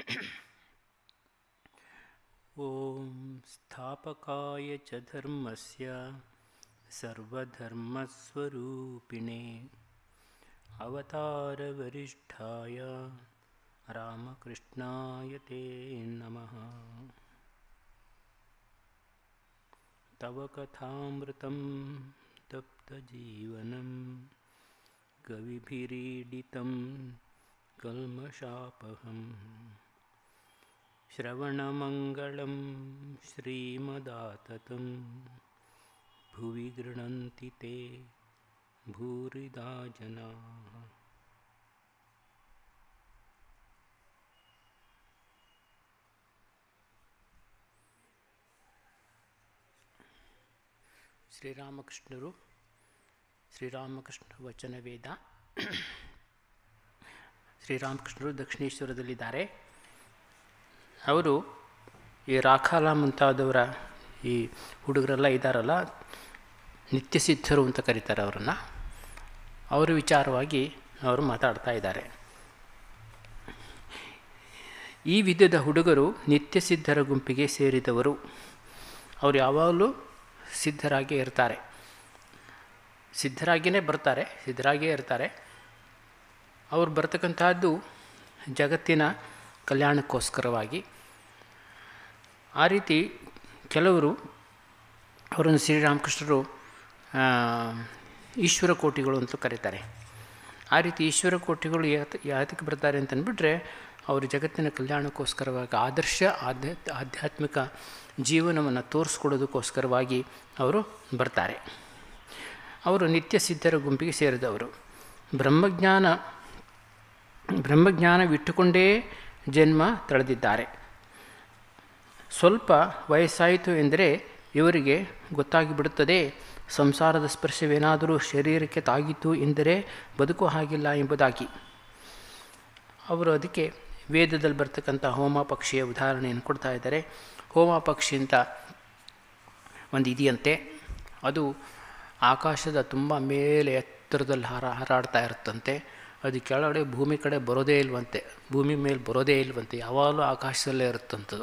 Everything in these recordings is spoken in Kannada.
ॐ स्थापकाय च धर्मस्य सर्वधर्मस्वरूपिणे अवतारवरिष्ठाय रामकृष्णाय ते नमः तव कथामृतं तप्तजीवनं कविभिरीडितं कल्मषापहम् श्रवणमङ्गलं श्रीमदाततं भुवि गृह्णन्ति ते भूरिदा जनाः ಶ್ರೀರಾಮಕೃಷ್ಣರು ಶ್ರೀರಾಮಕೃಷ್ಣ ವಚನ ವೇದ ಶ್ರೀರಾಮಕೃಷ್ಣರು ದಕ್ಷಿಣೇಶ್ವರದಲ್ಲಿದ್ದಾರೆ ಅವರು ಈ ರಾಖಾಲ ಮುಂತಾದವರ ಈ ಹುಡುಗರೆಲ್ಲ ಇದ್ದಾರಲ್ಲ ನಿತ್ಯ ಸಿದ್ಧರು ಅಂತ ಕರೀತಾರೆ ಅವರನ್ನು ಅವರ ವಿಚಾರವಾಗಿ ಅವರು ಮಾತಾಡ್ತಾ ಇದ್ದಾರೆ ಈ ವಿಧದ ಹುಡುಗರು ನಿತ್ಯ ಸಿದ್ಧರ ಗುಂಪಿಗೆ ಸೇರಿದವರು ಅವರು ಯಾವಾಗಲೂ ಸಿದ್ಧರಾಗೇ ಇರ್ತಾರೆ ಸಿದ್ಧರಾಗಿಯೇ ಬರ್ತಾರೆ ಸಿದ್ಧರಾಗಿಯೇ ಇರ್ತಾರೆ ಅವ್ರು ಬರ್ತಕ್ಕಂಥದ್ದು ಜಗತ್ತಿನ ಕಲ್ಯಾಣಕ್ಕೋಸ್ಕರವಾಗಿ ಆ ರೀತಿ ಕೆಲವರು ಅವರನ್ನು ಶ್ರೀರಾಮಕೃಷ್ಣರು ಈಶ್ವರ ಕೋಟಿಗಳು ಅಂತ ಕರೀತಾರೆ ಆ ರೀತಿ ಈಶ್ವರ ಕೋಟಿಗಳು ಯಾತ ಯಾತಕ್ಕೆ ಬರ್ತಾರೆ ಅಂತಂದ್ಬಿಟ್ರೆ ಅವರು ಜಗತ್ತಿನ ಕಲ್ಯಾಣಕ್ಕೋಸ್ಕರವಾಗಿ ಆದರ್ಶ ಆಧ್ಯ ಆಧ್ಯಾತ್ಮಿಕ ಜೀವನವನ್ನು ತೋರಿಸ್ಕೊಡೋದಕ್ಕೋಸ್ಕರವಾಗಿ ಅವರು ಬರ್ತಾರೆ ಅವರು ನಿತ್ಯ ಸಿದ್ಧರ ಗುಂಪಿಗೆ ಸೇರಿದವರು ಬ್ರಹ್ಮಜ್ಞಾನ ಬ್ರಹ್ಮಜ್ಞಾನವಿಟ್ಟುಕೊಂಡೇ ಜನ್ಮ ತಳೆದಿದ್ದಾರೆ ಸ್ವಲ್ಪ ವಯಸ್ಸಾಯಿತು ಎಂದರೆ ಇವರಿಗೆ ಗೊತ್ತಾಗಿಬಿಡುತ್ತದೆ ಸಂಸಾರದ ಸ್ಪರ್ಶವೇನಾದರೂ ಶರೀರಕ್ಕೆ ತಾಗಿತು ಎಂದರೆ ಬದುಕು ಹಾಗಿಲ್ಲ ಎಂಬುದಾಗಿ ಅವರು ಅದಕ್ಕೆ ವೇದದಲ್ಲಿ ಬರ್ತಕ್ಕಂಥ ಹೋಮ ಪಕ್ಷಿಯ ಉದಾಹರಣೆಯನ್ನು ಕೊಡ್ತಾ ಇದ್ದಾರೆ ಹೋಮ ಪಕ್ಷಿ ಅಂತ ಒಂದು ಇದೆಯಂತೆ ಅದು ಆಕಾಶದ ತುಂಬ ಮೇಲೆ ಎತ್ತರದಲ್ಲಿ ಹಾರ ಹಾರಾಡ್ತಾ ಇರುತ್ತಂತೆ ಅದು ಕೆಳಗಡೆ ಭೂಮಿ ಕಡೆ ಬರೋದೇ ಇಲ್ವಂತೆ ಭೂಮಿ ಮೇಲೆ ಬರೋದೇ ಇಲ್ವಂತೆ ಯಾವಾಗಲೂ ಆಕಾಶದಲ್ಲೇ ಇರುತ್ತಂಥದ್ದು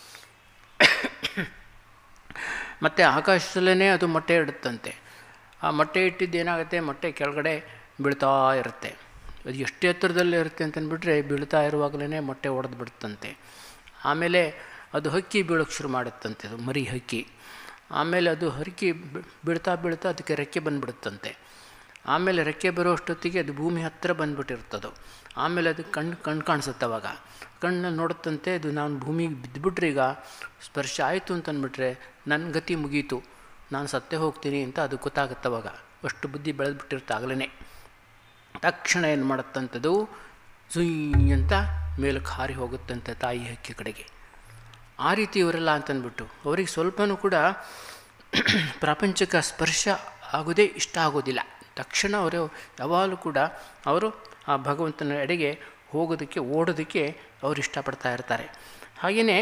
ಮತ್ತು ಆಕಾಶದಲ್ಲೇ ಅದು ಮೊಟ್ಟೆ ಇಡುತ್ತಂತೆ ಆ ಮೊಟ್ಟೆ ಇಟ್ಟಿದ್ದು ಏನಾಗುತ್ತೆ ಮೊಟ್ಟೆ ಕೆಳಗಡೆ ಬೀಳ್ತಾ ಇರುತ್ತೆ ಅದು ಎಷ್ಟು ಎತ್ತರದಲ್ಲಿ ಇರುತ್ತೆ ಅಂತಂದ್ಬಿಟ್ರೆ ಬೀಳ್ತಾ ಇರುವಾಗಲೇ ಮೊಟ್ಟೆ ಒಡೆದು ಬಿಡುತ್ತಂತೆ ಆಮೇಲೆ ಅದು ಹಕ್ಕಿ ಬೀಳೋಕ್ಕೆ ಶುರು ಮಾಡುತ್ತಂತೆ ಅದು ಮರಿ ಹಕ್ಕಿ ಆಮೇಲೆ ಅದು ಹಕ್ಕಿ ಬೀಳ್ತಾ ಬೀಳ್ತಾ ಅದಕ್ಕೆ ರೆಕ್ಕೆ ಬಂದುಬಿಡುತ್ತಂತೆ ಆಮೇಲೆ ರೆಕ್ಕೆ ಬರೋ ಅಷ್ಟೊತ್ತಿಗೆ ಅದು ಭೂಮಿ ಹತ್ತಿರ ಬಂದುಬಿಟ್ಟಿರ್ತದು ಆಮೇಲೆ ಅದು ಕಣ್ಣು ಕಣ್ಣು ಕಾಣಿಸುತ್ತೆ ಅವಾಗ ಕಣ್ಣಲ್ಲಿ ನೋಡುತ್ತಂತೆ ಅದು ನಾನು ಭೂಮಿಗೆ ಬಿದ್ದುಬಿಟ್ರೆ ಈಗ ಸ್ಪರ್ಶ ಆಯಿತು ಅಂತಂದ್ಬಿಟ್ರೆ ನನ್ನ ಗತಿ ಮುಗೀತು ನಾನು ಸತ್ತೇ ಹೋಗ್ತೀನಿ ಅಂತ ಅದು ಗೊತ್ತಾಗುತ್ತೆ ಅವಾಗ ಅಷ್ಟು ಬುದ್ಧಿ ಬೆಳೆದ್ಬಿಟ್ಟಿರುತ್ತೆ ಆಗಲೇ ತಕ್ಷಣ ಏನು ಮಾಡುತ್ತಂಥದ್ದು ಸುಯ್ ಅಂತ ಮೇಲಕ್ಕೆ ಹಾರಿ ಹೋಗುತ್ತಂತೆ ತಾಯಿ ಹಕ್ಕಿ ಕಡೆಗೆ ಆ ರೀತಿ ಇವರೆಲ್ಲ ಅಂತಂದ್ಬಿಟ್ಟು ಅವರಿಗೆ ಸ್ವಲ್ಪನೂ ಕೂಡ ಪ್ರಾಪಂಚಿಕ ಸ್ಪರ್ಶ ಆಗೋದೇ ಇಷ್ಟ ಆಗೋದಿಲ್ಲ ತಕ್ಷಣ ಅವರು ಯಾವಾಗಲೂ ಕೂಡ ಅವರು ಆ ಭಗವಂತನ ಎಡೆಗೆ ಹೋಗೋದಕ್ಕೆ ಓಡೋದಕ್ಕೆ ಅವರು ಇಷ್ಟಪಡ್ತಾ ಇರ್ತಾರೆ ಹಾಗೆಯೇ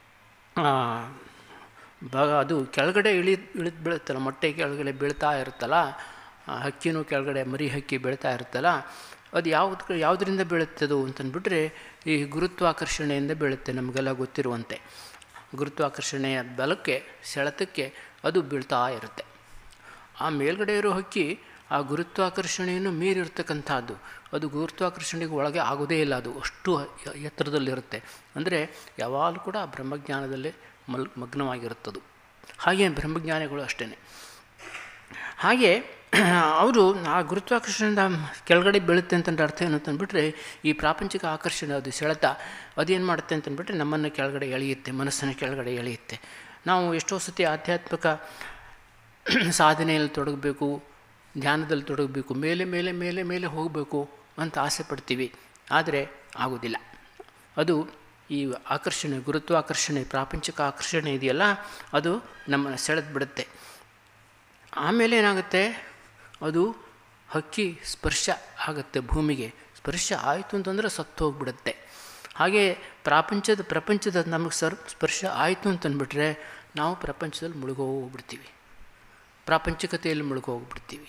ಭಾಗ ಅದು ಕೆಳಗಡೆ ಇಳಿ ಇಳಿದು ಬೀಳುತ್ತಲ್ಲ ಮೊಟ್ಟೆ ಕೆಳಗಡೆ ಬೀಳ್ತಾ ಇರುತ್ತಲ್ಲ ಹಕ್ಕಿನೂ ಕೆಳಗಡೆ ಮರಿ ಹಕ್ಕಿ ಬೀಳ್ತಾ ಇರುತ್ತಲ್ಲ ಅದು ಯಾವ್ದು ಯಾವುದರಿಂದ ಬೀಳುತ್ತದು ಅಂತಂದ್ಬಿಟ್ರೆ ಈ ಗುರುತ್ವಾಕರ್ಷಣೆಯಿಂದ ಬೀಳುತ್ತೆ ನಮಗೆಲ್ಲ ಗೊತ್ತಿರುವಂತೆ ಗುರುತ್ವಾಕರ್ಷಣೆಯ ಬಲಕ್ಕೆ ಸೆಳೆತಕ್ಕೆ ಅದು ಬೀಳ್ತಾ ಇರುತ್ತೆ ಆ ಮೇಲ್ಗಡೆ ಇರೋ ಹಕ್ಕಿ ಆ ಗುರುತ್ವಾಕರ್ಷಣೆಯನ್ನು ಮೀರಿರ್ತಕ್ಕಂಥದ್ದು ಅದು ಗುರುತ್ವಾಕರ್ಷಣೆಗೆ ಒಳಗೆ ಆಗೋದೇ ಇಲ್ಲ ಅದು ಅಷ್ಟು ಎತ್ತರದಲ್ಲಿರುತ್ತೆ ಅಂದರೆ ಯಾವಾಗಲೂ ಕೂಡ ಬ್ರಹ್ಮಜ್ಞಾನದಲ್ಲೇ ಮಲ್ ಮಗ್ನವಾಗಿರುತ್ತದು ಹಾಗೆ ಬ್ರಹ್ಮಜ್ಞಾನಿಗಳು ಅಷ್ಟೇ ಹಾಗೆ ಅವರು ಆ ಗುರುತ್ವಾಕರ್ಷಣೆಯಿಂದ ಕೆಳಗಡೆ ಬೀಳುತ್ತೆ ಅಂತಂದ್ರೆ ಅರ್ಥ ಏನು ಅಂತಂದ್ಬಿಟ್ರೆ ಈ ಪ್ರಾಪಂಚಿಕ ಆಕರ್ಷಣೆ ಅದು ಸೆಳೆತ ಅದೇನು ಮಾಡುತ್ತೆ ಅಂತಂದ್ಬಿಟ್ರೆ ನಮ್ಮನ್ನು ಕೆಳಗಡೆ ಎಳೆಯುತ್ತೆ ಮನಸ್ಸನ್ನು ಕೆಳಗಡೆ ಎಳೆಯುತ್ತೆ ನಾವು ಎಷ್ಟೋ ಸತಿ ಆಧ್ಯಾತ್ಮಿಕ ಸಾಧನೆಯಲ್ಲಿ ತೊಡಗಬೇಕು ಧ್ಯಾನದಲ್ಲಿ ತೊಡಗಬೇಕು ಮೇಲೆ ಮೇಲೆ ಮೇಲೆ ಮೇಲೆ ಹೋಗಬೇಕು ಅಂತ ಆಸೆ ಪಡ್ತೀವಿ ಆದರೆ ಆಗೋದಿಲ್ಲ ಅದು ಈ ಆಕರ್ಷಣೆ ಗುರುತ್ವಾಕರ್ಷಣೆ ಪ್ರಾಪಂಚಿಕ ಆಕರ್ಷಣೆ ಇದೆಯಲ್ಲ ಅದು ನಮ್ಮನ್ನು ಸೆಳೆದು ಬಿಡುತ್ತೆ ಆಮೇಲೆ ಏನಾಗುತ್ತೆ ಅದು ಹಕ್ಕಿ ಸ್ಪರ್ಶ ಆಗುತ್ತೆ ಭೂಮಿಗೆ ಸ್ಪರ್ಶ ಆಯಿತು ಅಂತಂದರೆ ಸತ್ತು ಹೋಗ್ಬಿಡುತ್ತೆ ಹಾಗೆ ಪ್ರಾಪಂಚದ ಪ್ರಪಂಚದ ನಮಗೆ ಸರ್ ಸ್ಪರ್ಶ ಆಯಿತು ಅಂತಂದ್ಬಿಟ್ರೆ ನಾವು ಪ್ರಪಂಚದಲ್ಲಿ ಮುಳುಗೋಗ್ಬಿಡ್ತೀವಿ ಪ್ರಾಪಂಚಿಕತೆಯಲ್ಲಿ ಮುಳುಗೋಗ್ಬಿಡ್ತೀವಿ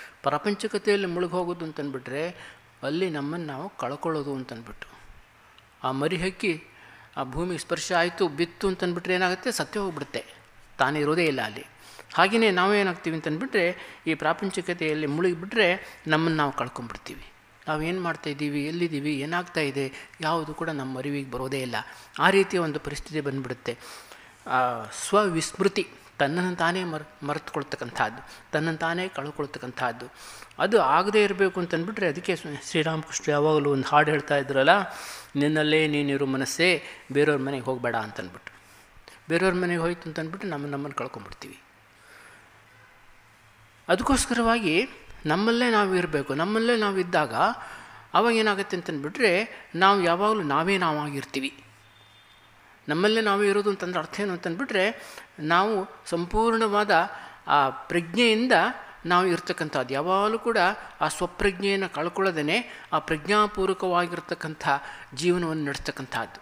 ಪ್ರಾಪಂಚಿಕತೆಯಲ್ಲಿ ಮುಳುಗೋಗೋದು ಅಂತಂದ್ಬಿಟ್ರೆ ಅಲ್ಲಿ ನಮ್ಮನ್ನು ನಾವು ಕಳ್ಕೊಳ್ಳೋದು ಅಂತಂದ್ಬಿಟ್ಟು ಆ ಮರಿ ಹಕ್ಕಿ ಆ ಭೂಮಿಗೆ ಸ್ಪರ್ಶ ಆಯಿತು ಬಿತ್ತು ಅಂತಂದ್ಬಿಟ್ರೆ ಏನಾಗುತ್ತೆ ಸತ್ಯ ಹೋಗ್ಬಿಡುತ್ತೆ ತಾನೇ ಇರೋದೇ ಇಲ್ಲ ಅಲ್ಲಿ ಹಾಗೆಯೇ ನಾವೇನಾಗ್ತೀವಿ ಅಂತಂದ್ಬಿಟ್ರೆ ಈ ಪ್ರಾಪಂಚಿಕತೆಯಲ್ಲಿ ಮುಳುಗಿಬಿಟ್ರೆ ನಮ್ಮನ್ನು ನಾವು ಕಳ್ಕೊಂಡ್ಬಿಡ್ತೀವಿ ನಾವೇನು ಮಾಡ್ತಾಯಿದ್ದೀವಿ ಎಲ್ಲಿದ್ದೀವಿ ಏನಾಗ್ತಾ ಇದೆ ಯಾವುದು ಕೂಡ ನಮ್ಮ ಅರಿವಿಗೆ ಬರೋದೇ ಇಲ್ಲ ಆ ರೀತಿಯ ಒಂದು ಪರಿಸ್ಥಿತಿ ಬಂದುಬಿಡುತ್ತೆ ಸ್ವವಿಸ್ಮೃತಿ ತನ್ನನ್ನು ತಾನೇ ಮರ್ ಮರೆತುಕೊಳ್ತಕ್ಕಂಥದ್ದು ತನ್ನನ್ನು ತಾನೇ ಕಳ್ಕೊಳ್ತಕ್ಕಂಥದ್ದು ಅದು ಆಗದೇ ಇರಬೇಕು ಅಂತಂದ್ಬಿಟ್ರೆ ಅದಕ್ಕೆ ಶ್ರೀರಾಮಕೃಷ್ಣ ಯಾವಾಗಲೂ ಒಂದು ಹಾಡು ಹೇಳ್ತಾ ಇದ್ರಲ್ಲ ನಿನ್ನಲ್ಲೇ ನೀನಿರು ಮನಸ್ಸೇ ಬೇರೆಯವ್ರ ಮನೆಗೆ ಹೋಗಬೇಡ ಅಂತಂದ್ಬಿಟ್ಟು ಬೇರೆಯವ್ರ ಮನೆಗೆ ಹೋಯ್ತು ಅಂತಂದ್ಬಿಟ್ಟು ನಮ್ಮ ನಮ್ಮನ್ನು ಕಳ್ಕೊಂಬಿಡ್ತೀವಿ ಅದಕ್ಕೋಸ್ಕರವಾಗಿ ನಮ್ಮಲ್ಲೇ ನಾವು ಇರಬೇಕು ನಮ್ಮಲ್ಲೇ ನಾವು ಇದ್ದಾಗ ಅವಾಗ ಏನಾಗುತ್ತೆ ಅಂತಂದ್ಬಿಟ್ರೆ ನಾವು ಯಾವಾಗಲೂ ನಾವೇ ನಾವಾಗಿರ್ತೀವಿ ನಮ್ಮಲ್ಲೇ ನಾವೇ ಇರೋದು ಅಂತಂದ್ರೆ ಅರ್ಥ ಏನು ಅಂತಂದ್ಬಿಟ್ರೆ ನಾವು ಸಂಪೂರ್ಣವಾದ ಆ ಪ್ರಜ್ಞೆಯಿಂದ ನಾವು ಇರ್ತಕ್ಕಂಥದ್ದು ಯಾವಾಗಲೂ ಕೂಡ ಆ ಸ್ವಪ್ರಜ್ಞೆಯನ್ನು ಕಳ್ಕೊಳ್ಳೋದೇ ಆ ಪ್ರಜ್ಞಾಪೂರ್ವಕವಾಗಿರ್ತಕ್ಕಂಥ ಜೀವನವನ್ನು ನಡೆಸ್ತಕ್ಕಂಥದ್ದು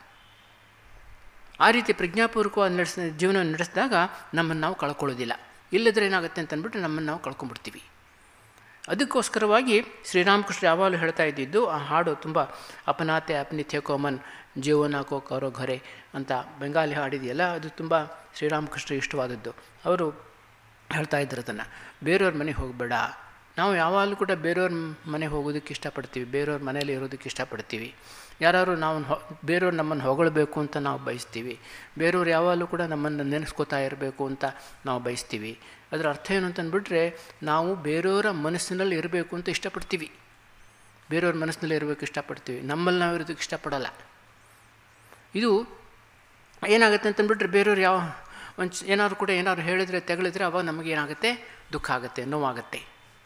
ಆ ರೀತಿ ಪ್ರಜ್ಞಾಪೂರ್ವಕವಾಗಿ ನಡೆಸ ಜೀವನವನ್ನು ನಡೆಸಿದಾಗ ನಮ್ಮನ್ನು ನಾವು ಕಳ್ಕೊಳ್ಳೋದಿಲ್ಲ ಇಲ್ಲದ್ರೆ ಏನಾಗುತ್ತೆ ಅಂತಂದ್ಬಿಟ್ಟು ನಮ್ಮನ್ನು ನಾವು ಕಳ್ಕೊಂಡ್ಬಿಡ್ತೀವಿ ಅದಕ್ಕೋಸ್ಕರವಾಗಿ ಶ್ರೀರಾಮಕೃಷ್ಣ ಯಾವಾಗಲೂ ಹೇಳ್ತಾ ಇದ್ದಿದ್ದು ಆ ಹಾಡು ತುಂಬ ಅಪನಾತೆ ಅಪನಿತ್ಯ ಕೋಮನ್ ಜೀವನ ಕೋ ಕರೋ ಘರೆ ಅಂತ ಬೆಂಗಾಲಿ ಹಾಡಿದೆಯಲ್ಲ ಅದು ತುಂಬ ಶ್ರೀರಾಮಕೃಷ್ಣ ಇಷ್ಟವಾದದ್ದು ಅವರು ಹೇಳ್ತಾ ಇದ್ರು ಅದನ್ನು ಬೇರೆಯವ್ರ ಮನೆಗೆ ಹೋಗಬೇಡ ನಾವು ಯಾವಾಗಲೂ ಕೂಡ ಬೇರೆಯವ್ರ ಮನೆಗೆ ಹೋಗೋದಕ್ಕೆ ಇಷ್ಟಪಡ್ತೀವಿ ಬೇರೆಯವ್ರ ಮನೇಲಿ ಇರೋದಕ್ಕೆ ಇಷ್ಟಪಡ್ತೀವಿ ಯಾರು ನಾವು ಹೊ ಬೇರೆಯವ್ರು ನಮ್ಮನ್ನು ಹೊಗಳಬೇಕು ಅಂತ ನಾವು ಬಯಸ್ತೀವಿ ಬೇರೆಯವ್ರು ಯಾವಾಗಲೂ ಕೂಡ ನಮ್ಮನ್ನು ನೆನೆಸ್ಕೋತಾ ಇರಬೇಕು ಅಂತ ನಾವು ಬಯಸ್ತೀವಿ ಅದರ ಅರ್ಥ ಏನು ಅಂತಂದ್ಬಿಟ್ರೆ ನಾವು ಬೇರೆಯವರ ಮನಸ್ಸಿನಲ್ಲಿ ಇರಬೇಕು ಅಂತ ಇಷ್ಟಪಡ್ತೀವಿ ಬೇರೆಯವ್ರ ಮನಸ್ಸಿನಲ್ಲಿ ಇರಬೇಕು ಇಷ್ಟಪಡ್ತೀವಿ ನಮ್ಮಲ್ಲಿ ನಾವು ಇರೋದಕ್ಕೆ ಇಷ್ಟಪಡಲ್ಲ ಇದು ಏನಾಗುತ್ತೆ ಅಂತಂದ್ಬಿಟ್ರೆ ಬೇರೆಯವ್ರು ಯಾವ ಒಂದು ಏನಾದ್ರು ಕೂಡ ಏನಾದ್ರು ಹೇಳಿದರೆ ತೆಗಳಿದ್ರೆ ಅವಾಗ ನಮಗೆ ಏನಾಗುತ್ತೆ ದುಃಖ ಆಗುತ್ತೆ ನೋವಾಗುತ್ತೆ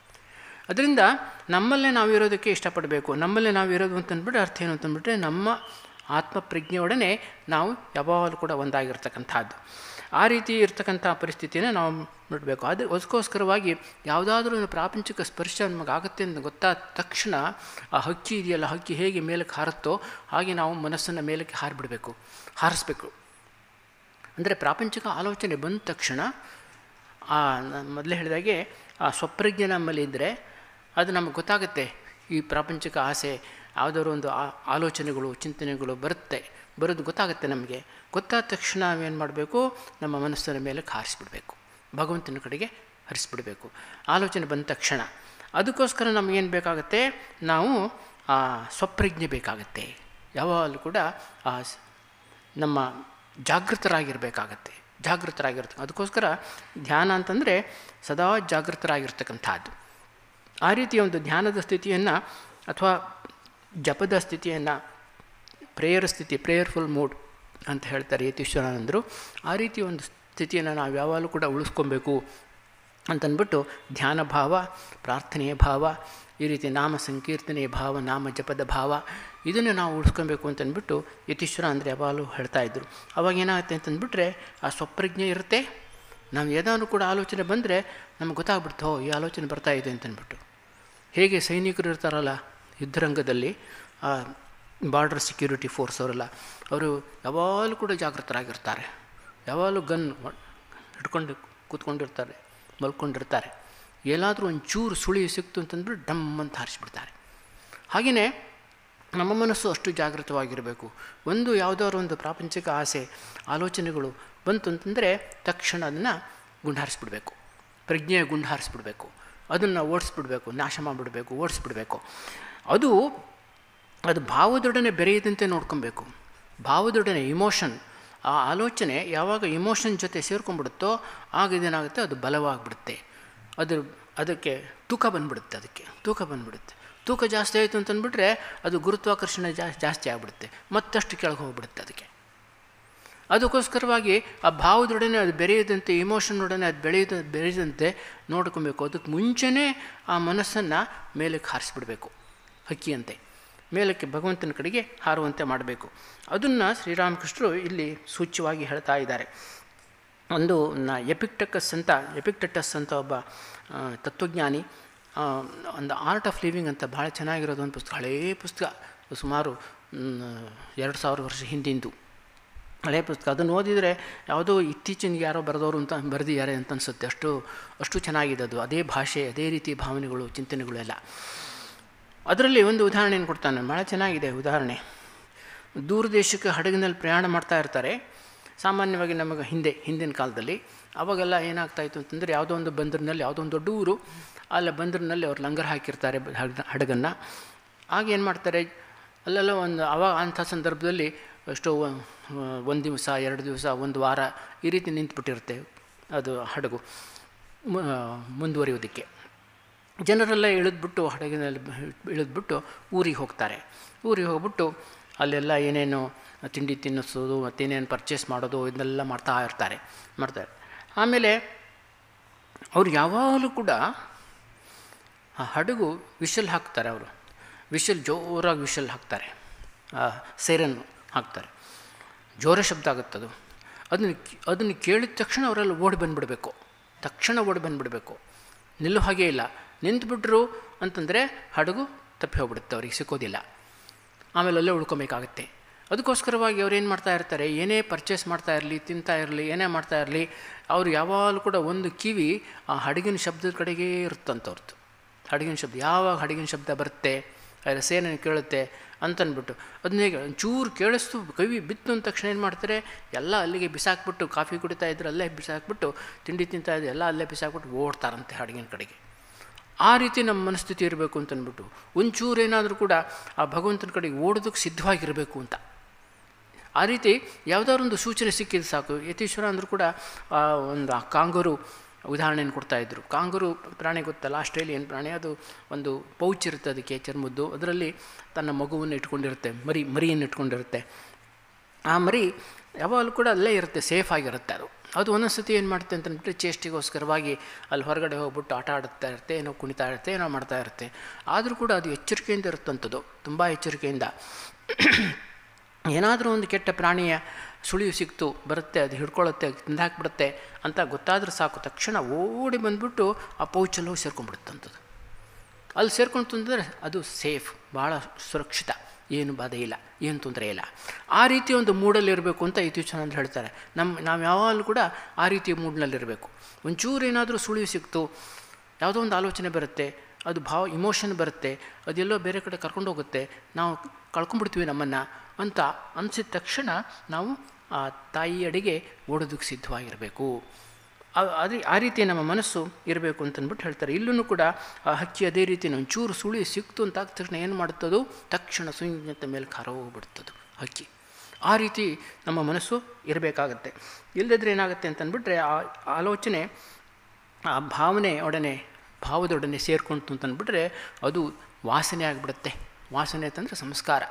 ಅದರಿಂದ ನಮ್ಮಲ್ಲೇ ನಾವು ಇರೋದಕ್ಕೆ ಇಷ್ಟಪಡಬೇಕು ನಮ್ಮಲ್ಲೇ ನಾವು ಇರೋದು ಅಂತಂದ್ಬಿಟ್ಟು ಅರ್ಥ ಏನು ಅಂತಂದ್ಬಿಟ್ರೆ ನಮ್ಮ ಆತ್ಮಪ್ರಜ್ಞೆಯೊಡನೆ ನಾವು ಯಾವಾಗಲೂ ಕೂಡ ಒಂದಾಗಿರ್ತಕ್ಕಂಥದ್ದು ಆ ರೀತಿ ಇರ್ತಕ್ಕಂಥ ಪರಿಸ್ಥಿತಿನ ನಾವು ನೋಡಬೇಕು ಅದು ಅದಕ್ಕೋಸ್ಕರವಾಗಿ ಯಾವುದಾದ್ರೂ ಒಂದು ಪ್ರಾಪಂಚಿಕ ಸ್ಪರ್ಶ ನಮಗಾಗುತ್ತೆ ಅಂತ ಗೊತ್ತಾದ ತಕ್ಷಣ ಆ ಹಕ್ಕಿ ಇದೆಯಲ್ಲ ಹಕ್ಕಿ ಹೇಗೆ ಮೇಲಕ್ಕೆ ಹಾರುತ್ತೋ ಹಾಗೆ ನಾವು ಮನಸ್ಸನ್ನು ಮೇಲಕ್ಕೆ ಹಾರಿಬಿಡಬೇಕು ಹಾರಿಸ್ಬೇಕು ಅಂದರೆ ಪ್ರಾಪಂಚಿಕ ಆಲೋಚನೆ ಬಂದ ತಕ್ಷಣ ಆ ಮೊದಲೇ ಹೇಳಿದಾಗೆ ಆ ಸ್ವಪ್ರಜ್ಞೆ ನಮ್ಮಲ್ಲಿ ಇದ್ದರೆ ಅದು ನಮಗೆ ಗೊತ್ತಾಗುತ್ತೆ ಈ ಪ್ರಾಪಂಚಿಕ ಆಸೆ ಯಾವುದಾದ್ರು ಒಂದು ಆಲೋಚನೆಗಳು ಚಿಂತನೆಗಳು ಬರುತ್ತೆ ಬರೋದು ಗೊತ್ತಾಗುತ್ತೆ ನಮಗೆ ಗೊತ್ತಾದ ತಕ್ಷಣ ನಾವೇನು ಮಾಡಬೇಕು ನಮ್ಮ ಮನಸ್ಸಿನ ಮೇಲೆ ಹಾರಿಸ್ಬಿಡ್ಬೇಕು ಭಗವಂತನ ಕಡೆಗೆ ಹರಿಸ್ಬಿಡಬೇಕು ಆಲೋಚನೆ ಬಂದ ತಕ್ಷಣ ಅದಕ್ಕೋಸ್ಕರ ನಮಗೇನು ಬೇಕಾಗುತ್ತೆ ನಾವು ಆ ಸ್ವಪ್ರಜ್ಞೆ ಬೇಕಾಗತ್ತೆ ಯಾವಾಗಲೂ ಕೂಡ ಆ ನಮ್ಮ ಜಾಗೃತರಾಗಿರಬೇಕಾಗತ್ತೆ ಜಾಗೃತರಾಗಿರ್ತ ಅದಕ್ಕೋಸ್ಕರ ಧ್ಯಾನ ಅಂತಂದರೆ ಸದಾ ಜಾಗೃತರಾಗಿರ್ತಕ್ಕಂಥದ್ದು ಆ ರೀತಿಯ ಒಂದು ಧ್ಯಾನದ ಸ್ಥಿತಿಯನ್ನು ಅಥವಾ ಜಪದ ಸ್ಥಿತಿಯನ್ನು ಪ್ರೇಯರ್ ಸ್ಥಿತಿ ಪ್ರೇಯರ್ಫುಲ್ ಮೂಡ್ ಅಂತ ಹೇಳ್ತಾರೆ ಯತೀಶ್ವರಾನಂದರು ಆ ರೀತಿ ಒಂದು ಸ್ಥಿತಿಯನ್ನು ನಾವು ಯಾವಾಗಲೂ ಕೂಡ ಉಳಿಸ್ಕೊಬೇಕು ಅಂತಂದ್ಬಿಟ್ಟು ಧ್ಯಾನ ಭಾವ ಪ್ರಾರ್ಥನೆಯ ಭಾವ ಈ ರೀತಿ ನಾಮ ಸಂಕೀರ್ತನೆಯ ಭಾವ ನಾಮ ಜಪದ ಭಾವ ಇದನ್ನು ನಾವು ಉಳಿಸ್ಕೊಬೇಕು ಅಂತಂದ್ಬಿಟ್ಟು ಯತೀಶ್ವರ ಅಂದರೆ ಯಾವಾಗಲೂ ಹೇಳ್ತಾಯಿದ್ರು ಅವಾಗ ಏನಾಗುತ್ತೆ ಅಂತಂದ್ಬಿಟ್ರೆ ಆ ಸ್ವಪ್ರಜ್ಞೆ ಇರುತ್ತೆ ನಾವು ಏನಾದರೂ ಕೂಡ ಆಲೋಚನೆ ಬಂದರೆ ನಮ್ಗೆ ಗೊತ್ತಾಗ್ಬಿಡ್ತೋ ಈ ಆಲೋಚನೆ ಬರ್ತಾ ಇದೆ ಅಂತಂದ್ಬಿಟ್ಟು ಹೇಗೆ ಸೈನಿಕರು ಇರ್ತಾರಲ್ಲ ಯುದ್ಧರಂಗದಲ್ಲಿ ಬಾರ್ಡರ್ ಸೆಕ್ಯೂರಿಟಿ ಫೋರ್ಸ್ ಅವರೆಲ್ಲ ಅವರು ಯಾವಾಗಲೂ ಕೂಡ ಜಾಗೃತರಾಗಿರ್ತಾರೆ ಯಾವಾಗಲೂ ಗನ್ ಹಿಡ್ಕೊಂಡು ಕೂತ್ಕೊಂಡಿರ್ತಾರೆ ಮಲ್ಕೊಂಡಿರ್ತಾರೆ ಎಲ್ಲಾದರೂ ಒಂದು ಚೂರು ಸುಳಿ ಸಿಕ್ತು ಅಂತಂದ್ಬಿಟ್ಟು ಡಮ್ ಅಂತ ಹಾರಿಸ್ಬಿಡ್ತಾರೆ ಹಾಗೆಯೇ ನಮ್ಮ ಮನಸ್ಸು ಅಷ್ಟು ಜಾಗೃತವಾಗಿರಬೇಕು ಒಂದು ಯಾವುದಾದ್ರು ಒಂದು ಪ್ರಾಪಂಚಿಕ ಆಸೆ ಆಲೋಚನೆಗಳು ಬಂತು ಅಂತಂದರೆ ತಕ್ಷಣ ಅದನ್ನು ಗುಂಡಾರಿಸ್ಬಿಡ್ಬೇಕು ಪ್ರಜ್ಞೆಯ ಗುಂಡಾರಿಸ್ಬಿಡ್ಬೇಕು ಅದನ್ನು ಓಡಿಸ್ಬಿಡ್ಬೇಕು ನಾಶ ಮಾಡಿಬಿಡ್ಬೇಕು ಓಡಿಸ್ಬಿಡ್ಬೇಕು ಅದು ಅದು ಭಾವದೊಡನೆ ಬೆರೆಯದಂತೆ ನೋಡ್ಕೊಬೇಕು ಭಾವದೊಡನೆ ಇಮೋಷನ್ ಆ ಆಲೋಚನೆ ಯಾವಾಗ ಇಮೋಷನ್ ಜೊತೆ ಸೇರ್ಕೊಂಡ್ಬಿಡುತ್ತೋ ಆಗ ಇದೇನಾಗುತ್ತೆ ಅದು ಬಲವಾಗಿಬಿಡುತ್ತೆ ಅದು ಅದಕ್ಕೆ ತೂಕ ಬಂದುಬಿಡುತ್ತೆ ಅದಕ್ಕೆ ತೂಕ ಬಂದುಬಿಡುತ್ತೆ ತೂಕ ಜಾಸ್ತಿ ಆಯಿತು ಅಂತಂದ್ಬಿಟ್ರೆ ಅದು ಗುರುತ್ವಾಕರ್ಷಣೆ ಜಾಸ್ತಿ ಆಗಿಬಿಡುತ್ತೆ ಮತ್ತಷ್ಟು ಕೆಳಗೆ ಹೋಗ್ಬಿಡುತ್ತೆ ಅದಕ್ಕೆ ಅದಕ್ಕೋಸ್ಕರವಾಗಿ ಆ ಭಾವದೊಡನೆ ಅದು ಬೆರೆಯದಂತೆ ಇಮೋಷನ್ನೊಡನೆ ಅದು ಬೆಳೆಯದ ಬೆರೆಯದಂತೆ ನೋಡ್ಕೊಬೇಕು ಅದಕ್ಕೆ ಮುಂಚೆನೇ ಆ ಮನಸ್ಸನ್ನು ಮೇಲಕ್ಕೆ ಹಾರಿಸ್ಬಿಡ್ಬೇಕು ಹಕ್ಕಿಯಂತೆ ಮೇಲಕ್ಕೆ ಭಗವಂತನ ಕಡೆಗೆ ಹಾರುವಂತೆ ಮಾಡಬೇಕು ಅದನ್ನು ಶ್ರೀರಾಮಕೃಷ್ಣರು ಇಲ್ಲಿ ಸೂಚ್ಯವಾಗಿ ಹೇಳ್ತಾ ಇದ್ದಾರೆ ಒಂದು ನ ಎಪಿಕ್ಟಕಸ್ ಅಂತ ಎಪಿಕ್ಟಟಸ್ ಅಂತ ಒಬ್ಬ ತತ್ವಜ್ಞಾನಿ ಒಂದು ಆರ್ಟ್ ಆಫ್ ಲಿವಿಂಗ್ ಅಂತ ಭಾಳ ಚೆನ್ನಾಗಿರೋದು ಒಂದು ಪುಸ್ತಕ ಹಳೇ ಪುಸ್ತಕ ಸುಮಾರು ಎರಡು ಸಾವಿರ ವರ್ಷ ಹಿಂದಿಂದು ಹಳೆಯ ಪುಸ್ತಕ ಅದನ್ನು ಓದಿದರೆ ಯಾವುದೋ ಇತ್ತೀಚಿನ ಯಾರೋ ಬರೆದವರು ಅಂತ ಬರೆದಿದ್ದಾರೆ ಅಂತ ಅನಿಸುತ್ತೆ ಅಷ್ಟು ಅಷ್ಟು ಚೆನ್ನಾಗಿದೆ ಅದು ಅದೇ ಭಾಷೆ ಅದೇ ರೀತಿ ಭಾವನೆಗಳು ಚಿಂತನೆಗಳು ಎಲ್ಲ ಅದರಲ್ಲಿ ಒಂದು ಉದಾಹರಣೆಯನ್ನು ಕೊಡ್ತಾನೆ ಭಾಳ ಚೆನ್ನಾಗಿದೆ ಉದಾಹರಣೆ ದೂರ ದೇಶಕ್ಕೆ ಹಡಗಿನಲ್ಲಿ ಪ್ರಯಾಣ ಮಾಡ್ತಾ ಇರ್ತಾರೆ ಸಾಮಾನ್ಯವಾಗಿ ನಮಗೆ ಹಿಂದೆ ಹಿಂದಿನ ಕಾಲದಲ್ಲಿ ಅವಾಗೆಲ್ಲ ಏನಾಗ್ತಾಯಿತ್ತು ಅಂತಂದರೆ ಯಾವುದೋ ಒಂದು ಬಂದರಿನಲ್ಲಿ ಯಾವುದೋ ಒಂದು ದೊಡ್ಡ ಊರು ಅಲ್ಲ ಬಂದರಿನಲ್ಲಿ ಅವ್ರು ಲಂಗರ್ ಹಾಕಿರ್ತಾರೆ ಹಡಗ ಹಡಗನ್ನು ಆಗ ಏನು ಮಾಡ್ತಾರೆ ಅಲ್ಲೆಲ್ಲ ಒಂದು ಅವಾಗ ಅಂಥ ಸಂದರ್ಭದಲ್ಲಿ ಎಷ್ಟೋ ಒಂದು ದಿವಸ ಎರಡು ದಿವಸ ಒಂದು ವಾರ ಈ ರೀತಿ ನಿಂತುಬಿಟ್ಟಿರುತ್ತೆ ಅದು ಹಡಗು ಮು- ಮುಂದುವರಿಯೋದಕ್ಕೆ ಜನರೆಲ್ಲ ಇಳಿದ್ಬಿಟ್ಟು ಹಡಗಿನಲ್ಲಿ ಇಳಿದ್ಬಿಟ್ಟು ಊರಿಗೆ ಹೋಗ್ತಾರೆ ಊರಿಗೆ ಹೋಗ್ಬಿಟ್ಟು ಅಲ್ಲೆಲ್ಲ ಏನೇನು ತಿಂಡಿ ತಿನ್ನಿಸೋದು ಮತ್ತೇನೇನು ಪರ್ಚೇಸ್ ಮಾಡೋದು ಇದನ್ನೆಲ್ಲ ಮಾಡ್ತಾ ಇರ್ತಾರೆ ಮಾಡ್ತಾರೆ ಆಮೇಲೆ ಅವ್ರು ಯಾವಾಗಲೂ ಕೂಡ ಆ ಹಡಗು ವಿಷಲ್ ಹಾಕ್ತಾರೆ ಅವರು ವಿಷಲ್ ಜೋರಾಗಿ ವಿಷಲ್ ಹಾಕ್ತಾರೆ ಸೇರನ್ ಹಾಕ್ತಾರೆ ಜೋರ ಶಬ್ದ ಆಗುತ್ತದು ಅದನ್ನು ಅದನ್ನು ಕೇಳಿದ ತಕ್ಷಣ ಅವರೆಲ್ಲ ಓಡಿ ಬಂದುಬಿಡಬೇಕು ತಕ್ಷಣ ಓಡಿ ಬಂದುಬಿಡಬೇಕು ನಿಲ್ಲೋ ಹಾಗೇ ಇಲ್ಲ ನಿಂತುಬಿಟ್ರು ಅಂತಂದರೆ ಹಡಗು ತಪ್ಪಿ ಹೋಗ್ಬಿಡುತ್ತೆ ಅವ್ರಿಗೆ ಸಿಕ್ಕೋದಿಲ್ಲ ಆಮೇಲೆ ಅಲ್ಲೇ ಉಳ್ಕೊಬೇಕಾಗತ್ತೆ ಅದಕ್ಕೋಸ್ಕರವಾಗಿ ಅವ್ರು ಏನು ಮಾಡ್ತಾ ಇರ್ತಾರೆ ಏನೇ ಪರ್ಚೇಸ್ ಮಾಡ್ತಾ ಇರಲಿ ತಿಂತಾ ಇರಲಿ ಏನೇ ಮಾಡ್ತಾ ಇರಲಿ ಅವರು ಯಾವಾಗಲೂ ಕೂಡ ಒಂದು ಕಿವಿ ಆ ಹಡಗಿನ ಶಬ್ದದ ಕಡೆಗೇ ಇರುತ್ತಂತವ್ರದ್ದು ಹಡಗಿನ ಶಬ್ದ ಯಾವಾಗ ಹಡಗಿನ ಶಬ್ದ ಬರುತ್ತೆ ಅದರ ಸೇನೆ ಕೇಳುತ್ತೆ ಅಂತನ್ಬಿಟ್ಟು ಅದನ್ನ ಹೇಗೆ ಒಂಚೂರು ಕೇಳಿಸ್ತು ಕವಿ ಬಿತ್ತು ಅಂದ ತಕ್ಷಣ ಏನು ಮಾಡ್ತಾರೆ ಎಲ್ಲ ಅಲ್ಲಿಗೆ ಬಿಸಾಕ್ಬಿಟ್ಟು ಕಾಫಿ ಕುಡಿತಾ ಇದ್ರು ಅಲ್ಲೇ ಬಿಸಾಕ್ಬಿಟ್ಟು ತಿಂಡಿ ತಿಂತಾ ಇದ್ರು ಎಲ್ಲ ಅಲ್ಲೇ ಬಿಸಾಕ್ಬಿಟ್ಟು ಓಡ್ತಾರಂತೆ ಹಡಗಿನ ಕಡೆಗೆ ಆ ರೀತಿ ನಮ್ಮ ಮನಸ್ಥಿತಿ ಇರಬೇಕು ಅಂತಂದ್ಬಿಟ್ಟು ಒಂಚೂರು ಏನಾದರೂ ಕೂಡ ಆ ಭಗವಂತನ ಕಡೆಗೆ ಓಡೋದಕ್ಕೆ ಸಿದ್ಧವಾಗಿರಬೇಕು ಅಂತ ಆ ರೀತಿ ಯಾವುದಾದ್ರು ಒಂದು ಸೂಚನೆ ಸಿಕ್ಕಿದ್ದು ಸಾಕು ಯತೀಶ್ವರ ಅಂದರೂ ಕೂಡ ಆ ಒಂದು ಆ ಕಾಂಗರು ಉದಾಹರಣೆಯನ್ನು ಕೊಡ್ತಾಯಿದ್ರು ಕಾಂಗರು ಪ್ರಾಣಿ ಗೊತ್ತಲ್ಲ ಆಸ್ಟ್ರೇಲಿಯನ್ ಪ್ರಾಣಿ ಅದು ಒಂದು ಪೌಚ್ ಇರುತ್ತೆ ಅದಕ್ಕೆ ಚರ್ಮದ್ದು ಅದರಲ್ಲಿ ತನ್ನ ಮಗುವನ್ನು ಇಟ್ಕೊಂಡಿರುತ್ತೆ ಮರಿ ಮರಿಯನ್ನು ಇಟ್ಕೊಂಡಿರುತ್ತೆ ಆ ಮರಿ ಯಾವಾಗಲೂ ಕೂಡ ಅಲ್ಲೇ ಇರುತ್ತೆ ಸೇಫ್ ಆಗಿರುತ್ತೆ ಅದು ಅದು ಒಂದೊಂದು ಸತಿ ಏನು ಮಾಡುತ್ತೆ ಅಂತಂದ್ಬಿಟ್ಟು ಚೇಷ್ಟಿಗೋಸ್ಕರವಾಗಿ ಅಲ್ಲಿ ಹೊರಗಡೆ ಹೋಗ್ಬಿಟ್ಟು ಆಟ ಆಡುತ್ತಾ ಇರುತ್ತೆ ಏನೋ ಕುಣಿತಾ ಇರುತ್ತೆ ಏನೋ ಮಾಡ್ತಾ ಇರುತ್ತೆ ಆದರೂ ಕೂಡ ಅದು ಎಚ್ಚರಿಕೆಯಿಂದ ಇರುತ್ತಂಥದ್ದು ತುಂಬ ಎಚ್ಚರಿಕೆಯಿಂದ ಏನಾದರೂ ಒಂದು ಕೆಟ್ಟ ಪ್ರಾಣಿಯ ಸುಳಿವು ಸಿಕ್ತು ಬರುತ್ತೆ ಅದು ಹಿಡ್ಕೊಳ್ಳುತ್ತೆ ತಿಂದಾಕ್ಬಿಡುತ್ತೆ ಅಂತ ಗೊತ್ತಾದ್ರೆ ಸಾಕು ತಕ್ಷಣ ಓಡಿ ಬಂದುಬಿಟ್ಟು ಆ ಪೌಚಲ್ಲಿ ಹೋಗಿ ಸೇರ್ಕೊಂಡ್ಬಿಡುತ್ತಂಥದ್ದು ಅಲ್ಲಿ ಸೇರ್ಕೊಂಡು ತಂದರೆ ಅದು ಸೇಫ್ ಭಾಳ ಸುರಕ್ಷಿತ ಏನು ಬಾಧೆ ಇಲ್ಲ ಏನು ತೊಂದರೆ ಇಲ್ಲ ಆ ರೀತಿಯ ಒಂದು ಮೂಡಲ್ಲಿರಬೇಕು ಅಂತ ಇತ್ತೀಚೆಗೆ ಅಂತ ಹೇಳ್ತಾರೆ ನಮ್ಮ ನಾವು ಯಾವಾಗಲೂ ಕೂಡ ಆ ರೀತಿಯ ಮೂಡ್ನಲ್ಲಿರಬೇಕು ಒಂಚೂರು ಏನಾದರೂ ಸುಳಿವು ಸಿಕ್ತು ಯಾವುದೋ ಒಂದು ಆಲೋಚನೆ ಬರುತ್ತೆ ಅದು ಭಾವ ಇಮೋಷನ್ ಬರುತ್ತೆ ಅದೆಲ್ಲೋ ಬೇರೆ ಕಡೆ ಕರ್ಕೊಂಡು ಹೋಗುತ್ತೆ ನಾವು ಕಳ್ಕೊಂಡ್ಬಿಡ್ತೀವಿ ನಮ್ಮನ್ನು ಅಂತ ಅನಿಸಿದ ತಕ್ಷಣ ನಾವು ಆ ತಾಯಿಯಡೆಗೆ ಓಡೋದಕ್ಕೆ ಸಿದ್ಧವಾಗಿರಬೇಕು ಅದೇ ಆ ರೀತಿ ನಮ್ಮ ಮನಸ್ಸು ಇರಬೇಕು ಅಂತಂದ್ಬಿಟ್ಟು ಹೇಳ್ತಾರೆ ಇಲ್ಲೂ ಕೂಡ ಆ ಹಕ್ಕಿ ಅದೇ ರೀತಿ ಒಂಚೂರು ಸುಳಿ ಸಿಕ್ತು ಅಂತ ಆದ ತಕ್ಷಣ ಏನು ಮಾಡುತ್ತದು ತಕ್ಷಣ ಸುಂಗಿಂತ ಮೇಲೆ ಖಾರ ಹೋಗ್ಬಿಡ್ತದು ಹಕ್ಕಿ ಆ ರೀತಿ ನಮ್ಮ ಮನಸ್ಸು ಇರಬೇಕಾಗತ್ತೆ ಇಲ್ಲದಿದ್ದರೆ ಏನಾಗುತ್ತೆ ಅಂತಂದ್ಬಿಟ್ರೆ ಆ ಆಲೋಚನೆ ಆ ಭಾವನೆ ಒಡನೆ ಭಾವದೊಡನೆ ಸೇರ್ಕೊಂತು ಅಂತಂದ್ಬಿಟ್ರೆ ಅದು ವಾಸನೆ ಆಗಿಬಿಡುತ್ತೆ ವಾಸನೆ ಅಂತಂದರೆ ಸಂಸ್ಕಾರ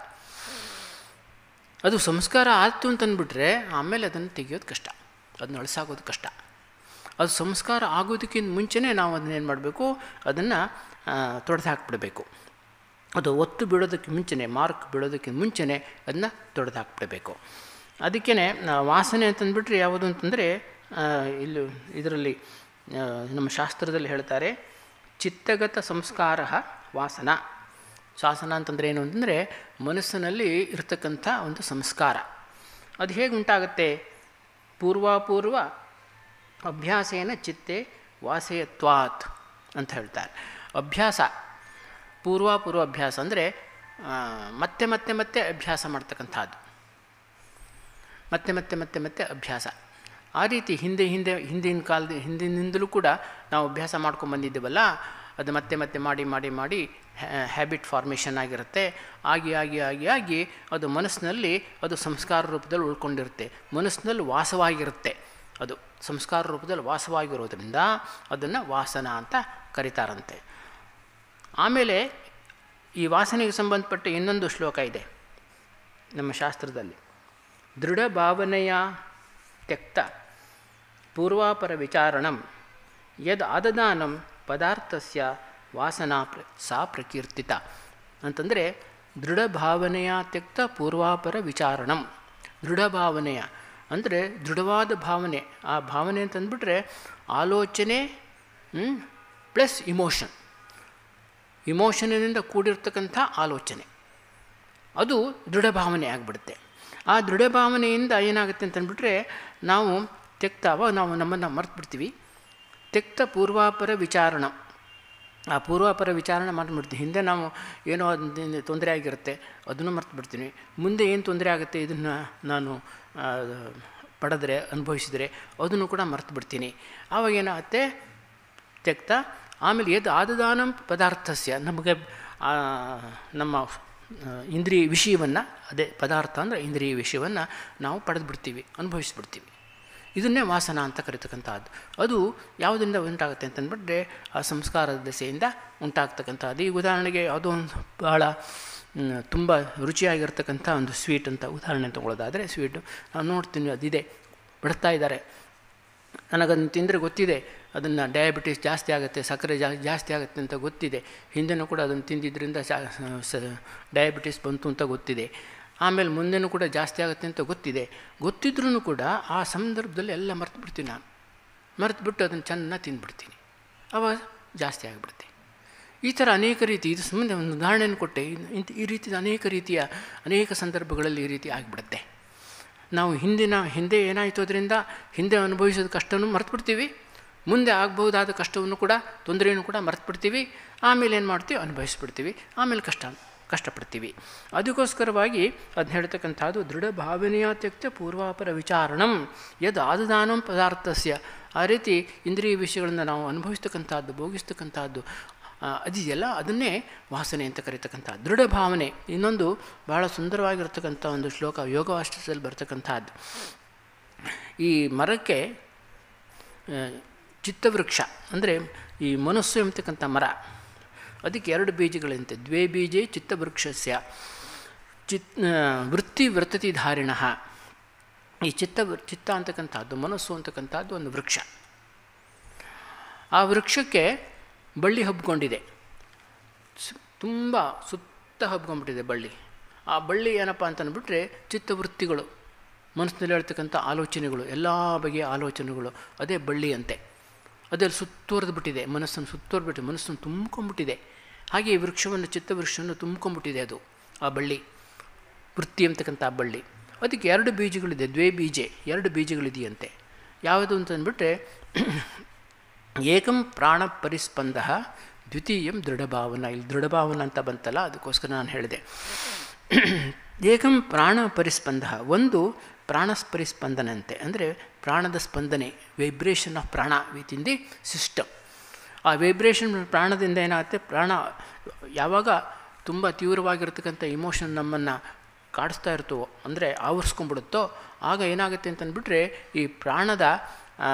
ಅದು ಸಂಸ್ಕಾರ ಆಯಿತು ಅಂತಂದ್ಬಿಟ್ರೆ ಆಮೇಲೆ ಅದನ್ನು ತೆಗೆಯೋದು ಕಷ್ಟ ಅದನ್ನ ಅಳಿಸಾಗೋದು ಕಷ್ಟ ಅದು ಸಂಸ್ಕಾರ ಆಗೋದಕ್ಕಿಂತ ಮುಂಚೆನೇ ನಾವು ಅದನ್ನೇನು ಮಾಡಬೇಕು ಅದನ್ನು ತೊಡೆದು ಹಾಕ್ಬಿಡಬೇಕು ಅದು ಒತ್ತು ಬಿಡೋದಕ್ಕೆ ಮುಂಚೆನೇ ಮಾರ್ಕ್ ಬಿಡೋದಕ್ಕಿಂತ ಮುಂಚೆನೇ ಅದನ್ನ ತೊಡೆದು ಹಾಕ್ಬಿಡಬೇಕು ಅದಕ್ಕೇ ವಾಸನೆ ಅಂತಂದ್ಬಿಟ್ರೆ ಯಾವುದು ಅಂತಂದರೆ ಇಲ್ಲಿ ಇದರಲ್ಲಿ ನಮ್ಮ ಶಾಸ್ತ್ರದಲ್ಲಿ ಹೇಳ್ತಾರೆ ಚಿತ್ತಗತ ಸಂಸ್ಕಾರ ವಾಸನ ಶಾಸನ ಅಂತಂದರೆ ಏನು ಅಂತಂದರೆ ಮನಸ್ಸಿನಲ್ಲಿ ಇರತಕ್ಕಂಥ ಒಂದು ಸಂಸ್ಕಾರ ಅದು ಹೇಗೆ ಉಂಟಾಗುತ್ತೆ ಪೂರ್ವಾಪೂರ್ವ ಅಭ್ಯಾಸೇನ ಚಿತ್ತೆ ವಾಸಯತ್ವಾತ್ ಅಂತ ಹೇಳ್ತಾರೆ ಅಭ್ಯಾಸ ಪೂರ್ವಾಪೂರ್ವ ಅಭ್ಯಾಸ ಅಂದರೆ ಮತ್ತೆ ಮತ್ತೆ ಮತ್ತೆ ಅಭ್ಯಾಸ ಮಾಡ್ತಕ್ಕಂಥದ್ದು ಮತ್ತೆ ಮತ್ತೆ ಮತ್ತೆ ಮತ್ತೆ ಅಭ್ಯಾಸ ಆ ರೀತಿ ಹಿಂದೆ ಹಿಂದೆ ಹಿಂದಿನ ಕಾಲದ ಹಿಂದಿನಿಂದಲೂ ಕೂಡ ನಾವು ಅಭ್ಯಾಸ ಮಾಡ್ಕೊಂಡು ಬಂದಿದ್ದೇವಲ್ಲ ಅದು ಮತ್ತೆ ಮತ್ತೆ ಮಾಡಿ ಮಾಡಿ ಮಾಡಿ ಹ್ಯಾಬಿಟ್ ಫಾರ್ಮೇಷನ್ ಆಗಿರುತ್ತೆ ಆಗಿ ಆಗಿ ಆಗಿ ಆಗಿ ಅದು ಮನಸ್ಸಿನಲ್ಲಿ ಅದು ಸಂಸ್ಕಾರ ರೂಪದಲ್ಲಿ ಉಳ್ಕೊಂಡಿರುತ್ತೆ ಮನಸ್ಸಿನಲ್ಲಿ ವಾಸವಾಗಿರುತ್ತೆ ಅದು ಸಂಸ್ಕಾರ ರೂಪದಲ್ಲಿ ವಾಸವಾಗಿರೋದ್ರಿಂದ ಅದನ್ನು ವಾಸನ ಅಂತ ಕರೀತಾರಂತೆ ಆಮೇಲೆ ಈ ವಾಸನೆಗೆ ಸಂಬಂಧಪಟ್ಟ ಇನ್ನೊಂದು ಶ್ಲೋಕ ಇದೆ ನಮ್ಮ ಶಾಸ್ತ್ರದಲ್ಲಿ ದೃಢ ಭಾವನೆಯ ತ್ಯಕ್ತ ಪೂರ್ವಾಪರ ವಿಚಾರಣಂ ಯದ್ ಆದದಾನಂ ಪದಾರ್ಥಸ್ಯ ವಾಸನಾ ಪ್ರ ಸಾ ಪ್ರಕೀರ್ತಿತ ಅಂತಂದರೆ ದೃಢ ಭಾವನೆಯ ತ್ಯಕ್ತ ಪೂರ್ವಾಪರ ವಿಚಾರಣಂ ದೃಢ ಭಾವನೆಯ ಅಂದರೆ ದೃಢವಾದ ಭಾವನೆ ಆ ಭಾವನೆ ಅಂತಂದ್ಬಿಟ್ರೆ ಆಲೋಚನೆ ಪ್ಲಸ್ ಇಮೋಷನ್ ಇಮೋಷನಿಂದ ಕೂಡಿರ್ತಕ್ಕಂಥ ಆಲೋಚನೆ ಅದು ದೃಢ ಭಾವನೆ ಆಗಿಬಿಡುತ್ತೆ ಆ ದೃಢ ಭಾವನೆಯಿಂದ ಏನಾಗುತ್ತೆ ಅಂತಂದ್ಬಿಟ್ರೆ ನಾವು ತೆಕ್ತ ಅವಾಗ ನಾವು ನಮ್ಮನ್ನು ಮರ್ತು ಬಿಡ್ತೀವಿ ತೆಕ್ತ ಪೂರ್ವಾಪರ ವಿಚಾರಣ ಆ ಪೂರ್ವಾಪರ ವಿಚಾರಣೆ ಮಾಡಿಬಿಡ್ತೀನಿ ಹಿಂದೆ ನಾವು ಏನೋ ಒಂದು ತೊಂದರೆ ಆಗಿರುತ್ತೆ ಅದನ್ನು ಮರ್ತು ಬಿಡ್ತೀನಿ ಮುಂದೆ ಏನು ತೊಂದರೆ ಆಗುತ್ತೆ ಇದನ್ನು ನಾನು ಆ, ಪಡೆದ್ರೆ ಅನುಭವಿಸಿದರೆ ಅದನ್ನು ಕೂಡ ಮರ್ತು ಬಿಡ್ತೀನಿ ಆವಾಗ ಏನಾಗುತ್ತೆ ತ್ಯಕ್ತ ಆಮೇಲೆ ಎದ್ದು ಆದದಾನಂ ಪದಾರ್ಥಸ್ಯ ನಮಗೆ ಆ, ನಮ್ಮ ಆ, ಇಂದ್ರಿಯ ವಿಷಯವನ್ನು ಅದೇ ಪದಾರ್ಥ ಅಂದರೆ ಇಂದ್ರಿಯ ವಿಷಯವನ್ನು ನಾವು ಪಡೆದು ಬಿಡ್ತೀವಿ ಅನುಭವಿಸ್ಬಿಡ್ತೀವಿ ಇದನ್ನೇ ವಾಸನ ಅಂತ ಕರಿತಕ್ಕಂಥದ್ದು ಅದು ಯಾವುದರಿಂದ ಉಂಟಾಗುತ್ತೆ ಅಂತಂದ್ಬಿಟ್ರೆ ಆ ಸಂಸ್ಕಾರದ ದೆಸೆಯಿಂದ ಉಂಟಾಗ್ತಕ್ಕಂಥದ್ದು ಈ ಉದಾಹರಣೆಗೆ ಯಾವುದೋ ಒಂದು ಭಾಳ ತುಂಬ ರುಚಿಯಾಗಿರ್ತಕ್ಕಂಥ ಒಂದು ಸ್ವೀಟ್ ಅಂತ ಉದಾಹರಣೆ ತೊಗೊಳ್ಳೋದಾದರೆ ಸ್ವೀಟು ನಾವು ನೋಡ್ತೀನಿ ಅದಿದೆ ಬಿಡ್ತಾ ಇದ್ದಾರೆ ನನಗದನ್ನು ತಿಂದರೆ ಗೊತ್ತಿದೆ ಅದನ್ನು ಡಯಾಬಿಟಿಸ್ ಜಾಸ್ತಿ ಆಗುತ್ತೆ ಸಕ್ಕರೆ ಜಾ ಜಾಸ್ತಿ ಆಗುತ್ತೆ ಅಂತ ಗೊತ್ತಿದೆ ಹಿಂದೆನೂ ಕೂಡ ಅದನ್ನು ತಿಂದಿದ್ದರಿಂದ ಡಯಾಬಿಟಿಸ್ ಬಂತು ಅಂತ ಗೊತ್ತಿದೆ ಆಮೇಲೆ ಮುಂದೆನೂ ಕೂಡ ಜಾಸ್ತಿ ಆಗುತ್ತೆ ಅಂತ ಗೊತ್ತಿದೆ ಗೊತ್ತಿದ್ರೂ ಕೂಡ ಆ ಸಂದರ್ಭದಲ್ಲಿ ಎಲ್ಲ ಮರ್ತು ಬಿಡ್ತೀನಿ ನಾನು ಮರೆತು ಬಿಟ್ಟು ಅದನ್ನು ಚೆನ್ನಾಗಿ ತಿಂದ್ಬಿಡ್ತೀನಿ ಅವಾಗ ಜಾಸ್ತಿ ಆಗಿಬಿಡುತ್ತೆ ಈ ಥರ ಅನೇಕ ರೀತಿ ಇದು ಸುಮ್ಮನೆ ಒಂದು ಉದಾಹರಣೆಯನ್ನು ಕೊಟ್ಟೆ ಇದ್- ಇಂಥ ಈ ರೀತಿಯ ಅನೇಕ ರೀತಿಯ ಅನೇಕ ಸಂದರ್ಭಗಳಲ್ಲಿ ಈ ರೀತಿ ಆಗಿಬಿಡುತ್ತೆ ನಾವು ಹಿಂದಿನ ಹಿಂದೆ ಏನಾಯಿತು ಅದರಿಂದ ಹಿಂದೆ ಅನುಭವಿಸಿದ ಕಷ್ಟನೂ ಮರೆತುಬಿಡ್ತೀವಿ ಮುಂದೆ ಆಗ್ಬಹುದಾದ ಕಷ್ಟವನ್ನು ಕೂಡ ತೊಂದರೆಯನ್ನು ಕೂಡ ಮರೆತುಬಿಡ್ತೀವಿ ಆಮೇಲೆ ಏನು ಮಾಡ್ತೀವಿ ಅನುಭವಿಸ್ಬಿಡ್ತೀವಿ ಆಮೇಲೆ ಕಷ್ಟ ಕಷ್ಟಪಡ್ತೀವಿ ಅದಕ್ಕೋಸ್ಕರವಾಗಿ ಅದನ್ನ ಹೇಳ್ತಕ್ಕಂಥದ್ದು ದೃಢ ಭಾವನೆಯ ತ್ಯಕ್ತ ಪೂರ್ವಾಪರ ವಿಚಾರಣಂ ಯದ್ ಆದದಾನಂ ಪದಾರ್ಥಸ್ಯ ಆ ರೀತಿ ಇಂದ್ರಿಯ ವಿಷಯಗಳನ್ನು ನಾವು ಅನುಭವಿಸ್ತಕ್ಕಂಥದ್ದು ಭೋಗಿಸ್ತಕ್ಕಂಥದ್ದು ಆ, ಅದಿದೆಯಲ್ಲ ಅದನ್ನೇ ವಾಸನೆ ಅಂತ ಕರೀತಕ್ಕಂಥ ದೃಢ ಭಾವನೆ ಇನ್ನೊಂದು ಬಹಳ ಸುಂದರವಾಗಿರ್ತಕ್ಕಂಥ ಒಂದು ಶ್ಲೋಕ ಯೋಗವಾಷ್ಟದಲ್ಲಿ ಬರ್ತಕ್ಕಂಥದ್ದು ಈ ಮರಕ್ಕೆ ಆ, ಚಿತ್ತವೃಕ್ಷ ಅಂದರೆ ಈ ಮನಸ್ಸು ಎಂಬತಕ್ಕಂಥ ಮರ ಅದಕ್ಕೆ ಎರಡು ಬೀಜಗಳಂತೆ ದ್ವೇ ಬೀಜೆ ಚಿತ್ತವೃಕ್ಷಸ್ಯ ಚಿತ್ ಆ, ವೃತ್ತಿ ವೃತ್ತತಿ ಧಾರಿಣ ಈ ಚಿತ್ತ ಚಿತ್ತ ಅಂತಕ್ಕಂಥದ್ದು ಮನಸ್ಸು ಅಂತಕ್ಕಂಥದ್ದು ಒಂದು ವೃಕ್ಷ ಆ ವೃಕ್ಷಕ್ಕೆ ಬಳ್ಳಿ ಹಬ್ಕೊಂಡಿದೆ ತುಂಬ ಸುತ್ತ ಹಬ್ಕೊಂಡ್ಬಿಟ್ಟಿದೆ ಬಳ್ಳಿ ಆ ಬಳ್ಳಿ ಏನಪ್ಪ ಅಂತಂದ್ಬಿಟ್ರೆ ಚಿತ್ತವೃತ್ತಿಗಳು ಮನಸ್ಸಿನಲ್ಲಿ ಹೇಳ್ತಕ್ಕಂಥ ಆಲೋಚನೆಗಳು ಎಲ್ಲ ಬಗೆಯ ಆಲೋಚನೆಗಳು ಅದೇ ಬಳ್ಳಿ ಅಂತೆ ಅದರಲ್ಲಿ ಸುತ್ತುವರೆದು ಬಿಟ್ಟಿದೆ ಮನಸ್ಸನ್ನು ಸುತ್ತುವರೆದ್ಬಿಟ್ಟು ಮನಸ್ಸನ್ನು ತುಂಬ್ಕೊಂಡ್ಬಿಟ್ಟಿದೆ ಹಾಗೆ ಈ ವೃಕ್ಷವನ್ನು ಚಿತ್ತವೃಕ್ಷವನ್ನು ತುಂಬ್ಕೊಂಡ್ಬಿಟ್ಟಿದೆ ಅದು ಆ ಬಳ್ಳಿ ವೃತ್ತಿ ಅಂತಕ್ಕಂಥ ಆ ಬಳ್ಳಿ ಅದಕ್ಕೆ ಎರಡು ಬೀಜಗಳಿದೆ ದ್ವೇ ಬೀಜೆ ಎರಡು ಬೀಜಗಳಿದೆಯಂತೆ ಯಾವುದು ಅಂತಂದ್ಬಿಟ್ರೆ ಏಕಂ ಪ್ರಾಣ ಪರಿಸ್ಪಂದ ದ್ವಿತೀಯಂ ದೃಢಭಾವನ ಇಲ್ಲಿ ದೃಢಭಾವನ ಅಂತ ಬಂತಲ್ಲ ಅದಕ್ಕೋಸ್ಕರ ನಾನು ಹೇಳಿದೆ ಏಕಂ ಪ್ರಾಣ ಪರಿಸ್ಪಂದ ಒಂದು ಪ್ರಾಣ ಪರಿಸ್ಪಂದನಂತೆ ಅಂದರೆ ಪ್ರಾಣದ ಸ್ಪಂದನೆ vibration of prana within the system ಆ ವೈಬ್ರೇಷನ್ ಪ್ರಾಣದಿಂದ ಏನಾಗುತ್ತೆ ಪ್ರಾಣ ಯಾವಾಗ ತುಂಬ ತೀವ್ರವಾಗಿರ್ತಕ್ಕಂಥ ಇಮೋಷನ್ ನಮ್ಮನ್ನು ಕಾಡಿಸ್ತಾ ಇರ್ತವೋ ಅಂದರೆ ಆವರಿಸ್ಕೊಂಡ್ಬಿಡುತ್ತೋ ಆಗ ಏನಾಗುತ್ತೆ ಅಂತಂದ್ಬಿಟ್ರೆ ಈ ಪ್ರಾಣದ ಆ,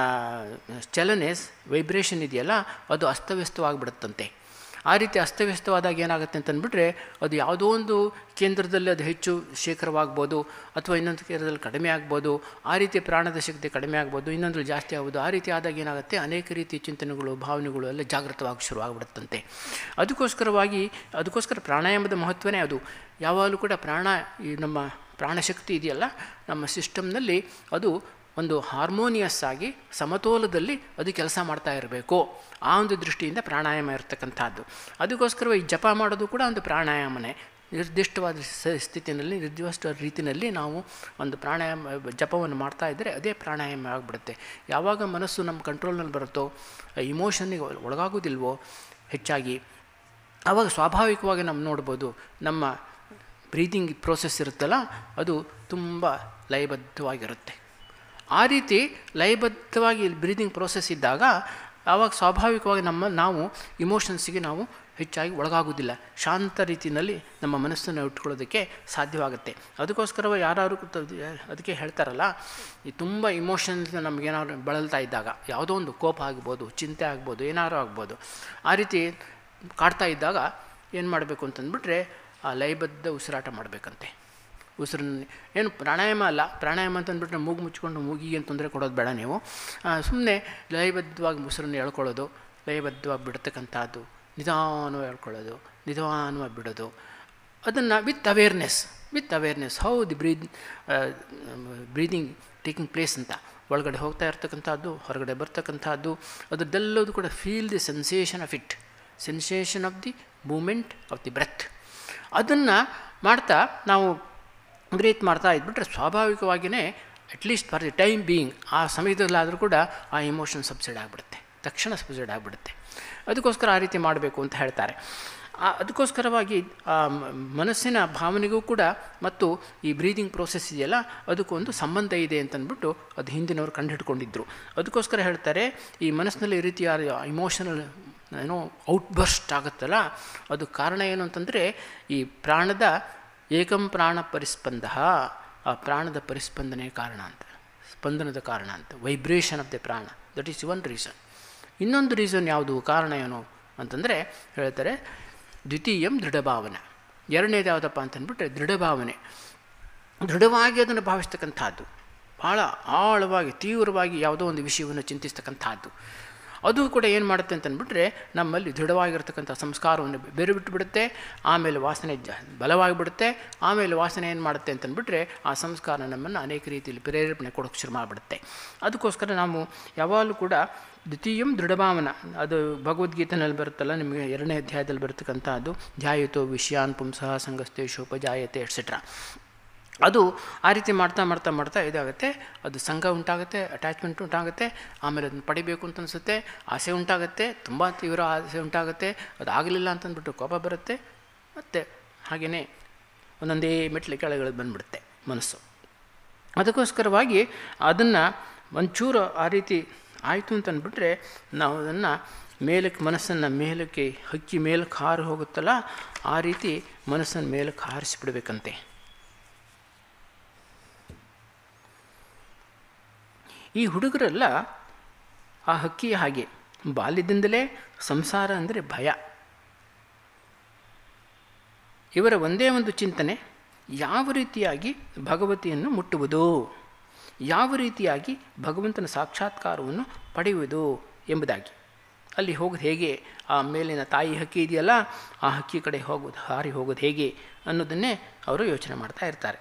ಚಲನೆ ವೈಬ್ರೇಷನ್ ಇದೆಯಲ್ಲ ಅದು ಅಸ್ತವ್ಯಸ್ತವಾಗಿಬಿಡುತ್ತಂತೆ ಆ ರೀತಿ ಅಸ್ತವ್ಯಸ್ತವಾದಾಗ ಏನಾಗುತ್ತೆ ಅಂತಂದ್ಬಿಟ್ರೆ ಅದು ಯಾವುದೋ ಒಂದು ಕೇಂದ್ರದಲ್ಲಿ ಅದು ಹೆಚ್ಚು ಶೇಖರವಾಗ್ಬೋದು ಅಥವಾ ಇನ್ನೊಂದು ಕೇಂದ್ರದಲ್ಲಿ ಕಡಿಮೆ ಆಗ್ಬೋದು ಆ ರೀತಿ ಪ್ರಾಣದ ಶಕ್ತಿ ಕಡಿಮೆ ಆಗ್ಬೋದು ಇನ್ನೊಂದ್ರಲ್ಲಿ ಜಾಸ್ತಿ ಆಗ್ಬೋದು ಆ ರೀತಿ ಆದಾಗ ಏನಾಗುತ್ತೆ ಅನೇಕ ರೀತಿಯ ಚಿಂತನೆಗಳು ಭಾವನೆಗಳು ಎಲ್ಲ ಜಾಗೃತವಾಗಿ ಶುರುವಾಗ್ಬಿಡುತ್ತಂತೆ ಅದಕ್ಕೋಸ್ಕರವಾಗಿ ಅದಕ್ಕೋಸ್ಕರ ಪ್ರಾಣಾಯಾಮದ ಮಹತ್ವನೇ ಅದು ಯಾವಾಗಲೂ ಕೂಡ ಪ್ರಾಣ ಈ ನಮ್ಮ ಪ್ರಾಣಶಕ್ತಿ ಇದೆಯಲ್ಲ ನಮ್ಮ ಸಿಸ್ಟಮ್ನಲ್ಲಿ ಅದು ಒಂದು ಹಾರ್ಮೋನಿಯಸ್ ಆಗಿ ಸಮತೋಲದಲ್ಲಿ ಅದು ಕೆಲಸ ಮಾಡ್ತಾ ಇರಬೇಕು ಆ ಒಂದು ದೃಷ್ಟಿಯಿಂದ ಪ್ರಾಣಾಯಾಮ ಇರತಕ್ಕಂಥದ್ದು ಅದಕ್ಕೋಸ್ಕರ ಈ ಜಪ ಮಾಡೋದು ಕೂಡ ಒಂದು ಪ್ರಾಣಾಯಾಮನೇ ನಿರ್ದಿಷ್ಟವಾದ ಸ- ಸ್ಥಿತಿನಲ್ಲಿ ನಿರ್ದಿಷ್ಟ ರೀತಿಯಲ್ಲಿ ನಾವು ಒಂದು ಪ್ರಾಣಾಯಾಮ ಜಪವನ್ನು ಮಾಡ್ತಾ ಇದ್ದರೆ ಅದೇ ಪ್ರಾಣಾಯಾಮ ಆಗಿಬಿಡುತ್ತೆ ಯಾವಾಗ ಮನಸ್ಸು ನಮ್ಮ ಕಂಟ್ರೋಲ್ನಲ್ಲಿ ಬರುತ್ತೋ ಇಮೋಷನ್ನಿಗೆ ಒಳಗಾಗೋದಿಲ್ವೋ ಹೆಚ್ಚಾಗಿ ಆವಾಗ ಸ್ವಾಭಾವಿಕವಾಗಿ ನಾವು ನೋಡ್ಬೋದು ನಮ್ಮ ಬ್ರೀದಿಂಗ್ ಪ್ರೋಸೆಸ್ ಇರುತ್ತಲ್ಲ ಅದು ತುಂಬ ಲಯಬದ್ಧವಾಗಿರುತ್ತೆ ಆ ರೀತಿ ಲಯಬದ್ಧವಾಗಿ ಬ್ರೀದಿಂಗ್ ಪ್ರೋಸೆಸ್ ಇದ್ದಾಗ ಆವಾಗ ಸ್ವಾಭಾವಿಕವಾಗಿ ನಮ್ಮ ನಾವು ಇಮೋಷನ್ಸಿಗೆ ನಾವು ಹೆಚ್ಚಾಗಿ ಒಳಗಾಗೋದಿಲ್ಲ ಶಾಂತ ರೀತಿಯಲ್ಲಿ ನಮ್ಮ ಮನಸ್ಸನ್ನು ಇಟ್ಕೊಳ್ಳೋದಕ್ಕೆ ಸಾಧ್ಯವಾಗುತ್ತೆ ಅದಕ್ಕೋಸ್ಕರ ಯಾರು ಅದಕ್ಕೆ ಹೇಳ್ತಾರಲ್ಲ ಈ ತುಂಬ ಇಮೋಷನ್ಸ್ ನಮಗೇನಾದ್ರು ಬಳಲ್ತಾ ಇದ್ದಾಗ ಯಾವುದೋ ಒಂದು ಕೋಪ ಆಗ್ಬೋದು ಚಿಂತೆ ಆಗ್ಬೋದು ಏನಾದ್ರು ಆಗ್ಬೋದು ಆ ರೀತಿ ಕಾಡ್ತಾ ಇದ್ದಾಗ ಏನು ಮಾಡಬೇಕು ಅಂತಂದ್ಬಿಟ್ರೆ ಆ ಲಯಬದ್ಧ ಉಸಿರಾಟ ಮಾಡಬೇಕಂತೆ ಉಸಿರನ್ನು ಏನು ಪ್ರಾಣಾಯಾಮ ಅಲ್ಲ ಪ್ರಾಣಾಯಾಮ ಅಂತಂದ್ಬಿಟ್ರೆ ಮೂಗು ಮುಚ್ಕೊಂಡು ಮೂಗಿಗೆ ಏನು ತೊಂದರೆ ಕೊಡೋದು ಬೇಡ ನೀವು ಸುಮ್ಮನೆ ಲಯಬದ್ಧವಾಗಿ ಉಸಿರನ್ನು ಎಳ್ಕೊಳ್ಳೋದು ಲಯಬದ್ಧವಾಗಿ ಬಿಡ್ತಕ್ಕಂಥದ್ದು ನಿಧಾನವಾಗಿ ಎಳ್ಕೊಳ್ಳೋದು ನಿಧಾನವಾಗಿ ಬಿಡೋದು ಅದನ್ನು with awareness with awareness how the breathe breathing taking place ಅಂತ ಒಳಗಡೆ ಹೋಗ್ತಾ ಇರ್ತಕ್ಕಂಥದ್ದು ಹೊರಗಡೆ ಬರ್ತಕ್ಕಂಥದ್ದು ಅದರದ್ದೆಲ್ಲದು ಕೂಡ feel the sensation of it sensation of the movement of the breath ಅದನ್ನು ಮಾಡ್ತಾ ನಾವು ಬ್ರೀತ್ ಮಾಡ್ತಾ ಇದ್ಬಿಟ್ರೆ ಸ್ವಾಭಾವಿಕವಾಗಿಯೇ at least for the time being ಆ ಸಮಯದಲ್ಲಾದರೂ ಕೂಡ ಆ ಇಮೋಷನ್ ಸಬ್ಸೈಡ್ ಆಗಿಬಿಡುತ್ತೆ ತಕ್ಷಣ ಸೂಸೈಡ್ ಆಗಿಬಿಡುತ್ತೆ ಅದಕ್ಕೋಸ್ಕರ ಆ ರೀತಿ ಮಾಡಬೇಕು ಅಂತ ಹೇಳ್ತಾರೆ ಆ ಅದಕ್ಕೋಸ್ಕರವಾಗಿ ಆ ಮ- ಮನಸ್ಸಿನ ಭಾವನೆಗೂ ಕೂಡ ಮತ್ತು ಈ ಬ್ರೀದಿಂಗ್ ಪ್ರೋಸೆಸ್ ಇದೆಯಲ್ಲ ಅದಕ್ಕೊಂದು ಸಂಬಂಧ ಇದೆ ಅಂತಂದ್ಬಿಟ್ಟು ಅದು ಹಿಂದಿನವರು ಕಂಡುಹಿಡ್ಕೊಂಡಿದ್ರು ಅದಕ್ಕೋಸ್ಕರ ಹೇಳ್ತಾರೆ ಈ ಮನಸ್ಸಿನಲ್ಲಿ ಈ ರೀತಿಯ ಇಮೋಷನಲ್ ಏನೋ ಔಟ್ಬರ್ಸ್ಟ್ ಆಗುತ್ತಲ್ಲ ಅದು ಕಾರಣ ಏನು ಅಂತಂದರೆ ಈ ಪ್ರಾಣದ ಏಕಂ ಪ್ರಾಣ ಪರಿಸ್ಪಂದ ಆ ಪ್ರಾಣದ ಪರಿಸ್ಪಂದನೆ ಕಾರಣ ಅಂತ ಸ್ಪಂದನದ ಕಾರಣ ಅಂತ vibration of the prana that is one reason ಇನ್ನೊಂದು ರೀಸನ್ ಯಾವುದು ಕಾರಣ ಏನು ಅಂತಂದರೆ ಹೇಳ್ತಾರೆ ದ್ವಿತೀಯಂ ದೃಢಭಾವನೆ ಎರಡನೇದು ಯಾವುದಪ್ಪ ಅಂತಂದ್ಬಿಟ್ರೆ ದೃಢಭಾವನೆ ದೃಢವಾಗಿ ಅದನ್ನು ಭಾವಿಸ್ತಕ್ಕಂಥದ್ದು ಭಾಳ ಆಳವಾಗಿ ತೀವ್ರವಾಗಿ ಯಾವುದೋ ಒಂದು ವಿಷಯವನ್ನು ಚಿಂತಿಸ್ತಕ್ಕಂಥದ್ದು ಅದು ಕೂಡ ಏನು ಮಾಡುತ್ತೆ ಅಂತಂದ್ಬಿಟ್ರೆ ನಮ್ಮಲ್ಲಿ ದೃಢವಾಗಿರ್ತಕ್ಕಂಥ ಸಂಸ್ಕಾರವನ್ನು ಬೇರೆ ಬಿಟ್ಟುಬಿಡುತ್ತೆ ಆಮೇಲೆ ವಾಸನೆ ಜ ಬಲವಾಗಿಬಿಡುತ್ತೆ ಆಮೇಲೆ ವಾಸನೆ ಏನು ಮಾಡುತ್ತೆ ಅಂತಂದ್ಬಿಟ್ರೆ ಆ ಸಂಸ್ಕಾರ ನಮ್ಮನ್ನು ಅನೇಕ ರೀತಿಯಲ್ಲಿ ಪ್ರೇರೇಪಣೆ ಕೊಡೋಕ್ಕೆ ಶುರು ಮಾಡಿಬಿಡುತ್ತೆ ಅದಕ್ಕೋಸ್ಕರ ನಾವು ಯಾವಾಗಲೂ ಕೂಡ ದ್ವಿತೀಯಂ ದೃಢಭಾವನ ಅದು ಭಗವದ್ಗೀತೆನಲ್ಲಿ ಬರುತ್ತಲ್ಲ ನಿಮಗೆ ಎರಡನೇ ಅಧ್ಯಾಯದಲ್ಲಿ ಬರ್ತಕ್ಕಂಥದ್ದು ಧ್ಯಾಯತೋ ವಿಷಯಾನ್ ಪುಂಸಃ ಸಂಗಸ್ತೇಶೋಪಜಾಯತೆ ಎಟ್ಸೆಟ್ರಾ ಅದು ಆ ರೀತಿ ಮಾಡ್ತಾ ಮಾಡ್ತಾ ಮಾಡ್ತಾ ಇದಾಗುತ್ತೆ ಅದು ಸಂಘ ಉಂಟಾಗುತ್ತೆ ಅಟ್ಯಾಚ್ಮೆಂಟ್ ಉಂಟಾಗುತ್ತೆ ಆಮೇಲೆ ಅದನ್ನು ಪಡಿಬೇಕು ಅಂತ ಅನಿಸುತ್ತೆ ಆಸೆ ಉಂಟಾಗುತ್ತೆ ತುಂಬ ತೀವ್ರ ಆಸೆ ಉಂಟಾಗುತ್ತೆ ಅದು ಆಗಲಿಲ್ಲ ಅಂತಂದ್ಬಿಟ್ಟು ಕೋಪ ಬರುತ್ತೆ ಮತ್ತು ಹಾಗೆಯೇ ಒಂದೊಂದೇ ಮೆಟ್ಲು ಕೆಳಗೆ ಬಂದುಬಿಡುತ್ತೆ ಮನಸ್ಸು ಅದಕ್ಕೋಸ್ಕರವಾಗಿ ಅದನ್ನು ಒಂಚೂರು ಆ ರೀತಿ ಆಯಿತು ಅಂತಂದ್ಬಿಟ್ರೆ ನಾವು ಅದನ್ನು ಮೇಲಕ್ಕೆ ಮನಸ್ಸನ್ನು ಮೇಲಕ್ಕೆ ಹಕ್ಕಿ ಮೇಲಕ್ಕೆ ಹಾರಿ ಹೋಗುತ್ತಲ್ಲ ಆ ರೀತಿ ಮನಸ್ಸನ್ನು ಮೇಲಕ್ಕೆ ಹಾರಿಸಿಬಿಡ್ಬೇಕಂತೆ ಈ ಹುಡುಗರೆಲ್ಲ ಆ ಹಕ್ಕಿಯ ಹಾಗೆ ಬಾಲ್ಯದಿಂದಲೇ ಸಂಸಾರ ಅಂದರೆ ಭಯ ಇವರ ಒಂದೇ ಒಂದು ಚಿಂತನೆ ಯಾವ ರೀತಿಯಾಗಿ ಭಗವತಿಯನ್ನು ಮುಟ್ಟುವುದು ಯಾವ ರೀತಿಯಾಗಿ ಭಗವಂತನ ಸಾಕ್ಷಾತ್ಕಾರವನ್ನು ಪಡೆಯುವುದು ಎಂಬುದಾಗಿ ಅಲ್ಲಿ ಹೋಗೋದು ಹೇಗೆ ಆ ಮೇಲಿನ ತಾಯಿ ಹಕ್ಕಿ ಇದೆಯಲ್ಲ ಆ ಹಕ್ಕಿ ಕಡೆ ಹೋಗೋದು ಹಾರಿ ಹೋಗೋದು ಹೇಗೆ ಅನ್ನೋದನ್ನೇ ಅವರು ಯೋಚನೆ ಮಾಡ್ತಾ ಇರ್ತಾರೆ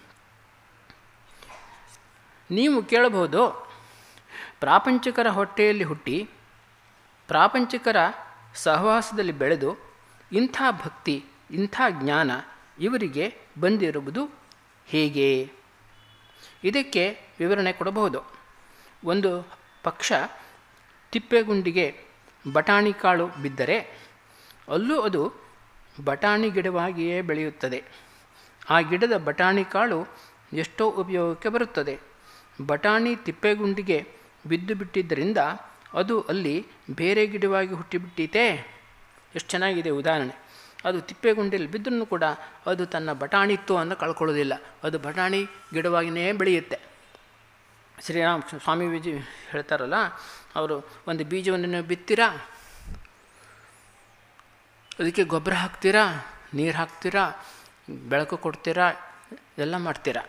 ನೀವು ಕೇಳಬಹುದು ಪ್ರಾಪಂಚಿಕರ ಹೊಟ್ಟೆಯಲ್ಲಿ ಹುಟ್ಟಿ ಪ್ರಾಪಂಚಿಕರ ಸಹವಾಸದಲ್ಲಿ ಬೆಳೆದು ಇಂಥ ಭಕ್ತಿ ಇಂಥ ಜ್ಞಾನ ಇವರಿಗೆ ಬಂದಿರುವುದು ಹೇಗೆ ಇದಕ್ಕೆ ವಿವರಣೆ ಕೊಡಬಹುದು ಒಂದು ಪಕ್ಷ ತಿಪ್ಪೆಗುಂಡಿಗೆ ಬಟಾಣಿ ಕಾಳು ಬಿದ್ದರೆ ಅಲ್ಲೂ ಅದು ಬಟಾಣಿ ಗಿಡವಾಗಿಯೇ ಬೆಳೆಯುತ್ತದೆ ಆ ಗಿಡದ ಬಟಾಣಿ ಕಾಳು ಎಷ್ಟೋ ಉಪಯೋಗಕ್ಕೆ ಬರುತ್ತದೆ ಬಟಾಣಿ ತಿಪ್ಪೆಗುಂಡಿಗೆ ಬಿದ್ದು ಬಿಟ್ಟಿದ್ದರಿಂದ ಅದು ಅಲ್ಲಿ ಬೇರೆ ಗಿಡವಾಗಿ ಹುಟ್ಟಿಬಿಟ್ಟಿತೆ ಎಷ್ಟು ಚೆನ್ನಾಗಿದೆ ಉದಾಹರಣೆ ಅದು ತಿಪ್ಪೆಗುಂಡಿಯಲ್ಲಿ ಬಿದ್ದರೂ ಕೂಡ ಅದು ತನ್ನ ಬಟಾಣಿತ್ವವನ್ನು ಕಳ್ಕೊಳ್ಳೋದಿಲ್ಲ ಅದು ಬಟಾಣಿ ಗಿಡವಾಗಿಯೇ ಬೆಳೆಯುತ್ತೆ ಶ್ರೀರಾಮ ಸ್ವಾಮಿ ವಿಜಿ ಹೇಳ್ತಾರಲ್ಲ ಅವರು ಒಂದು ಬೀಜವನ್ನು ನೀವು ಬಿತ್ತೀರಾ ಅದಕ್ಕೆ ಗೊಬ್ಬರ ಹಾಕ್ತೀರಾ ನೀರು ಹಾಕ್ತೀರಾ ಬೆಳಕು ಕೊಡ್ತೀರಾ ಎಲ್ಲ ಮಾಡ್ತೀರಾ